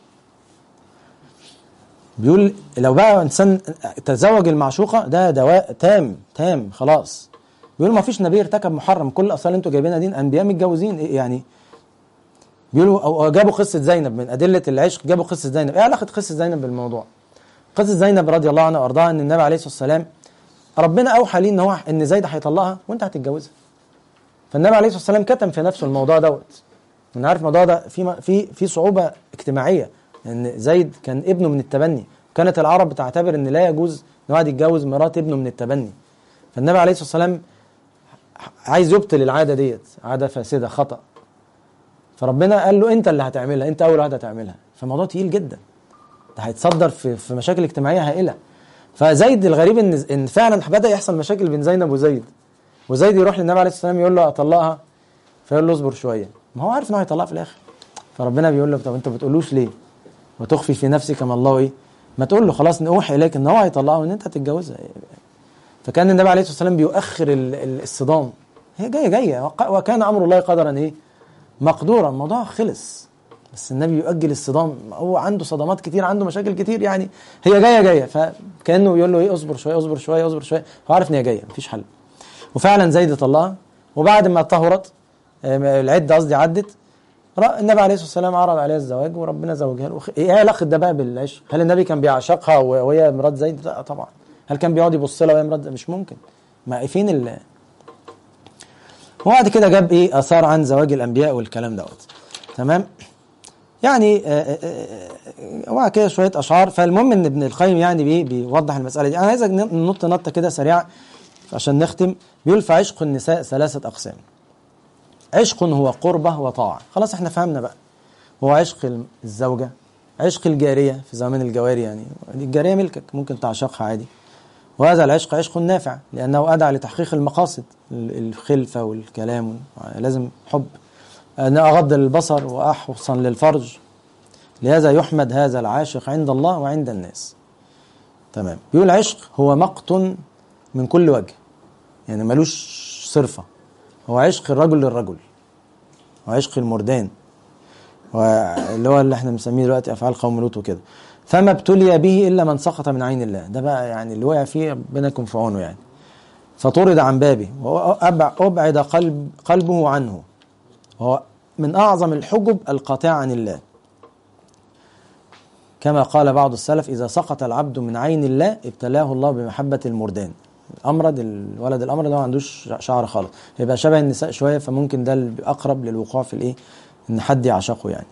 بيقول لو بقى انسان تزوج المعشوقه ده دواء تام تام خلاص بيقول ما فيش نبي ارتكب محرم كل الاصل اللي انتوا جايبينها دي انبياء متجوزين إيه يعني بيقولوا او أو جابوا قصه زينب من ادله العشق جابوا قصه زينب ايه علاقه قصه زينب بالموضوع قصه زينب رضي الله عنها وارضاها ان النبي عليه الصلاه والسلام ربنا اوحى ليه ان هو ان زيد هيطلقها وانت هتتجوزها فالنبي عليه الصلاه والسلام كتم في نفسه الموضوع دوت انا عارف الموضوع ده في في في صعوبه اجتماعيه ان زيد كان ابنه من التبني كانت العرب بتعتبر ان لا يجوز ان واحد يتجوز مرات ابنه من التبني فالنبي عليه الصلاه والسلام عايز يبطل العاده ديت عاده فاسده خطا فربنا قال له انت اللي هتعملها انت اول واحد هتعملها فالموضوع تقيل جدا ده هيتصدر في في مشاكل اجتماعيه هائله فزيد الغريب ان ان فعلا بدا يحصل مشاكل بين زينب وزيد وزيد يروح للنبي عليه الصلاه والسلام يقول له اطلقها فيقول له اصبر شويه ما هو عارف ان هو هيطلقها في الاخر فربنا بيقول له طب انت ما بتقولوش ليه وتخفي في نفسك ما الله ايه ما تقول له خلاص اوحي اليك ان هو هيطلقها وان انت هتتجوزها فكان النبي عليه الصلاه والسلام بيؤخر ال- ال- الصدام هي جايه جايه وق- وكان امر الله قدرا ايه مقدورا الموضوع خلص بس النبي يؤجل الصدام هو عنده صدمات كتير عنده مشاكل كتير يعني هي جايه جايه فكانه يقول له ايه اصبر شويه اصبر شويه اصبر شويه هو عارف ان هي جايه مفيش حل وفعلا زيد طلقها وبعد ما طهرت آه، العده قصدي عدت رأى النبي عليه الصلاه والسلام عرض عليها الزواج وربنا زوجها له وخ- ايه علاقه ده بقى بالعشق؟ هل النبي كان بيعشقها و- وهي مرات زيد؟ لا طبعا هل كان بيقعد يبص لها وهي مرات زيد؟ مش ممكن ما فين ال وبعد كده جاب ايه اثار عن زواج الانبياء والكلام دوت تمام يعني آه، آه، آه، وبعد كده شويه اشعار فالمهم ان ابن القيم يعني بي بيوضح المساله دي انا عايزك ننط نطه كده سريعه عشان نختم بيقول فعشق النساء ثلاثه اقسام عشق هو قربة وطاعة خلاص احنا فهمنا بقى هو عشق الزوجة عشق الجارية في زمان الجواري يعني الجارية ملكك ممكن تعشقها عادي وهذا العشق عشق نافع لأنه أدعى لتحقيق المقاصد الخلفة والكلام لازم حب أن أغض البصر وأحسن للفرج لهذا يحمد هذا العاشق عند الله وعند الناس تمام بيقول عشق هو مقت من كل وجه يعني ملوش صرفة هو عشق الرجل للرجل وعشق المردان اللي هو اللي احنا بنسميه دلوقتي افعال قوم لوط وكده فما ابتلي به الا من سقط من عين الله ده بقى يعني اللي وقع فيه ربنا يكون في عونه يعني فطرد عن بابه وابعد قلب قلبه عنه وهو من اعظم الحجب القاطعه عن الله كما قال بعض السلف اذا سقط العبد من عين الله ابتلاه الله بمحبه المردان الامرد الولد الامرد ما عندوش شعر خالص يبقى شبه النساء شويه فممكن ده اقرب للوقوع في الايه ان حد يعشقه يعني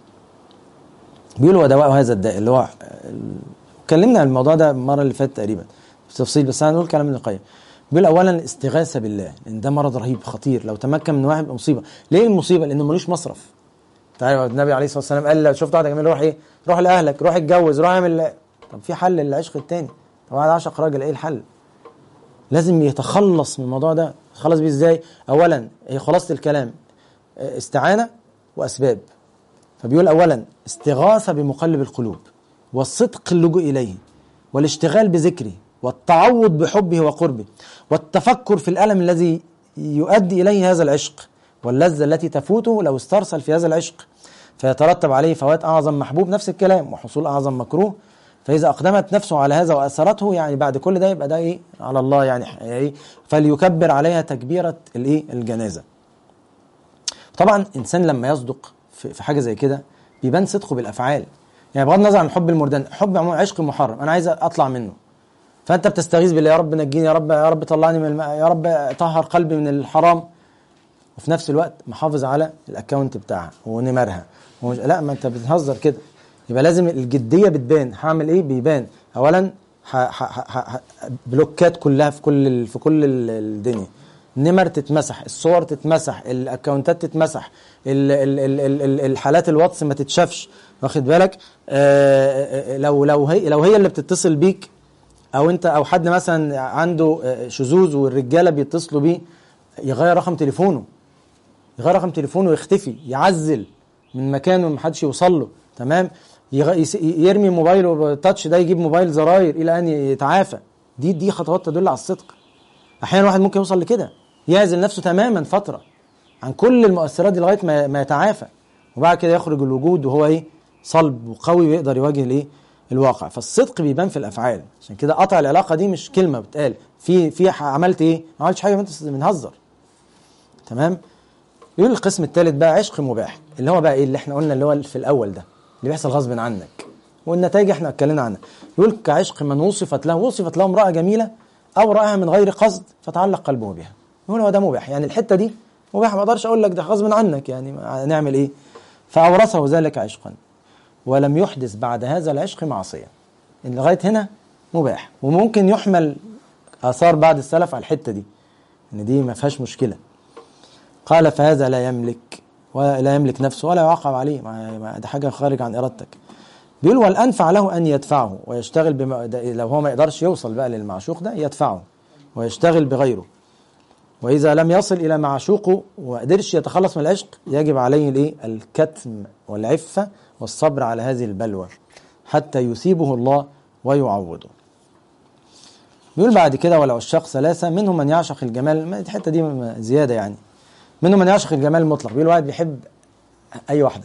بيقولوا ودواء هذا الداء اللي هو اتكلمنا عن الموضوع ده المره اللي فاتت تقريبا في تفصيل بس هنقول كلام ابن القيم بيقول اولا الاستغاثه بالله لان ده مرض رهيب خطير لو تمكن من واحد مصيبه ليه المصيبه لانه ملوش مصرف تعالى النبي عليه الصلاه والسلام قال لو شفت واحد جميل روح ايه روح لاهلك روح اتجوز روح اعمل طب في حل للعشق التاني طب واحد عشق راجل ايه الحل لازم يتخلص من الموضوع ده يتخلص بيه ازاي اولا هي خلاصه الكلام استعانه واسباب فبيقول اولا استغاثه بمقلب القلوب والصدق اللجوء اليه والاشتغال بذكره والتعوض بحبه وقربه والتفكر في الالم الذي يؤدي اليه هذا العشق واللذه التي تفوته لو استرسل في هذا العشق فيترتب عليه فوات اعظم محبوب نفس الكلام وحصول اعظم مكروه فاذا اقدمت نفسه على هذا واثرته يعني بعد كل ده يبقى ده ايه على الله يعني ايه فليكبر عليها تكبيره الايه الجنازه طبعا انسان لما يصدق في حاجه زي كده بيبان صدقه بالافعال يعني بغض النظر عن حب المردان حب عموما عشق محرم انا عايز اطلع منه فانت بتستغيث بالله يا رب نجيني يا رب يا رب طلعني من الماء يا رب طهر قلبي من الحرام وفي نفس الوقت محافظ على الاكونت بتاعها ونمرها ومش لا ما انت بتهزر كده يبقى لازم الجديه بتبان هعمل ايه بيبان اولا ح ح ح بلوكات كلها في كل في كل الدنيا النمر تتمسح الصور تتمسح الاكونتات تتمسح ال ال ال ال ال الحالات الواتس ما تتشافش واخد بالك آه لو لو هي لو هي اللي بتتصل بيك او انت او حد مثلا عنده شذوذ والرجاله بيتصلوا بيه يغير رقم تليفونه يغير رقم تليفونه ويختفي يعزل من مكانه ما حدش يوصل له تمام يرمي موبايله تاتش ده يجيب موبايل زراير الى ان يتعافى دي دي خطوات تدل على الصدق احيانا واحد ممكن يوصل لكده يعزل نفسه تماما فتره عن كل المؤثرات دي لغايه ما, ما يتعافى وبعد كده يخرج الوجود وهو ايه صلب وقوي ويقدر يواجه الايه الواقع فالصدق بيبان في الافعال عشان كده قطع العلاقه دي مش كلمه بتقال في في عملت ايه ما عملتش حاجه انت بنهزر تمام يقول القسم الثالث بقى عشق مباح اللي هو بقى ايه اللي احنا قلنا اللي هو في الاول ده اللي بيحصل غصب عنك والنتائج احنا اتكلمنا عنها يقول كعشق من وصفت له وصفت له امراه جميله او راها من غير قصد فتعلق قلبه بها يقول هو ده مباح يعني الحته دي مباح ما اقدرش اقول لك ده غصب عنك يعني نعمل ايه فاورثه ذلك عشقا ولم يحدث بعد هذا العشق معصيه ان لغايه هنا مباح وممكن يحمل اثار بعد السلف على الحته دي ان دي ما فيهاش مشكله قال فهذا لا يملك ولا يملك نفسه ولا يعاقب عليه ما ده حاجه خارج عن ارادتك بيقول والانفع له ان يدفعه ويشتغل بما لو هو ما يقدرش يوصل بقى للمعشوق ده يدفعه ويشتغل بغيره واذا لم يصل الى معشوقه وقدرش يتخلص من العشق يجب عليه الايه الكتم والعفه والصبر على هذه البلوى حتى يثيبه الله ويعوضه بيقول بعد كده ولو الشخص ثلاثة منهم من يعشق الجمال الحتة دي زيادة يعني منهم من يعشق الجمال المطلق بيقول واحد بيحب أي واحدة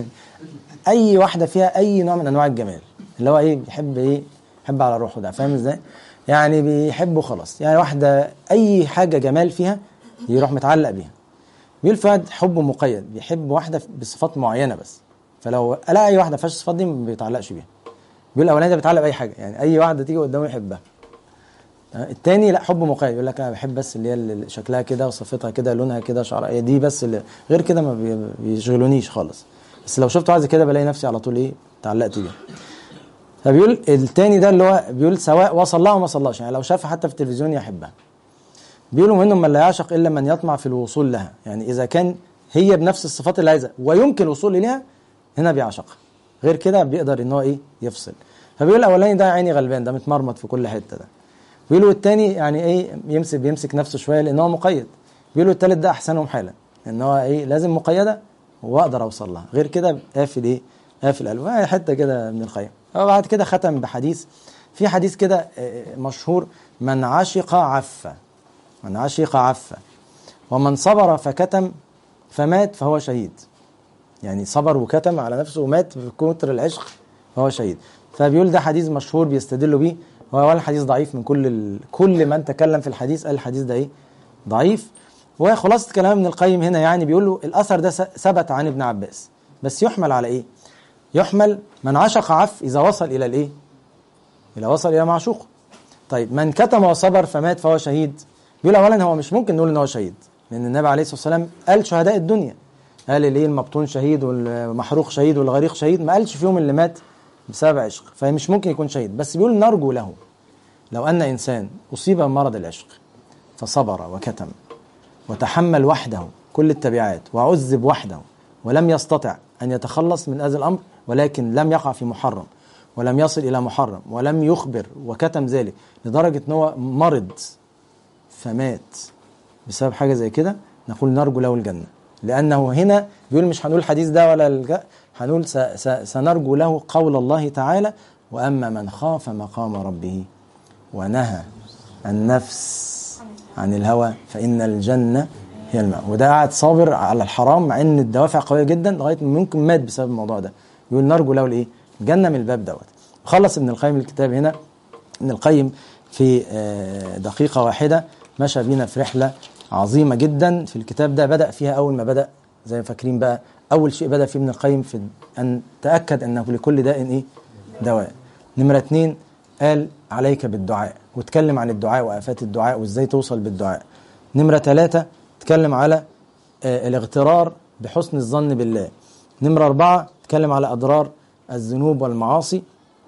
أي واحدة فيها أي نوع من أنواع الجمال اللي هو إيه بيحب إيه بيحب على روحه ده فاهم إزاي؟ يعني بيحبه خلاص يعني واحدة أي حاجة جمال فيها يروح متعلق بيها بيقول فهد حبه مقيد بيحب واحدة بصفات معينة بس فلو لقى أي واحدة فيهاش الصفات دي ما بيتعلقش بيها بيقول الأولاني ده بيتعلق بأي حاجة يعني أي واحدة تيجي قدامه يحبها التاني لا حب مقيد يقول لك انا بحب بس اللي هي شكلها كده وصفتها كده لونها كده شعرها دي بس اللي غير كده ما بيشغلونيش خالص بس لو شفت واحده كده بلاقي نفسي على طول ايه اتعلقت بيها فبيقول التاني ده اللي هو بيقول سواء وصل لها وما وصلهاش يعني لو شافها حتى في التلفزيون يحبها بيقولوا منهم من لا يعشق الا من يطمع في الوصول لها يعني اذا كان هي بنفس الصفات اللي عايزها ويمكن الوصول اليها هنا بيعشقها غير كده بيقدر ان هو ايه يفصل فبيقول الاولاني ده عيني غلبان ده متمرمط في كل حته ده بيقولوا التاني يعني ايه يمسك بيمسك نفسه شويه لان هو مقيد بيقولوا التالت ده احسنهم حالا ان هو ايه لازم مقيده واقدر اوصل لها غير كده قافل ايه قافل قلبه آه حته كده من القيم وبعد كده ختم بحديث في حديث كده آه، مشهور من عشق عف من عشق عف ومن صبر فكتم فمات فهو شهيد يعني صبر وكتم على نفسه ومات في كتر العشق فهو شهيد فبيقول ده حديث مشهور بيستدلوا بيه هو ولا حديث ضعيف من كل ال... كل من تكلم في الحديث قال الحديث ده ايه ضعيف وخلاصة كلام ابن القيم هنا يعني بيقول له الاثر ده س- ثبت عن ابن عباس بس يحمل على ايه يحمل من عشق عف اذا وصل الى الايه الى وصل الى معشوق طيب من كتم وصبر فمات فهو شهيد بيقول اولا هو مش ممكن نقول ان هو شهيد لان النبي عليه الصلاه والسلام قال شهداء الدنيا قال الايه المبطون شهيد والمحروق شهيد والغريق شهيد ما قالش فيهم اللي مات بسبب عشق فمش ممكن يكون شهيد بس بيقول نرجو له لو ان انسان اصيب بمرض العشق فصبر وكتم وتحمل وحده كل التبعات وعذب وحده ولم يستطع ان يتخلص من اذى الامر ولكن لم يقع في محرم ولم يصل الى محرم ولم يخبر وكتم ذلك لدرجه ان هو مرض فمات بسبب حاجه زي كده نقول نرجو له الجنه لانه هنا بيقول مش هنقول الحديث ده ولا الج... هنقول س... س... سنرجو له قول الله تعالى واما من خاف مقام ربه ونهى النفس عن الهوى فان الجنه هي الماء وده قاعد صابر على الحرام مع ان الدوافع قويه جدا لغايه ما ممكن مات بسبب الموضوع ده يقول نرجو له الايه الجنه من الباب دوت خلص ابن القيم الكتاب هنا ابن القيم في آه، دقيقة واحدة مشى بينا في رحلة عظيمة جدا في الكتاب ده بدأ فيها أول ما بدأ زي ما فاكرين بقى أول شيء بدأ فيه ابن القيم في أن تأكد أنه لكل داء إيه دواء نمرة اتنين قال عليك بالدعاء واتكلم عن الدعاء وآفات الدعاء وإزاي توصل بالدعاء نمرة ثلاثة اتكلم على آه، الاغترار بحسن الظن بالله نمرة أربعة اتكلم على أضرار الذنوب والمعاصي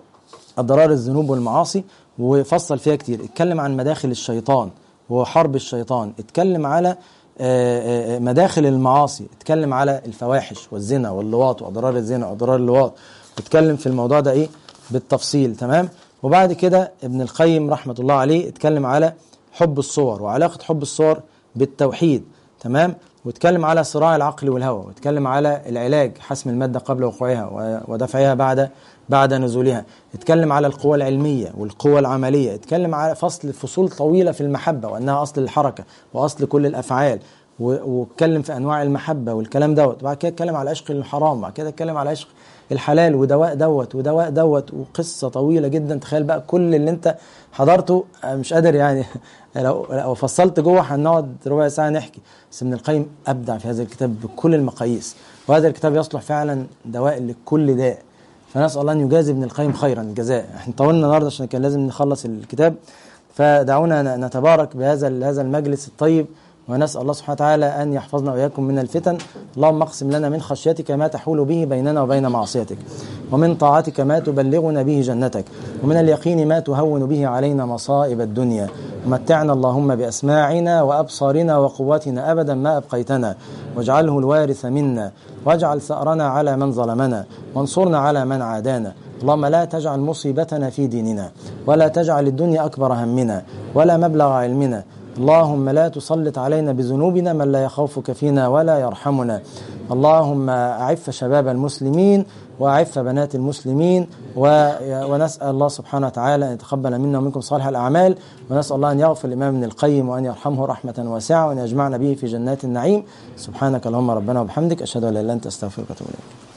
اضرار الذنوب والمعاصي وفصل فيها كتير اتكلم عن مداخل الشيطان وحرب الشيطان اتكلم على آه، آه، مداخل المعاصي اتكلم على الفواحش والزنا واللواط واضرار الزنا واضرار اللواط اتكلم في الموضوع ده ايه بالتفصيل تمام وبعد كده ابن القيم رحمه الله عليه اتكلم على حب الصور وعلاقه حب الصور بالتوحيد تمام واتكلم على صراع العقل والهوى واتكلم على العلاج حسم الماده قبل وقوعها و- ودفعها بعد بعد نزولها اتكلم على القوى العلميه والقوى العمليه اتكلم على فصل فصول طويله في المحبه وانها اصل الحركه واصل كل الافعال و- واتكلم في انواع المحبه والكلام دوت وبعد كده اتكلم على عشق الحرام وبعد كده اتكلم على عشق الحلال ودواء دوت ودواء دوت وقصه طويله جدا تخيل بقى كل اللي انت حضرته أنا مش قادر يعني لو لو فصلت جوه هنقعد ربع ساعه نحكي بس ابن القيم ابدع في هذا الكتاب بكل المقاييس وهذا الكتاب يصلح فعلا دواء لكل داء فنسال الله ان يجازي ابن القيم خيرا الجزاء احنا طولنا النهارده عشان كان لازم نخلص الكتاب فدعونا نتبارك بهذا هذا المجلس الطيب ونسأل الله سبحانه وتعالى أن يحفظنا وإياكم من الفتن اللهم اقسم لنا من خشيتك ما تحول به بيننا وبين معصيتك ومن طاعتك ما تبلغنا به جنتك ومن اليقين ما تهون به علينا مصائب الدنيا ومتعنا اللهم بأسماعنا وأبصارنا وقواتنا أبدا ما أبقيتنا واجعله الوارث منا واجعل ثأرنا على من ظلمنا وانصرنا على من عادانا اللهم لا تجعل مصيبتنا في ديننا ولا تجعل الدنيا أكبر همنا ولا مبلغ علمنا اللهم لا تسلط علينا بذنوبنا من لا يخافك فينا ولا يرحمنا اللهم أعف شباب المسلمين وأعف بنات المسلمين و... ونسأل الله سبحانه وتعالى أن يتقبل منا ومنكم صالح الأعمال ونسأل الله أن يغفر الإمام ابن القيم وأن يرحمه رحمة واسعة وأن يجمعنا به في جنات النعيم سبحانك اللهم ربنا وبحمدك أشهد أن لا إله إلا أنت أستغفرك وأتوب إليك